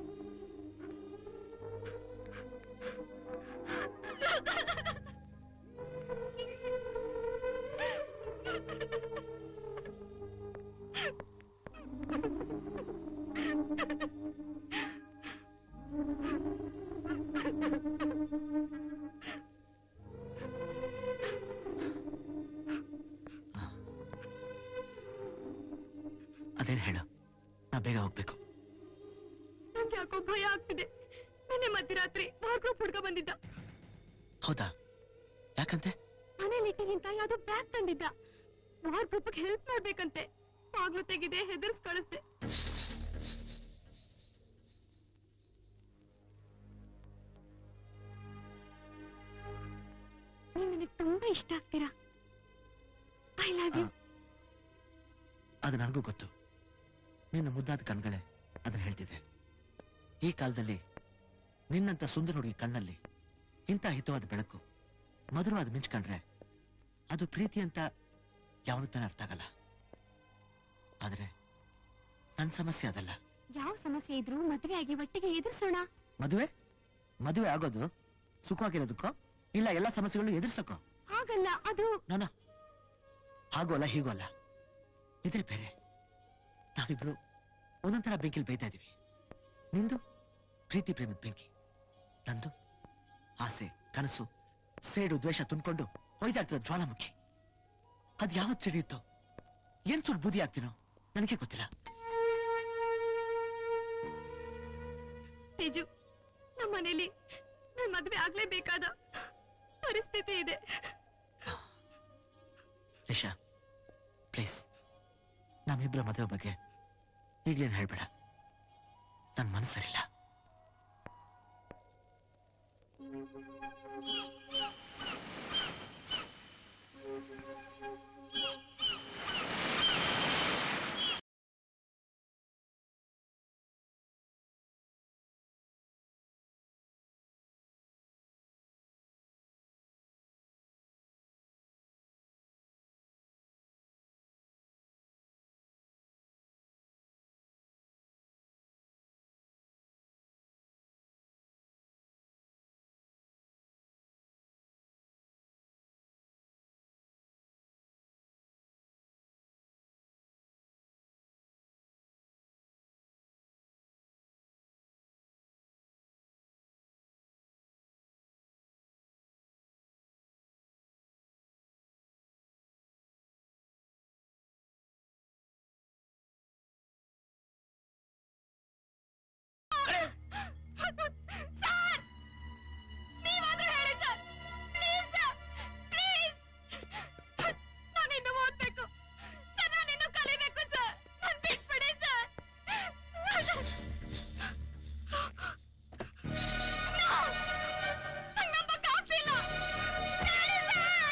ಅದೇನ್ ಹೇಳು ನಾ ಬೇಗ ಹೋಗ್ಬೇಕು ನಂಗೆ ಯಾಕೋ ಭಯ ಆಗ್ತಿದೆ ನಿನ್ನೆ ಮಧ್ಯರಾತ್ರಿ ವಾರ್ಡ್ರೋಬ್ ಹುಡ್ಗ ಬಂದಿದ್ದ ಹೌದಾ ಯಾಕಂತೆ ಮನೇಲಿ ಇಟ್ಟಿರಿ ಅಂತ ಯಾವ್ದೋ ಬ್ಯಾಗ್ ತಂದಿದ್ದ ವಾರ್ಡ್ರೋಬ್ ಹೆಲ್ಪ್ ಮಾಡ್ಬೇಕಂತೆ ಬಾಗ್ಲು ತೆಗಿದೆ ಹೆದರ್ಸ್ ಕಳಿಸ್ದೆ ನೀವ್ ನನಗೆ ತುಂಬಾ ಇಷ್ಟ ಆಗ್ತೀರಾ ಐ ಲವ್ ಯು ಅದು ನನಗೂ ಗೊತ್ತು ನಿನ್ನ ಮುದ್ದಾದ ಕಣ್ಗಳೇ ಅದನ್ನ ಹೇಳ್ತಿದೆ ಈ ಕಾಲದಲ್ಲಿ ನಿನ್ನಂತ ಸುಂದರ ಹುಡುಗಿ ಕಣ್ಣಲ್ಲಿ ಇಂಥ ಹಿತವಾದ ಬೆಳಕು ಮಧುರವಾದ ಮಿಂಚ್ ಕಂಡ್ರೆ ಅದು ಪ್ರೀತಿ ಅಂತ ಯಾವನು ತಾನೇ ಅರ್ಥ ಆಗಲ್ಲ ಆದ್ರೆ ನನ್ನ ಸಮಸ್ಯೆ ಅದಲ್ಲ ಯಾವ ಸಮಸ್ಯೆ ಇದ್ರೂ ಮದ್ವೆ ಆಗಿ ಒಟ್ಟಿಗೆ ಎದುರಿಸೋಣ ಮದುವೆ ಮದುವೆ ಆಗೋದು ಸುಖವಾಗಿರೋದಕ್ಕೋ ಇಲ್ಲ ಎಲ್ಲ ಸಮಸ್ಯೆಗಳು ಎದುರಿಸಕ್ಕೋ ಹಾಗಲ್ಲ ಅದು ನಾನ ಹಾಗೂ ಅಲ್ಲ ಹೀಗೂ ಅಲ್ಲ ಇದ್ರೆ ಬೇರೆ ನಾವಿಬ್ರು ಒಂದೊಂಥರ ಬೆಂಕಿಲಿ ಬೇಯ್ತಾ ಇದೀವಿ ನಿಂದು ಪ್ರೀತಿ ಪ್ರೇಮದ ಬೆಂಕಿ ನಂದು ಆಸೆ ಕನಸು ಸೇಡು ದ್ವೇಷ ತುಂಬಿಕೊಂಡು ಹೊಯ್ದಾಡ್ತಿರೋ ಜ್ವಾಲಾಮುಖಿ ಅದ್ ಯಾವತ್ ಸಿಡಿಯುತ್ತೋ ಏನ್ ಸುಡ್ ಬುದ್ಧಿ ಆಗ್ತೀನೋ ನನಗೆ ಗೊತ್ತಿಲ್ಲ ತೇಜು ನಮ್ಮ ಮನೇಲಿ ನನ್ ಮದ್ವೆ ಆಗ್ಲೇಬೇಕಾದ ಪರಿಸ್ಥಿತಿ ಇದೆ ರಿಷಾ ಪ್ಲೀಸ್ ನಮ್ಮಿಬ್ಬರ ಮದುವೆ ಬಗ್ಗೆ ಈಗ್ಲೇನು ಹೇಳ್ಬೇಡ ನನ್ನ ಮನಸ್ಸು ಸರಿಯಿಲ್ಲ ಸರ್ ನೀವಾದ್ರೂ ಹೇಳಿ ಸರ್ ಪ್ಲೀಸ್ ಸರ್ ಪ್ಲೀಸ್ ನಾನಿನ್ನು ಓದ್ಬೇಕು ಸರ್ ನಾನಿನ್ನು ಕಲಿಬೇಕು ಸರ್ ನನ್ ಬಿಟ್ಬಿಡಿ ಸರ್ No! ನಂಗ್ ನಂಬಕ್ಕಾಗ್ತಿಲ್ಲ. ಹೇಳಿ ಸರ್!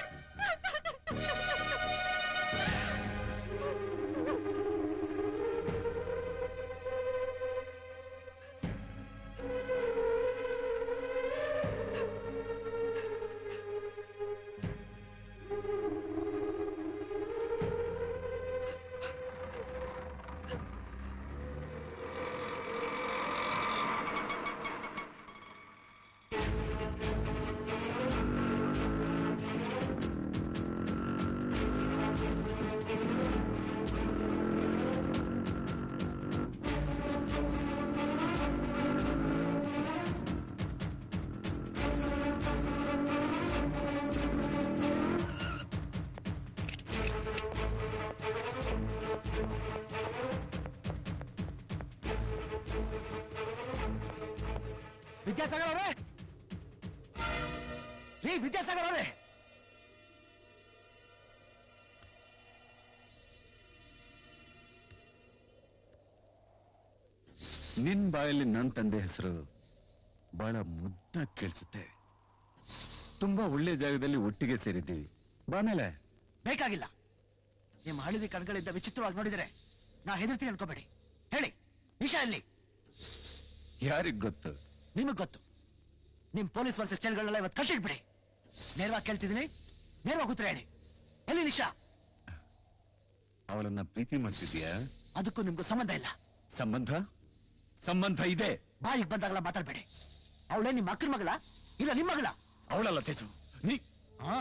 ವಿದ್ಯಾಸಾಗರ್ ಅವರೇ ರೀ ವಿದ್ಯಾಸಾಗರ್ ಅವರೇ ನಿನ್ ಬಾಯಲ್ಲಿ ನನ್ನ ತಂದೆ ಹೆಸರು ಬಹಳ ಮುದ್ದಾಗಿ ಕೇಳಿಸುತ್ತೆ ತುಂಬಾ ಒಳ್ಳೆ ಜಾಗದಲ್ಲಿ ಒಟ್ಟಿಗೆ ಸೇರಿದ್ದೀವಿ ಬಾಮೇಲೆ ಬೇಕಾಗಿಲ್ಲ ನಿಮ್ಮ ಹಳದಿ ಕಣ್ಗಳಿಂದ ವಿಚಿತ್ರವಾಗಿ ನೋಡಿದರೆ ನಾ ಹೆದರ್ತೀನಿ ಅನ್ಕೋಬೇಡಿ ಹೇಳಿ ನಿಶಾ ಎಲ್ಲಿ ಯಾರಿಗ್ ಗೊತ್ತು ನಿಮಗ್ ಗೊತ್ತು ನಿಮ್ ಪೊಲೀಸ್ ವರ್ಸಸ್ ಸ್ಟೈಲ್ಗಳೆಲ್ಲ ಇವತ್ತು ಕಟ್ಟಿಟ್ಬಿಡಿ ನೇರವಾಗಿ ಕೇಳ್ತಿದ್ದೀನಿ ನೇರವಾಗಿ ಉತ್ತರ ಹೇಳಿ ಎಲ್ಲಿ ನಿಶಾ ಅವಳನ್ನ ಪ್ರೀತಿ ಮಾಡ್ತಿದ್ಯಾ ಅದಕ್ಕೂ ನಿಮ್ಗೂ ಸಂಬಂಧ ಇಲ್ಲ ಸಂಬಂಧ ಸಂಬಂಧ ಇದೆ ಬಾಯಿಗೆ ಬಂದಾಗಲ್ಲ ಮಾತಾಡ್ಬೇಡಿ ಅವಳೇ ನಿಮ್ಮ ಅಕ್ಕನ ಮಗಳ ಇಲ್ಲ ನಿಮ್ಮ ಮಗಳ ಅವಳಲ್ಲ ತೇಜು ನೀ ಹಾ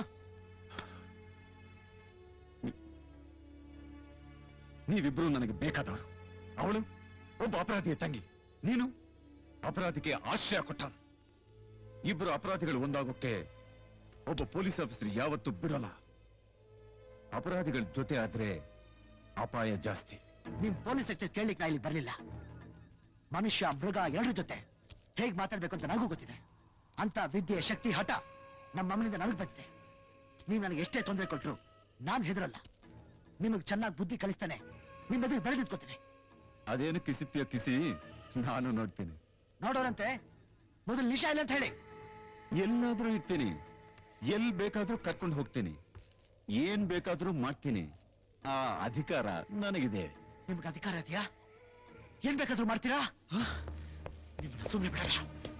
ನೀವಿಬ್ರು ನನಗೆ ಬೇಕಾದವರು ಅವಳು ಒಬ್ಬ ಅಪರಾಧಿಯ ತಂಗಿ ನೀನು ಅಪರಾಧಿಗೆ ಆಶ್ರಯ ಕೊಟ್ಟ ಇಬ್ರು ಅಪರಾಧಿಗಳು ಒಂದಾಗೋಕ್ಕೆ ಒಬ್ಬ ಪೊಲೀಸ್ ಆಫೀಸರ್ ಯಾವತ್ತೂ ಬಿಡೋಲ್ಲ ಅಪರಾಧಿಗಳ ಜೊತೆ ಆದ್ರೆ ಅಪಾಯ ಜಾಸ್ತಿ ನಿಮ್ ಪೊಲೀಸ್ ಲೆಕ್ಚರ್ ಕೇಳಲಿಕ್ಕೆ ನಾ ಇಲ್ಲಿ ಬರ್ಲಿಲ್ಲ ಮನುಷ್ಯ ಮೃಗ ಎರಡರ ಜೊತೆ ಹೇಗ್ ಮಾತಾಡ್ಬೇಕು ಅಂತ ನನಗೂ ಗೊತ್ತಿದೆ ಅಂತ ವಿದ್ಯೆ ಶಕ್ತಿ ಹಠ ನಮ್ಮ ಅಮ್ಮನಿಂದ ನನಗೆ ಬಂದಿದೆ ನೀವು ನನಗೆ ಎಷ್ಟೇ ತೊಂದರೆ ಕೊಟ್ರು ನಾನು ಹೆದರಲ್ಲ ನಿಮಗೆ ಚೆನ್ನಾಗಿ ಬುದ್ಧಿ ಕಲಿಸ್ತಾನೆ ನಿಮ್ಮ ಎದುರು ಬೆಳೆದಿಟ್ಕೋತೀನಿ ಅದೇನು ಕಿಸಿತ್ಯ ಕಿಸಿ ನಾನು ನೋಡ್ತೀನಿ ನೋಡೋರಂತೆ ಮೊದಲು ನಿಶಾ ಇಲ್ಲ ಅಂತ ಹೇಳಿ ಎಲ್ಲಾದ್ರೂ ಇರ್ತೀನಿ ಎಲ್ ಬೇಕಾದ್ರೂ ಕರ್ಕೊಂಡು ಹೋಗ್ತೀನಿ ಏನ್ ಬೇಕಾದ್ರೂ ಮಾಡ್ತೀನಿ ಆ ಅಧಿಕಾರ ನನಗಿದೆ ನಿಮ್ಗೆ ಅಧಿಕಾರ ಇದೆಯಾ ಏನ್ ಬೇಕಾದ್ರೂ ಮಾಡ್ತೀರಾ ನಿಮ್ಮನ್ನ ಸುಮ್ಮನೆ ಬಿಡಲ್ಲ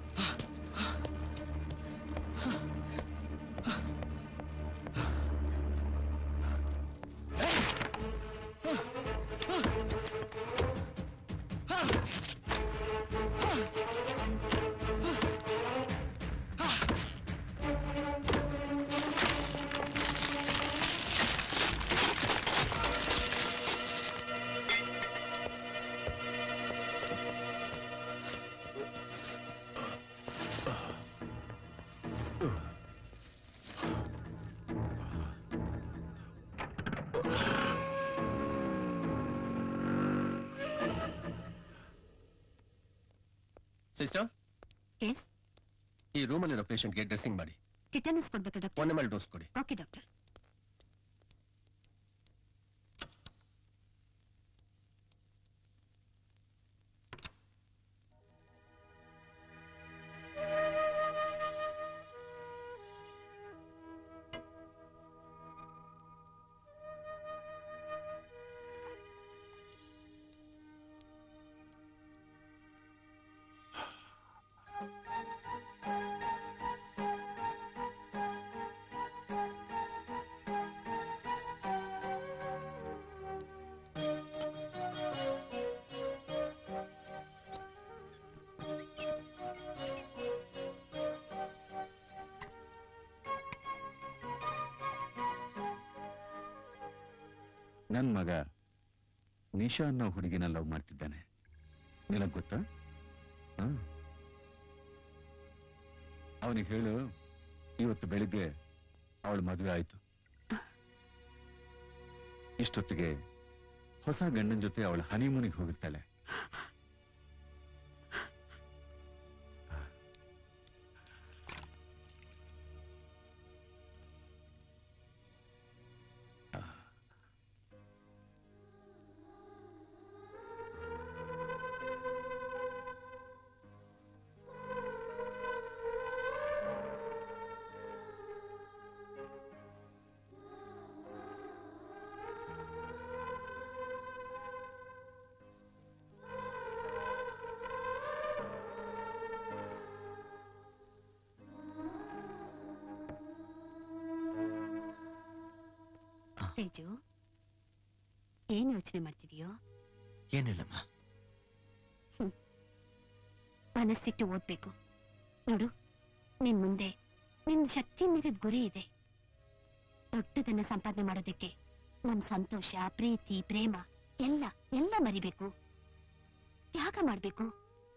ಸಿಸ್ಟರ್ ಎಸ್ ಈ ರೂಮಲ್ಲಿರೋ ಪೇಷಂಟ್ಗೆ ಡ್ರೆಸ್ಸಿಂಗ್ ಮಾಡಿ ಟಿಟನಸ್ ಕೊಡ್ಬೇಕಾ ಡಾಕ್ಟರ್ ಒಂದೇ ಮೇಲೆ ಡೋಸ್ ಕೊಡಿ ಓಕೆ ಡಾಕ್ಟರ್ ನನ್ ಮಗ ನಿಶಾ ಅನ್ನೋ ಹುಡುಗಿನ ಲವ್ ಮಾಡ್ತಿದ್ದಾನೆ ನಿನಗ್ ಗೊತ್ತಾ ಅವನಿಗೆ ಹೇಳು ಇವತ್ತು ಬೆಳಿಗ್ಗೆ ಅವಳ ಮದುವೆ ಆಯ್ತು ಇಷ್ಟೊತ್ತಿಗೆ ಹೊಸ ಗಂಡನ ಜೊತೆ ಅವಳ ಹನಿಮೂನಿಗೆ ಹೋಗಿರ್ತಾಳೆ ತೇಜು ಏನ್ ಯೋಚನೆ ಮಾಡ್ತಿದೀಯೋ ಏನಿಲ್ಲಮ್ಮ ಮನಸ್ಸಿಟ್ಟು ಓದ್ಬೇಕು ನೋಡು ನಿನ್ ಮುಂದೆ ನಿನ್ ಶಕ್ತಿ ಮೀರಿದ ಗುರಿ ಇದೆ ದೊಡ್ಡದನ್ನ ಸಂಪಾದನೆ ಮಾಡೋದಕ್ಕೆ ನಮ್ ಸಂತೋಷ ಪ್ರೀತಿ ಪ್ರೇಮ ಎಲ್ಲ ಎಲ್ಲ ಮರಿಬೇಕು ತ್ಯಾಗ ಮಾಡ್ಬೇಕು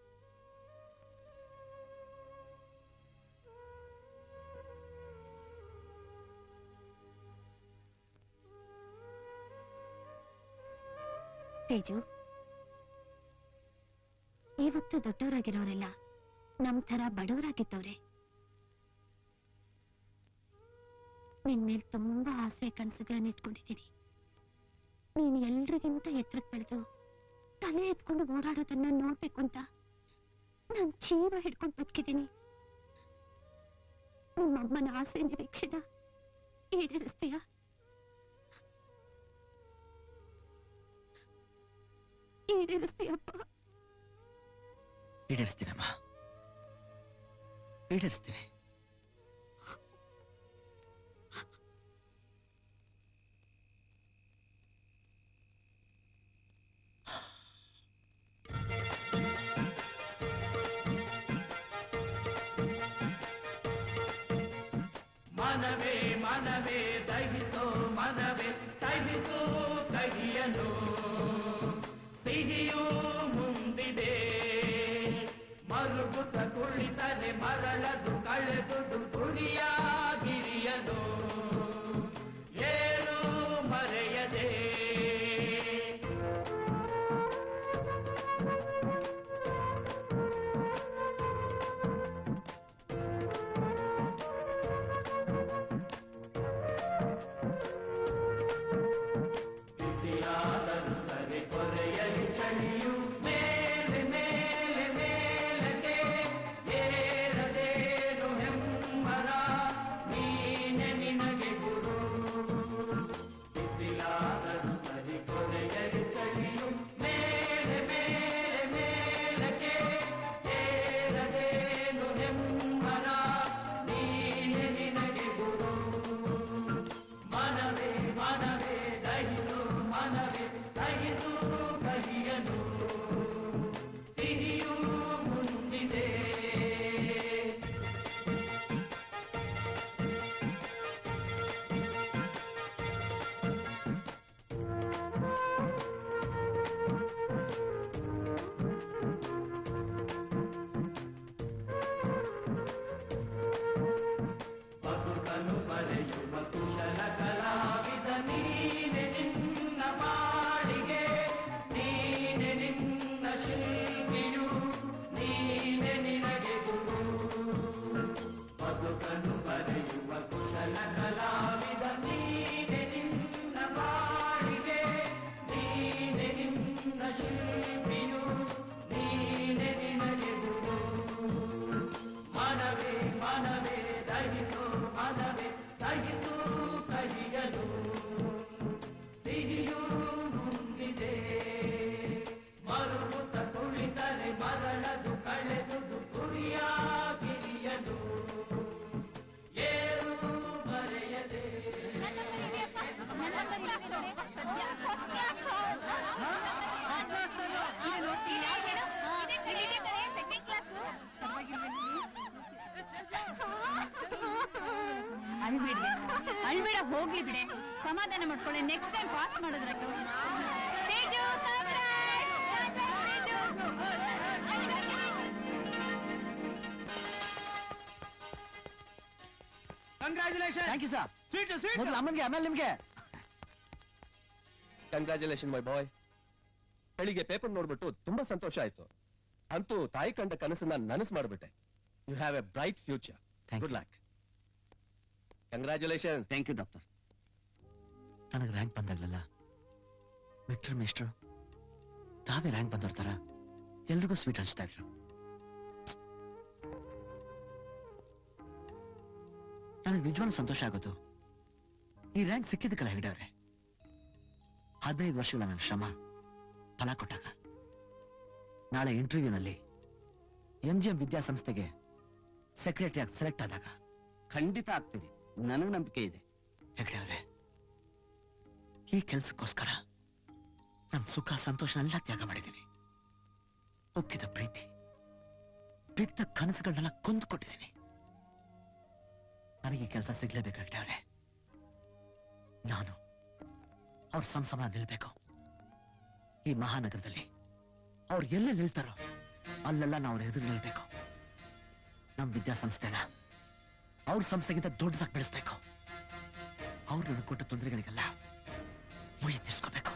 ತೇಜು ಇವತ್ತು ದೊಡ್ಡವರಾಗಿರೋರೆಲ್ಲ ನಮ್ ಥರ ಬಡವರಾಗಿದ್ದವ್ರೆ ನಿನ್ ಮೇಲ್ ತುಂಬಾ ಆಸೆ ಕನಸುಗಳನ್ನ ಇಟ್ಕೊಂಡಿದ್ದೀನಿ ನೀನ್ ಎಲ್ರಿಗಿಂತ ಎತ್ತರಕ್ಕೆ ಬೆಳೆದು ತಲೆ ಎತ್ಕೊಂಡು ಓಡಾಡೋದನ್ನ ನೋಡ್ಬೇಕು ಅಂತ ನಾನ್ ಜೀವ ಹಿಡ್ಕೊಂಡು ಬದುಕಿದ್ದೀನಿ ನಿಮ್ಮಮ್ಮನ ಆಸೆ ನಿರೀಕ್ಷೆನ ಈಡೇರಿಸ್ತೀಯ ಈಡೇರಿಸ್ತೀಯಪ್ಪ ಈಡೇರಿಸ್ತೀನಮ್ಮ ಈಡೇರಿಸ್ತೀನಿ ಮನವೇ ಮನವೇ ದಹಿಸೋ ಮನವೇ ಸಹಿಸು ಕಹಿಯನು ಸಿಹಿಯೂ ಮುಂದಿದೆ ಮರುಗುತ್ತ ಕುಳಿತರೆ ಮರಳದು ಕಳೆದುದು ಗುರಿಯಾಗಿರಿಯದು ಏನು ಮರೆಯದೆ ಬಿಸಿಯಾದರೂ ಸರಿ ಕೊರೆಯಲಿ ಚಳಿಯು ಮೇಲೆ ಮೇಲೆ ಮೇಲಕ್ಕೆ ಏರದೇನು ಹೆಮ್ಮರ ನೀನೆ ನಿನಗೆ ಗುರು ಬಿಸಿಲಾದರೂ ಸರಿ ಕೊರೆಯಲಿ ಚಳಿಯು ಮೇಲೆ ಮೇಲೆ ಮೇಲಕ್ಕೆ ಏರದೇನು ಹೆಮ್ಮರ ನೀನೆ ನಿನಗೆ ಗುರು ಮನವೇ ಮನವೇ ದಹಿಸು ಮನವೇ ಸಹಿಸು ಕಹಿಯನು ಸಿಹಿಯೂ ಮುಂದಿದೆ ಬದುಕನು ಬರೆಯುವ ಕುಶಲ ಕಲಾವಿದ ನೀನೆ ನಿನ್ನ ಬಾಳಿಗೆ ನೀನೆ ನಿನ್ನ ಶಿಲ್ಪಿಯು ನೀನೆ ನಿನಗೆ ಗುರು ಬದುಕನು ಬರೆಯುವ ಕುಶಲ ಕಲಾವಿದ ನೀನೆ ನಿನ್ನ ಬಾಳಿಗೆ ನೀನೆ ನಿನ್ನ ಶಿಲ್ಪಿಯು ನೀನೆ ನಿನಗೆ ಗುರು ಮನವೇ ಮನವೇ ದಹಿಸು ಮನವೇ ಸಹಿಸು ಕಹಿಯಲು ಸಿಹಿಯೂ ಮುಂದಿದೆ ಮರುಗುತ್ತ ಕುಳಿತರೆ ಮರಳದು ಕಳೆದುದು ಗುರಿಯಾಗಿರಿಯಲು ಏನು ಮರೆಯದೆ ಅಳ್ಬೇಡಿ ಅಳ್ಬೇಡ ಹೋಗ್ಲಿ ಬಿಡೆ ಸಮಾಧಾನ ಮಾಡ್ಕೊಳ್ಳಿ ನೆಕ್ಸ್ಟ್ ಟೈಮ್ ಪಾಸ್ ಮಾಡಿದ್ರಟ್ಟು Teju congratulation thank you sir sweet ಮೊದಲು ಅಮ್ಮನಿಗೆ ಆಮೇಲೆ ನಿಮ್ಗೆ ಕಂಗ್ರಾಚುಲೇಷನ್ ಮೈ ಬಾಯ್ ಬೆಳಿಗ್ಗೆ ಪೇಪರ್ ನೋಡ್ಬಿಟ್ಟು ತುಂಬಾ ಸಂತೋಷ ಆಯ್ತು ಅಂತೂ ತಾಯಿ ಕಂಡ ಕನಸನ್ನ ನನಸು ಮಾಡ್ಬಿಟ್ಟೆ you have a bright future good luck congratulation thank you doctor ನನಗೆ ರ್ಯಾಂಕ್ ಬಂದಾಗ್ಲಲ್ಲ ವಿಕ್ಟರ್ ಮಿಸ್ಟರ್ ತಾವೇ ರ್ಯಾಂಕ್ ಬಂದವ್ರ ಥರ ಎಲ್ರಿಗೂ ಸ್ವೀಟ್ ಹಂಚ್ತಾ ಇದ್ರು ನನಗೆ ನಿಜವಾಗ್ಲೂ ಸಂತೋಷ ಆಗೋದು ಈ ರ್ಯಾಂಕ್ ಸಿಕ್ಕಿದ್ದಕ್ಕಲ್ಲ ಹೆಗಡೆ ಹದಿನೈದು ವರ್ಷಗಳ ನನ್ನ ಶ್ರಮ ಫಲ ಕೊಟ್ಟಾಗ ನಾಳೆ ಇಂಟರ್ವ್ಯೂನಲ್ಲಿ ಎಂ ಜಿ ಎಂ ವಿದ್ಯಾಸಂಸ್ಥೆಗೆ ಸೆಕ್ರೆಟರಿ ಆಗಿ ಸೆಲೆಕ್ಟ್ ಆದಾಗ ಖಂಡಿತ ಆಗ್ತೀರಿ ನನಗೆ ನಂಬಿಕೆ ಇದೆ ಹೆಗಡೆ ಅವರೇ ಈ ಕೆಲ್ಸಕ್ಕೋಸ್ಕರ ನನ್ನ ಸುಖ ಸಂತೋಷನೆಲ್ಲ ತ್ಯಾಗ ಮಾಡಿದ್ದೀನಿ ಉಕ್ಕಿದ ಪ್ರೀತಿ ಬಿದ್ದ ಕನಸುಗಳನ್ನೆಲ್ಲ ಕೊಂದು ಕೊಟ್ಟಿದ್ದೀನಿ ನನಗೆ ಈ ಕೆಲಸ ಸಿಗ್ಲೇಬೇಕು ಹೆಗಡೆ ಅವರೇ ನಾನು ಅವ್ರ ಸಂಸಮ ನಿಲ್ಬೇಕು ಈ ಮಹಾನಗರದಲ್ಲಿ ಅವ್ರು ಎಲ್ಲೇ ನಿಲ್ತಾರೋ ಅಲ್ಲೆಲ್ಲ ನಾವು ಅವ್ರ ಎದುರು ನಿಲ್ಬೇಕು ನಮ್ಮ ವಿದ್ಯಾಸಂಸ್ಥೆನ ಅವ್ರ ಸಂಸ್ಥೆಗಿಂತ ದೊಡ್ಡದಾಗಿ ಬೆಳೆಸ್ಬೇಕು ಅವ್ರು ನನಗೆ ಕೊಟ್ಟ ತೊಂದರೆಗಳಿಗೆಲ್ಲ ಮುಯಿ ತೀರ್ಸ್ಕೋಬೇಕು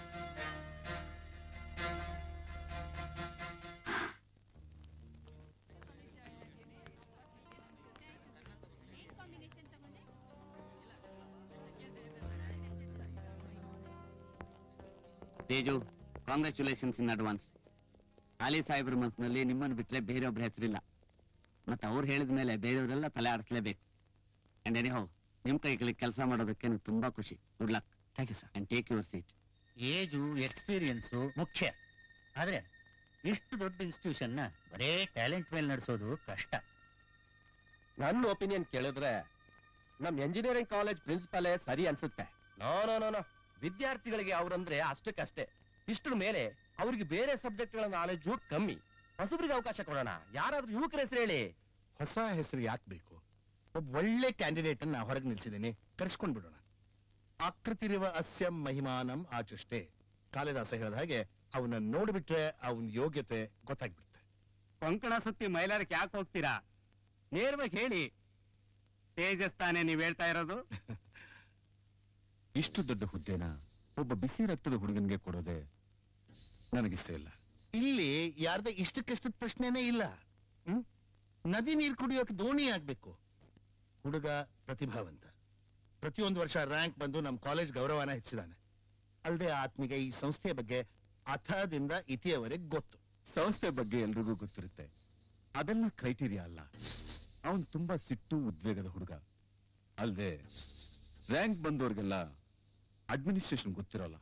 Teju congratulations in advance Ali ಸಾಹೇಬ್ರ ಮನಸ್ಸಿನಲ್ಲಿ ನಿಮ್ಮನ್ನು ಬಿಟ್ರೆ ಬೇರೆಯೊಬ್ಬರ ಹೆಸರಿಲ್ಲ ಮತ್ತೆ ಅವ್ರು ಹೇಳಿದ ಮೇಲೆ ಬೇರೆಯವರೆಲ್ಲ ತಲೆ ಆಡಿಸ್ಲೇಬೇಕು ಅಂಡ್ ಎನಿ ಹೋ ನಿಮ್ ಕೈಗಳಿಗೆ ಕೆಲಸ ಮಾಡೋದಕ್ಕೆ ನಂಗೆ ತುಂಬಾ ಖುಷಿ good luck thank you sir and take your seat age experience ಮುಖ್ಯ ಆದ್ರೆ ಇಷ್ಟು ದೊಡ್ಡ ಇನ್ಸ್ಟಿಟ್ಯೂಷನ್ ನ ಬರೇ ಟ್ಯಾಲೆಂಟ್ ಮೇಲೆ ನಡೆಸೋದು ಕಷ್ಟ ನನ್ನ ಒಪಿನಿಯನ್ ಕೇಳಿದ್ರೆ ನಮ್ ಎಂಜಿನಿಯರಿಂಗ್ ಕಾಲೇಜ್ ಪ್ರಿನ್ಸಿಪಾಲೇ ಸರಿ ಅನ್ಸುತ್ತೆ ನೋ ನೋ ನೋ ನೋ ವಿದ್ಯಾರ್ಥಿಗಳಿಗೆ ಅವ್ರಂದ್ರೆ ಅಷ್ಟಕ್ಕಷ್ಟೇ ಇಷ್ಟ್ರ ಮೇಲೆ ಅವ್ರಿಗೆ ಬೇರೆ ಸಬ್ಜೆಕ್ಟ್ಗಳ ನಾಲೆಜು ಕಮ್ಮಿ ಹೊಸಬ್ರಿಗೆ ಅವಕಾಶ ಕೊಡೋಣ ಯಾರಾದ್ರೂ ಯುವಕರ ಹೆಸರು ಹೇಳಿ ಹೊಸ ಹೆಸರು ಯಾಕೆ ಬೇಕು ಒಬ್ಬ ಒಳ್ಳೆ ಕ್ಯಾಂಡಿಡೇಟ್ ಅನ್ನ ಹೊರಗೆ ನಿಲ್ಸಿದ್ದೀನಿ ಕರೆಸ್ಕೊಂಡ್ ಬಿಡೋಣ ಆಕೃತಿರುವ ಅಸ್ಯಂ ಮಹಿಮಾನಂ ಆಚಷ್ಟೇ ಕಾಳಿದಾಸ ಹೇಳಿದ ಹಾಗೆ ಅವನ ನೋಡ್ಬಿಟ್ರೆ ಅವನ ಯೋಗ್ಯತೆ ಗೊತ್ತಾಗ್ಬಿಡುತ್ತೆ ಕೊಂಕಣ ಸುತ್ತಿ ಮೈಲಾರಕ್ಕೆ ಯಾಕೆ ಹೋಗ್ತೀರಾ ನೇರವಾಗಿ ಹೇಳಿ ತೇಜಸ್ ತಾನೇ ನೀವ್ ಹೇಳ್ತಾ ಇರೋದು ಇಷ್ಟು ದೊಡ್ಡ ಹುದ್ದೆನ ಒಬ್ಬ ಬಿಸಿ ರಕ್ತದ ಹುಡುಗನಿಗೆ ಕೊಡೋದೆ ನನಗಿಷ್ಟ ಇಲ್ಲ ಇಲ್ಲಿ ಯಾರ್ದ ಇಷ್ಟಕ್ಕೆಷ್ಟದ ಪ್ರಶ್ನೆನೇ ಇಲ್ಲ ಹ್ಮ್ ನದಿ ನೀರು ಕುಡಿಯೋಕೆ ದೋಣಿ ಆಗ್ಬೇಕು ಹುಡುಗ ಪ್ರತಿಭಾವಂತ ಪ್ರತಿಯೊಂದು ವರ್ಷ ರ್ಯಾಂಕ್ ಬಂದು ನಮ್ಮ ಕಾಲೇಜ್ ಗೌರವನ ಹೆಚ್ಚಿದಾನೆ ಅಲ್ಲದೆ ಆತ್ಮಿಗೆ ಈ ಸಂಸ್ಥೆಯ ಬಗ್ಗೆ ಅಥದಿಂದ ಇತಿಯವರೆಗೆ ಗೊತ್ತು ಸಂಸ್ಥೆ ಬಗ್ಗೆ ಎಲ್ರಿಗೂ ಗೊತ್ತಿರುತ್ತೆ ಅದೆಲ್ಲ ಕ್ರೈಟೀರಿಯಾ ಅಲ್ಲ ಅವನ್ ತುಂಬಾ ಸಿಟ್ಟು ಉದ್ವೇಗದ ಹುಡುಗ ಅಲ್ದೆ ರ್ಯಾಂಕ್ ಬಂದವ್ರಿಗೆಲ್ಲ ಅಡ್ಮಿನಿಸ್ಟ್ರೇಷನ್ ಗೊತ್ತಿರೋಲ್ಲ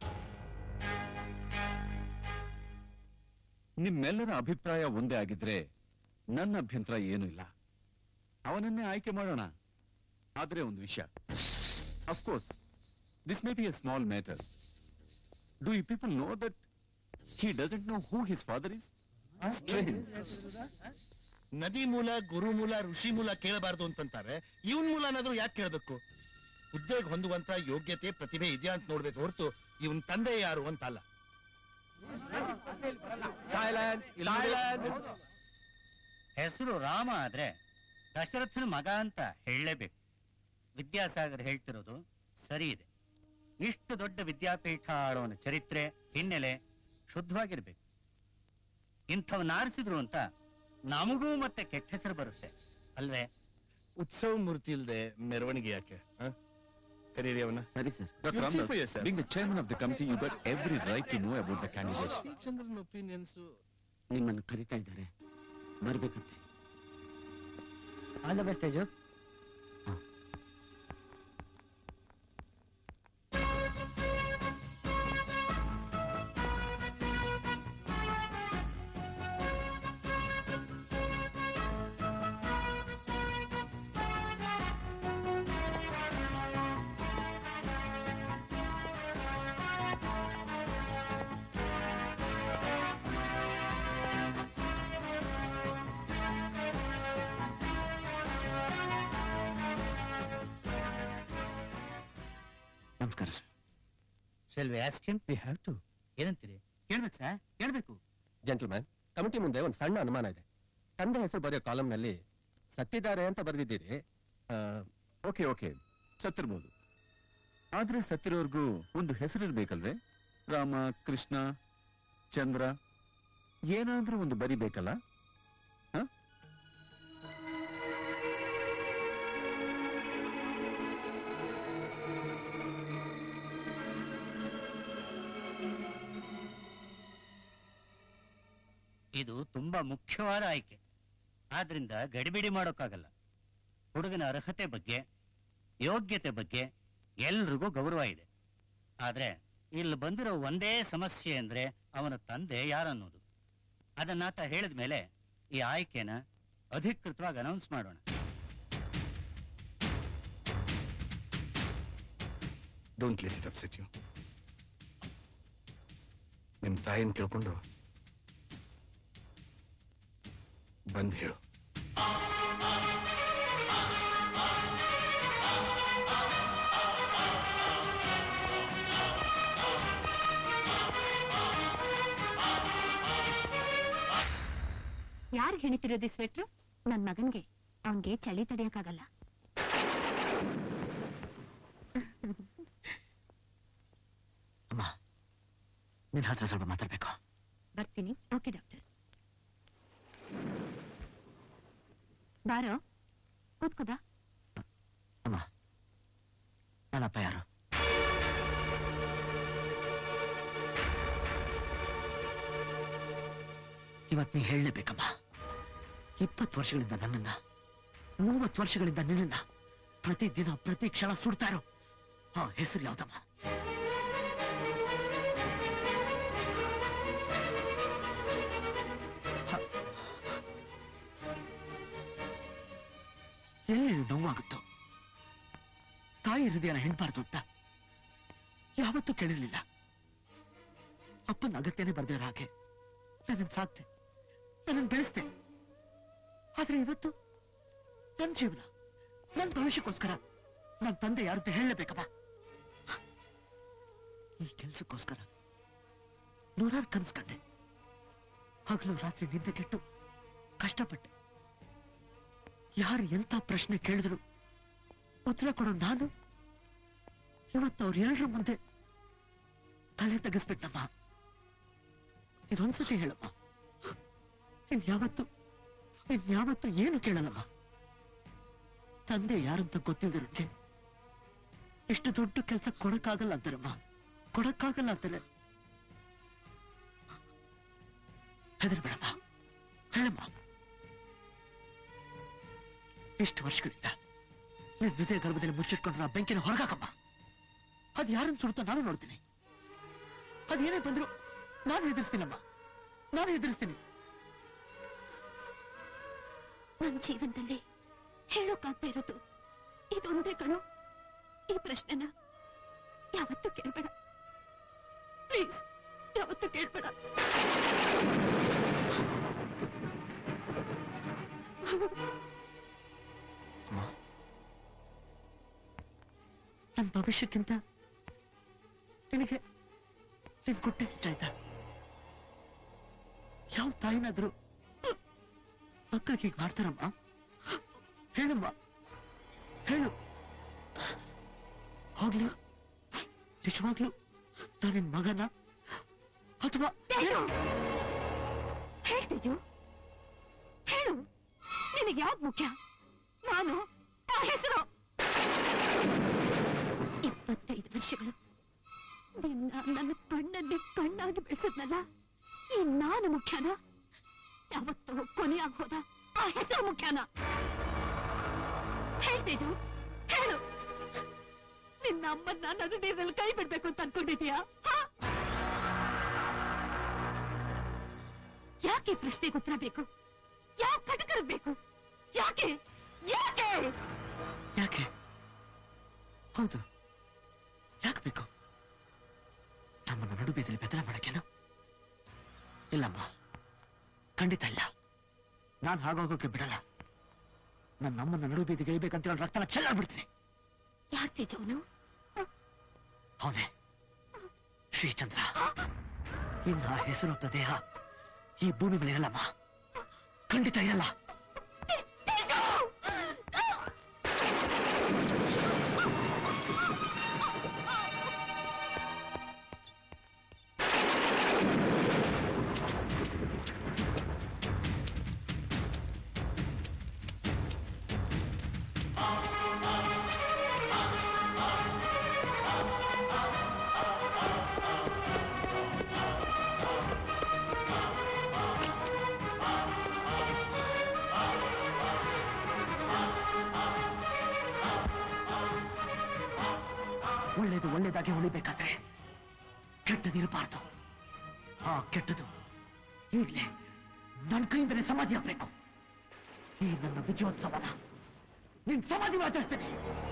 ನಿಮ್ಮೆಲ್ಲರ ಅಭಿಪ್ರಾಯ ಒಂದೇ ಆಗಿದ್ರೆ ನನ್ನ ಅಭ್ಯಂತರ ಏನೂ ಇಲ್ಲ ಅವನನ್ನೇ ಆಯ್ಕೆ ಮಾಡೋಣ ಆದ್ರೆ ಒಂದು ವಿಷಯ of course this may be a small matter do you people know that he doesn't know who his father is ನದಿ ಮೂಲ ಗುರು ಮೂಲ ಋಷಿ ಮೂಲ ಕೇಳಬಾರ್ದು ಅಂತಂತಾರೆ ಇವನ್ ಮೂಲನಾದ್ರೂ ಯಾಕೆ ಕೇಳಬೇಕು ಹುದ್ದೆಗೆ ಹೊಂದುವಂತ ಯೋಗ್ಯತೆ ಪ್ರತಿಭೆ ಇದೆಯಾ ಅಂತ ನೋಡ್ಬೇಕು ಹೊರತು ಇವನ್ ತಂದೆ ಯಾರು ಅಂತ ಅಲ್ಲ ಹೆಸರು ರಾಮ ಆದ್ರೆ ದಶರಥನ ಮಗ ಅಂತ ಹೇಳಲೇಬೇಕು ವಿದ್ಯಾಸಾಗರ್ ಹೇಳ್ತಿರೋದು ಸರಿ ಇದೆ ಇಷ್ಟು ದೊಡ್ಡ ವಿದ್ಯಾಪೀಠ ಆಳೋನ ಚರಿತ್ರೆ ಹಿನ್ನೆಲೆ ಶುದ್ಧವಾಗಿರ್ಬೇಕು ಇಂಥವ್ನ ಆರಿಸಿದ್ರು ಅಂತ ನಮಗೂ ಮತ್ತೆ ಕೆಟ್ಟ ಹೆಸರು ಬರುತ್ತೆ ಅಲ್ವೇ ಉತ್ಸವ ಮೂರ್ತಿ ಇಲ್ದೆ ಮೆರವಣಿಗೆ ಯಾಕೆ ಹ? ಕರೀರಿ ಅವನ ಸರಿ sir Dr. Ramdas, being the chairman of the committee, you got every right to know about the candidates. Chandran opinions ನಿಮ್ಮನ್ನು ಕರಿತಾ ಇದ್ದಾರೆ ಬರ್ಬೇಕಂತೆ ಆಲ್ ದ ಬೆಸ್ಟ್ ತೇಜು ನಮಸ್ಕಾರ sir shall we ask him we have to ಏನಂತೀರಿ ಕೇಳ್ಬೇಕು ಸರ್ ಕೇಳ್ಬೇಕು ಜೆಂಟಲ್ಮ್ಯಾನ್ ಕಮಿಟಿ ಮುಂದೆ ಒಂದು ಸಣ್ಣ ಅನುಮಾನ ಇದೆ ತಂದೆ ಹೆಸರು ಬರೆಯೋ ಕಾಲಂನಲ್ಲಿ ಸತ್ತಿದ್ದಾರೆ ಅಂತ ಬರೆದಿದ್ದೀರಿ ಓಕೆ ಓಕೆ ಸತ್ತಿರ್ಬೋದು ಆದ್ರೆ ಸತ್ತಿರೋರ್ಗೂ ಒಂದು ಹೆಸರಿರ್ಬೇಕಲ್ವೇ ರಾಮ ಕೃಷ್ಣ ಚಂದ್ರ ಏನಾದ್ರೂ ಒಂದು ಬರಿಬೇಕಲ್ಲ ಹ? ಇದು ತುಂಬಾ ಮುಖ್ಯವಾದ ಆಯ್ಕೆ ಆದ್ರಿಂದ ಗಡಿಬಿಡಿ ಮಾಡೋಕ್ಕಾಗಲ್ಲ ಹುಡುಗನ ಅರ್ಹತೆ ಬಗ್ಗೆ ಯೋಗ್ಯತೆ ಬಗ್ಗೆ ಎಲ್ರಿಗೂ ಗೌರವ ಇದೆ ಆದ್ರೆ ಇಲ್ಲಿ ಬಂದಿರೋ ಒಂದೇ ಸಮಸ್ಯೆ ಅಂದ್ರೆ ಅವನ ತಂದೆ ಯಾರನ್ನೋದು ಅದನ್ನಾತ ಹೇಳಿದ ಮೇಲೆ ಈ ಆಯ್ಕೆನ ಅಧಿಕೃತವಾಗಿ ಅನೌನ್ಸ್ ಮಾಡೋಣ don't let it upset you ನಿಮ್ ತಾಯಿನ ಕೇಳ್ಕೊಂಡು ಬಂದ್ ಹೇಳು ಯಾರು ಹೆಣಿತಿರೋದು ಸ್ವೆಟ್ರು ನನ್ ಮಗನ್ಗೆ ಅವನ್ಗೆ ಚಳಿ ತಡೆಯಕ್ಕಾಗಲ್ಲ ಅಮ್ಮ ನಿನ್ನ ಹತ್ರ ಸ್ವಲ್ಪ ಮಾತಾಡ್ಬೇಕು ಬರ್ತೀನಿ ಓಕೆ ಡಾಕ್ಟರ್ ಬಾರೋ ಕೂತ್ಕೋ ಬಾ ಅಮ್ಮ ನನ್ನ ಅಪ್ಪ ಯಾರು ಇವತ್ತು ನೀ ಹೇಳಲೇಬೇಕಮ್ಮ ಇಪ್ಪತ್ತು ವರ್ಷಗಳಿಂದ ನನ್ನನ್ನ ಮೂವತ್ತು ವರ್ಷಗಳಿಂದ ನಿನ್ನನ್ನ ಪ್ರತಿದಿನ ಪ್ರತಿ ಕ್ಷಣ ಸುಡ್ತಾ ಇರೋ ಆ ಹೆಸರು ಯಾವ್ದಮ್ಮ ಎಲ್ಲಿ ನೋವಾಗುತ್ತೋ ತಾಯಿ ಹೃದಯನ ಹೆಣ್ಬಾರ್ದು ಅಂತ ಯಾವತ್ತೂ ಕೇಳಿರ್ಲಿಲ್ಲ ಅಪ್ಪನ ಅಗತ್ಯನೇ ಬರ್ದಿರೋ ಹಾಗೆ ನನ್ನನ್ನು ಸಾಕ್ತೆ ನನ್ನನ್ನು ಬೆಳೆಸ್ತೆ ಆದ್ರೆ ಇವತ್ತು ನನ್ನ ಜೀವನ ನನ್ನ ಭವಿಷ್ಯಕ್ಕೋಸ್ಕರ ನನ್ನ ತಂದೆ ಯಾರು ಅಂತ ಹೇಳಲೇಬೇಕಪ್ಪ ಈ ಕೆಲ್ಸಕ್ಕೋಸ್ಕರ ನೂರಾರು ಕನಸು ಕಂಡೆ ಹಗಲು ರಾತ್ರಿ ನಿದ್ದೆ ಕೆಟ್ಟು ಕಷ್ಟಪಟ್ಟೆ ಯಾರು ಎಂತ ಪ್ರಶ್ನೆ ಕೇಳಿದ್ರು ಉತ್ತರ ಕೊಡೋ ನಾನು ಇವತ್ತು ಅವ್ರ ಎಲ್ಲರ ಮುಂದೆ ತಲೆ ತೆಗೆಸ್ಬಿಟ್ಟಮ್ಮ ಇದೊಂದ್ಸತಿ ಹೇಳಮ್ಮ ಇನ್ ಯಾವತ್ತು ಇನ್ ಯಾವತ್ತು ಏನು ಕೇಳಲ್ಲಮ್ಮ ತಂದೆ ಯಾರಂತ ಗೊತ್ತಿಲ್ದಿರೋಕ್ಕೆ ಎಷ್ಟು ದೊಡ್ಡ ಕೆಲಸ ಕೊಡಕ್ಕಾಗಲ್ಲ ಅಂತಾರಮ್ಮ ಕೊಡಕ್ಕಾಗಲ್ಲ ಅಂತಾರೆ ಹೆದರ್ಬೇಡಮ್ಮ ಹೇಳಮ್ಮ ಎಷ್ಟು ವರ್ಷಗಳಿಂದ ನಿನ್ ಹೃದಯ ಗರ್ಭದಲ್ಲಿ ಮುಚ್ಚಿಟ್ಕೊಂಡ್ರೆ ಆ ಬೆಂಕಿನ ಹೊರಗಾಕಮ್ಮ ಅದು ಯಾರನ್ನು ಸುಡುತ್ತೋ ನಾನು ನೋಡ್ತೀನಿ ಅದೇನೇ ಬಂದ್ರು ನಾನು ಎದುರಿಸ್ತೀನಮ್ಮ ನಾನು ಎದುರಿಸ್ತೀನಿ ನನ್ನ ಜೀವನದಲ್ಲಿ ಹೇಳೋಕಾಗ್ತಾ ಇರೋದು ಇದೊಂದೇ ಕಣೋ ಈ ಪ್ರಶ್ನೆನ ಯಾವತ್ತೂ ಕೇಳ್ಬೇಡ ಪ್ಲೀಸ್ ಯಾವತ್ತೂ ಕೇಳ್ಬೇಡ ನನ್ನ ಭವಿಷ್ಯಕ್ಕಿಂತ ನಿನಗೆ ನಿನ್ ಕೊಟ್ಟೆ ಹೆಚ್ಚಾಯ್ತಾ ಯಾವ ತಾಯಿನಾದ್ರೂ ಮಕ್ಕಳಿಗೆ ಹೀಗೆ ಮಾಡ್ತಾರಮ್ಮ ಹೇಳಮ್ಮ ಹೇಳು ಹೋಗ್ಲಿ ನಿಜವಾಗ್ಲು ನಾನು ನಿನ್ ಮಗನ ಅಥವಾ ಹೇಳ್ತಿದ್ದು ಹೇಳು ನಿನಗೆ ಯಾವ್ದು ಮುಖ್ಯ ನಾನು ಆ ಹೆಸರು ಇಪ್ಪತ್ತೈದು ವರ್ಷಗಳು ನಿನ್ನ ನನ್ನ ಕಣ್ಣಲ್ಲಿ ಕಣ್ಣಾಗಿ ಬೆಳೆಸದ್ನಲ್ಲ ಈ ನಾನು ಮುಖ್ಯನ ಯಾವತ್ತೋ ಕೊನೆಯಾಗಿ ಹೋದ ಆ ಹೆಸರು ಮುಖ್ಯನ ಹೇಳ್ತಿದ್ದು ಹೇಳು ನಿನ್ನ ಅಮ್ಮನ್ನ ನಡು ನೀರಲ್ಲಿ ಕೈ ಬಿಡ್ಬೇಕು ಅಂತ ಅನ್ಕೊಂಡಿದ್ಯಾ ಹಾ? ಯಾಕೆ ಪ್ರಶ್ನೆಗೆ ಉತ್ತರ ಬೇಕು ಯಾವ ಕಟಕರ ಬೇಕು ಯಾಕೆ ಯಾಕೆ ಯಾಕೆ ಹೌದು ಯಾಕೆ ಬೇಕು ನಮ್ಮನ್ನು ನಡು ಬೀದಿಲಿ ಬೆದರ ಮಾಡಕ್ಕೇನು ಇಲ್ಲಮ್ಮ ಖಂಡಿತ ಇಲ್ಲ ನಾನು ಹಾಗೋಗೋಕೆ ಬಿಡಲ್ಲ ನನ್ನ ನಮ್ಮನ್ನ ನಡು ಬೀದಿಗೆ ಇಳ್ಬೇಕಂತ ಹೇಳಿ ರಕ್ತನ ಚೆಲ್ಲಾಡ್ಬಿಡ್ತೀನಿ ಯಾರ್ ತೇಜವನು ಅವನೇ ಶ್ರೀಚಂದ್ರ ಇನ್ನ ಆ ಹೆಸರೊತ್ತ ದೇಹ ಈ ಭೂಮಿ ಮೇಲೆ ಇರಲ್ಲಮ್ಮ ಖಂಡಿತ ಇರಲ್ಲ ಒಳ್ಳೇದು ಒಳ್ಳೇದಾಗಿ ಉಳಿಬೇಕಾದ್ರೆ ಕೆಟ್ಟದಿರಬಾರ್ದು ಆ ಕೆಟ್ಟದು ಈಗಲೇ ನನ್ನ ಕೈಯಿಂದಲೇ ಸಮಾಧಿ ಆಗ್ಬೇಕು ಈ ನನ್ನ ವಿಜಯೋತ್ಸವನ ನಿನ್ ಸಮಾಧಿ ಆಚರಿಸ್ತೇನೆ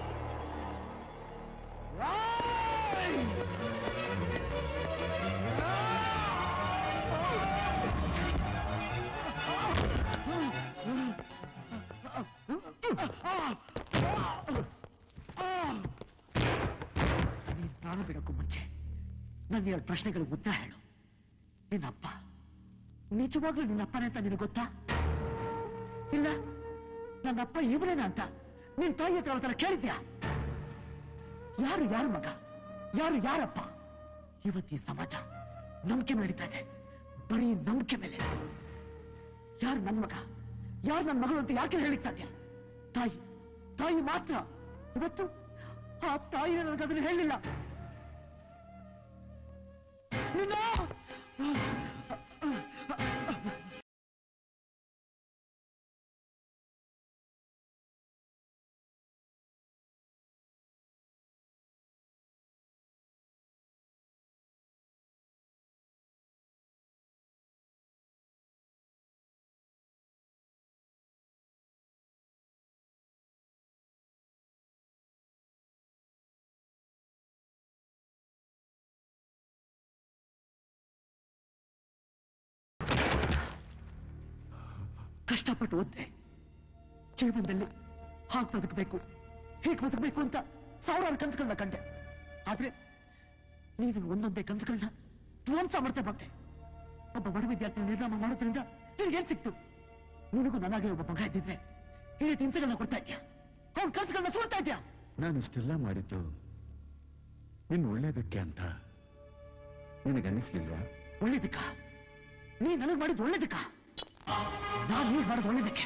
ನೀನ್ ಪ್ರಾಣ ಬಿಡೋಕ್ಕೂ ಮುಂಚೆ ನನ್ನ ಎರಡು ಪ್ರಶ್ನೆಗಳಿಗೆ ಉತ್ತರ ಹೇಳು ನಿನ್ನಪ್ಪ ನಿಜವಾಗ್ಲೂ ನಿನ್ನಪ್ಪನೇ ಅಂತ ನಿನಗೆ ಗೊತ್ತಾ ಇಲ್ಲ ನನ್ನಪ್ಪ ಇವನೇನ ಅಂತ ನಿನ್ ತಾಯಿ ಹತ್ರ ಅವ್ರ ಕೇಳಿದ್ಯಾ ಯಾರು ಯಾರು ಮಗ ಯಾರು ಯಾರಪ್ಪ ಇವತ್ತು ಈ ಸಮಾಜ ನಂಬಿಕೆ ಮೇಲೆ ನಡೀತಾ ಇದೆ ಬರೀ ನಂಬಿಕೆ ಮೇಲೆ ಯಾರು ನನ್ನ ಮಗ ಯಾರು ನನ್ನ ಮಗಳು ಅಂತ ಯಾಕೆ ಹೇಳಿಕ್ ಸಾಧ್ಯ ತಾಯಿ ತಾಯಿ ಮಾತ್ರ ಇವತ್ತು ಆ ತಾಯಿ ನನಗೆ ಅದನ್ನು ಹೇಳಿಲ್ಲ ನಿನ್ನ ಕಷ್ಟಪಟ್ಟು ಓದ್ದೆ ಜೀವನದಲ್ಲಿ ಹಾಗೆ ಬದುಕಬೇಕು ಹೀಗೆ ಬದುಕಬೇಕು ಅಂತ ಸಾವಿರಾರು ಕನಸುಗಳನ್ನ ಕಂಡೆ ಆದ್ರೆ ನೀನು ಒಂದೊಂದೇ ಕನಸುಗಳನ್ನ ಧ್ವಂಸ ಮಾಡ್ತಾ ಬಂದೆ ಒಬ್ಬ ಬಡ ವಿದ್ಯಾರ್ಥಿ ನಿರ್ನಾಮ ಮಾಡೋದ್ರಿಂದ ನಿನಗೇನ್ ಸಿಕ್ತು ನಿನಗೂ ನನಗೆ ಒಬ್ಬ ಮಗ ಇದ್ದಿದ್ರೆ ಈ ರೀತಿ ಹಿಂಸೆಗಳನ್ನ ಕೊಡ್ತಾ ಇದ್ಯಾ ಅವ್ನ ಕನಸುಗಳನ್ನ ಸುಡ್ತಾ ಇದ್ಯಾ ನಾನು ಇಷ್ಟೆಲ್ಲ ಮಾಡಿದ್ದು ನಿನ್ ಒಳ್ಳೇದಕ್ಕೆ ಅಂತ ನಿನಗನ್ನಿಸ್ಲಿಲ್ವಾ ಒಳ್ಳೇದಕ್ಕ ನೀ ನನಗೆ ಮಾಡಿದ್ ಒಳ್ಳೇದಕ್ಕ ನಾನು ನೀನ್ ಮಾಡೋದು ಒಳ್ಳೇದಕ್ಕೆ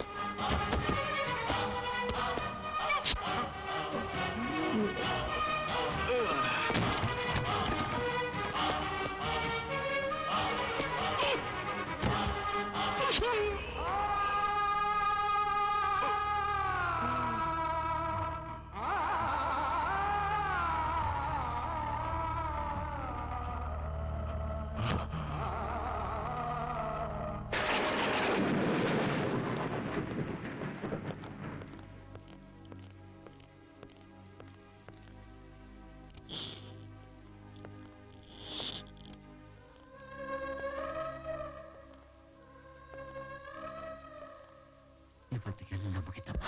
ಇವತ್ತಿಗೆಲ್ಲ ಮುಗಿತಮ್ಮ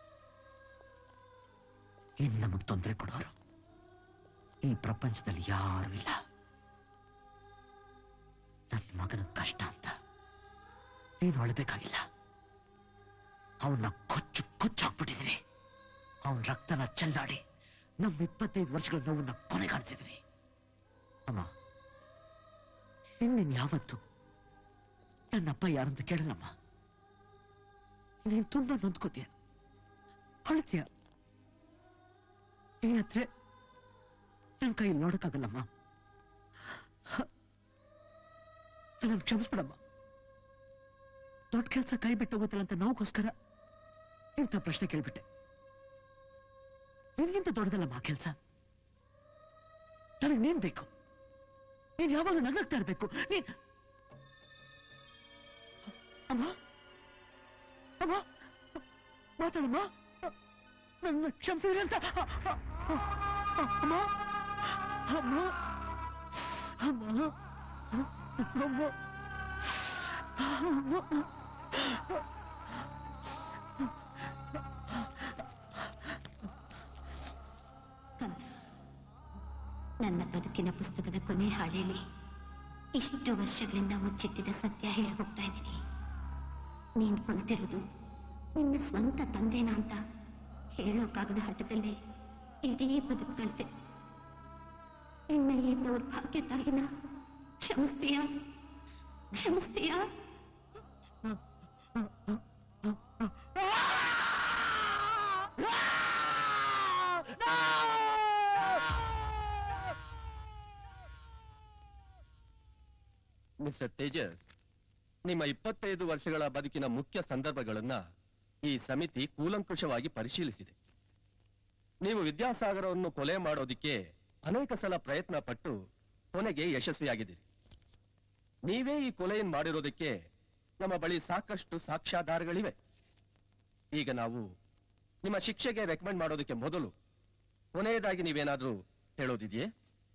ಇನ್ನು ನಮಗೆ ತೊಂದರೆ ಕೊಡೋರು ಈ ಪ್ರಪಂಚದಲ್ಲಿ ಯಾರು ಇಲ್ಲ ನನ್ನ ಮಗನ ಕಷ್ಟ ಅಂತ ನೀನು ಅಳಬೇಕಾಗಿಲ್ಲ ಅವನ್ನ ಕೊಚ್ಚು ಕೊಚ್ಚಾಕ್ಬಿಟ್ಟಿದ್ದೀನಿ ಅವನ ರಕ್ತನ ಚೆಲ್ಲಾಡಿ ನಮ್ಮ ಇಪ್ಪತ್ತೈದು ವರ್ಷಗಳ ನೋವನ್ನ ಕೊನೆಗಾಡ್ತಿದ್ದೀನಿ ಅಮ್ಮ ಇನ್ನೇನು ಯಾವತ್ತು ನನ್ನಪ್ಪ ಯಾರಂತ ಕೇಳಲ್ಲಮ್ಮ ನೀನ್ ತುಂಬಾ ನೊಂದ್ಕೋತೀಯ ಅಳ್ತೀಯ ನೀ ಹತ್ರ ನನ್ನ ಕೈ ನೋಡಕ್ಕಾಗಲ್ಲಮ್ಮ ನನ್ನ ಕ್ಷಮಿಸ್ಬಿಡಮ್ಮ ದೊಡ್ಡ ಕೆಲಸ ಕೈ ಬಿಟ್ಟು ಹೋಗುತ್ತಲ್ಲ ಅಂತ ನೋವುಗೋಸ್ಕರ ಇಂಥ ಪ್ರಶ್ನೆ ಕೇಳ್ಬಿಟ್ಟೆ ನಿನ್ಗಿಂತ ದೊಡ್ಡದಲ್ಲಮ್ಮ ಆ ಕೆಲಸ ನನಗೆ ನೀನ್ ಬೇಕು ನೀನ್ ಯಾವಾಗ ನಗ್ನಾಗ್ತಾ ಇರ್ಬೇಕು ನೀನ್ ಅಮ್ಮ ಅಮ್ಮ ಮಾತಾಡಮ್ಮ ನನ್ನ ಕ್ಷಮಿಸಿದ್ರಿ ಅಂತ ಅಮ್ಮ ಅಮ್ಮ ಅಮ್ಮ ಅಮ್ಮ ಅಮ್ಮ ಕಂದ ನನ್ನ ಬದುಕಿನ ಪುಸ್ತಕದ ಕೊನೆ ಹಾಳೆಯಲ್ಲಿ ಇಷ್ಟು ವರ್ಷಗಳಿಂದ ಮುಚ್ಚಿಟ್ಟಿದ್ದ ಸತ್ಯ ಹೇಳಿ ಹೋಗ್ತಾ ಇದ್ದೀನಿ ನೀನ್ ಕೊಲ್ತಿರೋದು ನಿನ್ನ ಸ್ವಂತ ತಂದೆನ ಅಂತ ಹೇಳೋಕ್ಕಾಗದ ಹಠದಲ್ಲಿ ಇಡೀ ಬದುಕು ಕಳ್ತೆ ನಿನ್ನ ಈ ದೌರ್ಭಾಗ್ಯ ತಾಯಿನ ಕ್ಷಮಿಸ್ತೀಯಾ ಕ್ಷಮಿಸ್ತೀಯಾ ಮಿಸ್ಟರ್ ತೇಜಸ್ ನಿಮ್ಮ ಇಪ್ಪತ್ತೈದು ವರ್ಷಗಳ ಬದುಕಿನ ಮುಖ್ಯ ಸಂದರ್ಭಗಳನ್ನ ಈ ಸಮಿತಿ ಕೂಲಂಕುಷವಾಗಿ ಪರಿಶೀಲಿಸಿದೆ ನೀವು ವಿದ್ಯಾಸಾಗರವನ್ನು ಕೊಲೆ ಮಾಡೋದಿಕ್ಕೆ ಅನೇಕ ಸಲ ಪ್ರಯತ್ನ ಪಟ್ಟು ಕೊನೆಗೆ ಯಶಸ್ವಿಯಾಗಿದ್ದೀರಿ ನೀವೇ ಈ ಕೊಲೆಯನ್ನು ಮಾಡಿರೋದಕ್ಕೆ ನಮ್ಮ ಬಳಿ ಸಾಕಷ್ಟು ಸಾಕ್ಷ್ಯಾಧಾರಗಳಿವೆ ಈಗ ನಾವು ನಿಮ್ಮ ಶಿಕ್ಷೆಗೆ ರೆಕಮೆಂಡ್ ಮಾಡೋದಕ್ಕೆ ಮೊದಲು ಕೊನೆಯದಾಗಿ ನೀವೇನಾದ್ರೂ ಹೇಳೋದಿದೆಯೇ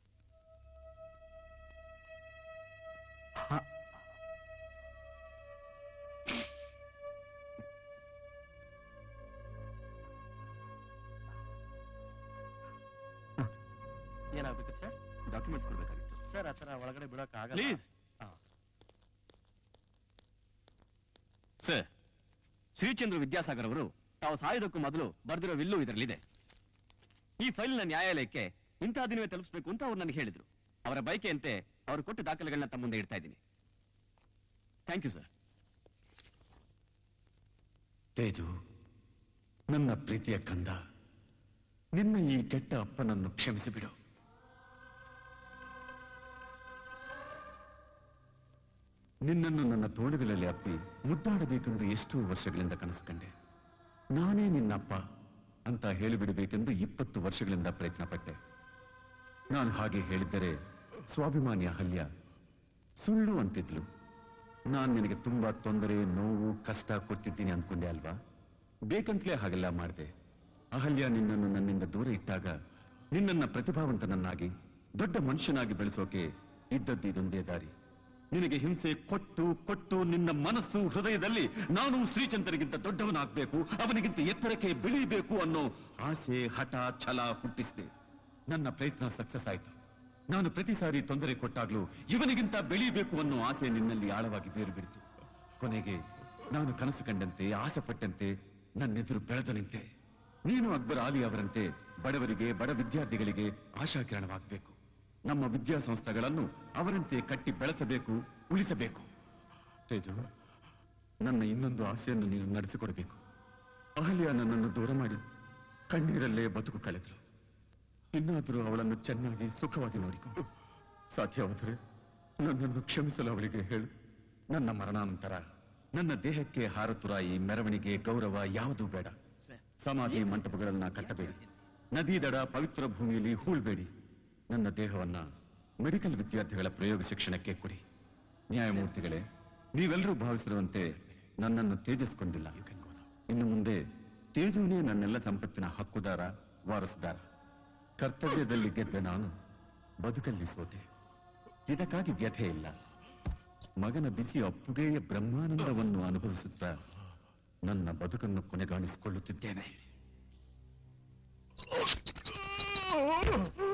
ಏನಾಗ್ಬೇಕು ಸರ್ ಡಾಕ್ಯುಮೆಂಟ್ಸ್ ಕೊಡ್ಬೇಕಾಗಿತ್ತು ಸರ್ ಆ ಥರ ಒಳಗಡೆ ಬಿಡೋಕ್ Please. ಆಗಲ್ಲ ಸರ್ ಶ್ರೀಚಂದ್ರ ವಿದ್ಯಾಸಾಗರ್ ಅವರು ತಾವು ಸಾಯೋದಕ್ಕೂ ಮೊದಲು ಬರೆದಿರೋ ವಿಲ್ಲು ಇದರಲ್ಲಿದೆ ಈ ಫೈಲ್ನ ನ್ಯಾಯಾಲಯಕ್ಕೆ ಇಂತಹ ದಿನವೇ ತಲುಪಿಸಬೇಕು ಅಂತ ಅವ್ರು ನನಗೆ ಹೇಳಿದ್ರು ಅವರ ಬಯಕೆಯಂತೆ ಅವರು ಕೊಟ್ಟ ದಾಖಲೆಗಳನ್ನ ತಮ್ಮ ಮುಂದೆ ಇಡ್ತಾ ಇದ್ದೀನಿ ಥ್ಯಾಂಕ್ ಯು ಸರ್ ತೇಜು ನನ್ನ ಪ್ರೀತಿಯ ಕಂದ ನಿನ್ನ ಈ ಕೆಟ್ಟ ಅಪ್ಪನನ್ನು ಕ್ಷಮಿಸಿಬಿಡು ನಿನ್ನನ್ನು ನನ್ನ ತೋಳುಗಳಲ್ಲಿ ಅಪ್ಪಿ ಮುದ್ದಾಡಬೇಕೆಂದು ಎಷ್ಟೋ ವರ್ಷಗಳಿಂದ ಕನಸು ಕಂಡೆ ನಾನೇ ನಿನ್ನಪ್ಪ ಅಂತ ಹೇಳಿಬಿಡಬೇಕೆಂದು ಇಪ್ಪತ್ತು ವರ್ಷಗಳಿಂದ ಪ್ರಯತ್ನ ಪಟ್ಟೆ ನಾನು ಹಾಗೆ ಹೇಳಿದ್ದರೆ ಸ್ವಾಭಿಮಾನಿ ಅಹಲ್ಯ ಸುಳ್ಳು ಅಂತಿದ್ಲು ನಾನು ನಿನಗೆ ತುಂಬಾ ತೊಂದರೆ ನೋವು ಕಷ್ಟ ಕೊಟ್ಟಿದ್ದೀನಿ ಅಂದ್ಕೊಂಡೆ ಅಲ್ವಾ ಬೇಕಂತಲೇ ಹಾಗೆಲ್ಲ ಮಾಡಿದೆ ಅಹಲ್ಯ ನಿನ್ನನ್ನು ನನ್ನಿಂದ ದೂರ ಇಟ್ಟಾಗ ನಿನ್ನನ್ನ ಪ್ರತಿಭಾವಂತನನ್ನಾಗಿ ದೊಡ್ಡ ಮನುಷ್ಯನಾಗಿ ಬೆಳೆಸೋಕೆ ಇದ್ದದ್ದು ಇದೊಂದೇ ದಾರಿ ನಿನಗೆ ಹಿಂಸೆ ಕೊಟ್ಟು ಕೊಟ್ಟು ನಿನ್ನ ಮನಸ್ಸು ಹೃದಯದಲ್ಲಿ ನಾನು ಶ್ರೀಚಂದ್ರಗಿಂತ ದೊಡ್ಡವನಾಗಬೇಕು ಅವನಿಗಿಂತ ಎತ್ತರಕ್ಕೆ ಬೆಳೀಬೇಕು ಅನ್ನೋ ಆಸೆ ಹಠ ಛಲ ಹುಟ್ಟಿಸಿದೆ ನನ್ನ ಪ್ರಯತ್ನ ಸಕ್ಸಸ್ ಆಯ್ತು ನಾನು ಪ್ರತಿ ಸಾರಿ ತೊಂದರೆ ಕೊಟ್ಟಾಗ್ಲೂ ಇವನಿಗಿಂತ ಬೆಳೀಬೇಕು ಅನ್ನೋ ಆಸೆ ನಿನ್ನಲ್ಲಿ ಆಳವಾಗಿ ಬೇರು ಬಿಡ್ತು ಕೊನೆಗೆ ನಾನು ಕನಸು ಕಂಡಂತೆ ಆಸೆ ಪಟ್ಟಂತೆ ನನ್ನೆದುರು ಬೆಳೆದು ನಿಂತೆ ನೀನು ಅಕ್ಬರ್ ಆಲಿ ಅವರಂತೆ ಬಡವರಿಗೆ ಬಡ ವಿದ್ಯಾರ್ಥಿಗಳಿಗೆ ಆಶಾಕಿರಣವಾಗಬೇಕು ನಮ್ಮ ವಿದ್ಯಾಸಂಸ್ಥೆಗಳನ್ನು ಅವರಂತೆ ಕಟ್ಟಿ ಬೆಳೆಸಬೇಕು ಉಳಿಸಬೇಕು ತೇಜು ನನ್ನ ಇನ್ನೊಂದು ಆಸೆಯನ್ನು ನೀನು ನಡೆಸಿಕೊಡಬೇಕು ಅಹಲ್ಯ ನನ್ನನ್ನು ದೂರ ಮಾಡಿ ಕಣ್ಣೀರಲ್ಲೇ ಬದುಕು ಕಳೆದ್ರು ಇನ್ನಾದರೂ ಅವಳನ್ನು ಚೆನ್ನಾಗಿ ಸುಖವಾಗಿ ನೋಡಿಕೊ ಸಾಧ್ಯವಾದರೆ ನನ್ನನ್ನು ಕ್ಷಮಿಸಲು ಅವಳಿಗೆ ಹೇಳು ನನ್ನ ಮರಣಾನಂತರ ನನ್ನ ದೇಹಕ್ಕೆ ಹಾರತುರಾಯಿ ಮೆರವಣಿಗೆ ಗೌರವ ಯಾವುದೂ ಬೇಡ ಸಮಾಧಿ ಮಂಟಪಗಳನ್ನ ಕಟ್ಟಬೇಡಿ ನದಿ ದಡ ಪವಿತ್ರ ಭೂಮಿಯಲ್ಲಿ ಹೂಳ್ಬೇಡಿ ನನ್ನ ದೇಹವನ್ನ ಮೆಡಿಕಲ್ ವಿದ್ಯಾರ್ಥಿಗಳ ಪ್ರಯೋಗ ಶಿಕ್ಷಣಕ್ಕೆ ಕೊಡಿ ನ್ಯಾಯಮೂರ್ತಿಗಳೇ ನೀವೆಲ್ಲರೂ ಭಾವಿಸಿರುವಂತೆ ನನ್ನನ್ನು ತೇಜಸ್ಕೊಂಡಿಲ್ಲ ಇನ್ನು ಮುಂದೆ ತೇಜುನೇ ನನ್ನೆಲ್ಲ ಸಂಪತ್ತಿನ ಹಕ್ಕುದಾರ ವಾರಸುದಾರ ಕರ್ತವ್ಯದಲ್ಲಿ ಗೆದ್ದ ನಾನು ಬದುಕಲ್ಲಿ ಸೋತೆ ಇದಕ್ಕಾಗಿ ವ್ಯಥೆ ಇಲ್ಲ ಮಗನ ಬಿಸಿ ಅಪ್ಪುಗೆಯ ಬ್ರಹ್ಮಾನಂದವನ್ನು ಅನುಭವಿಸುತ್ತಾ ನನ್ನ ಬದುಕನ್ನು ಕೊನೆಗಾಣಿಸಿಕೊಳ್ಳುತ್ತಿದ್ದೇನೆ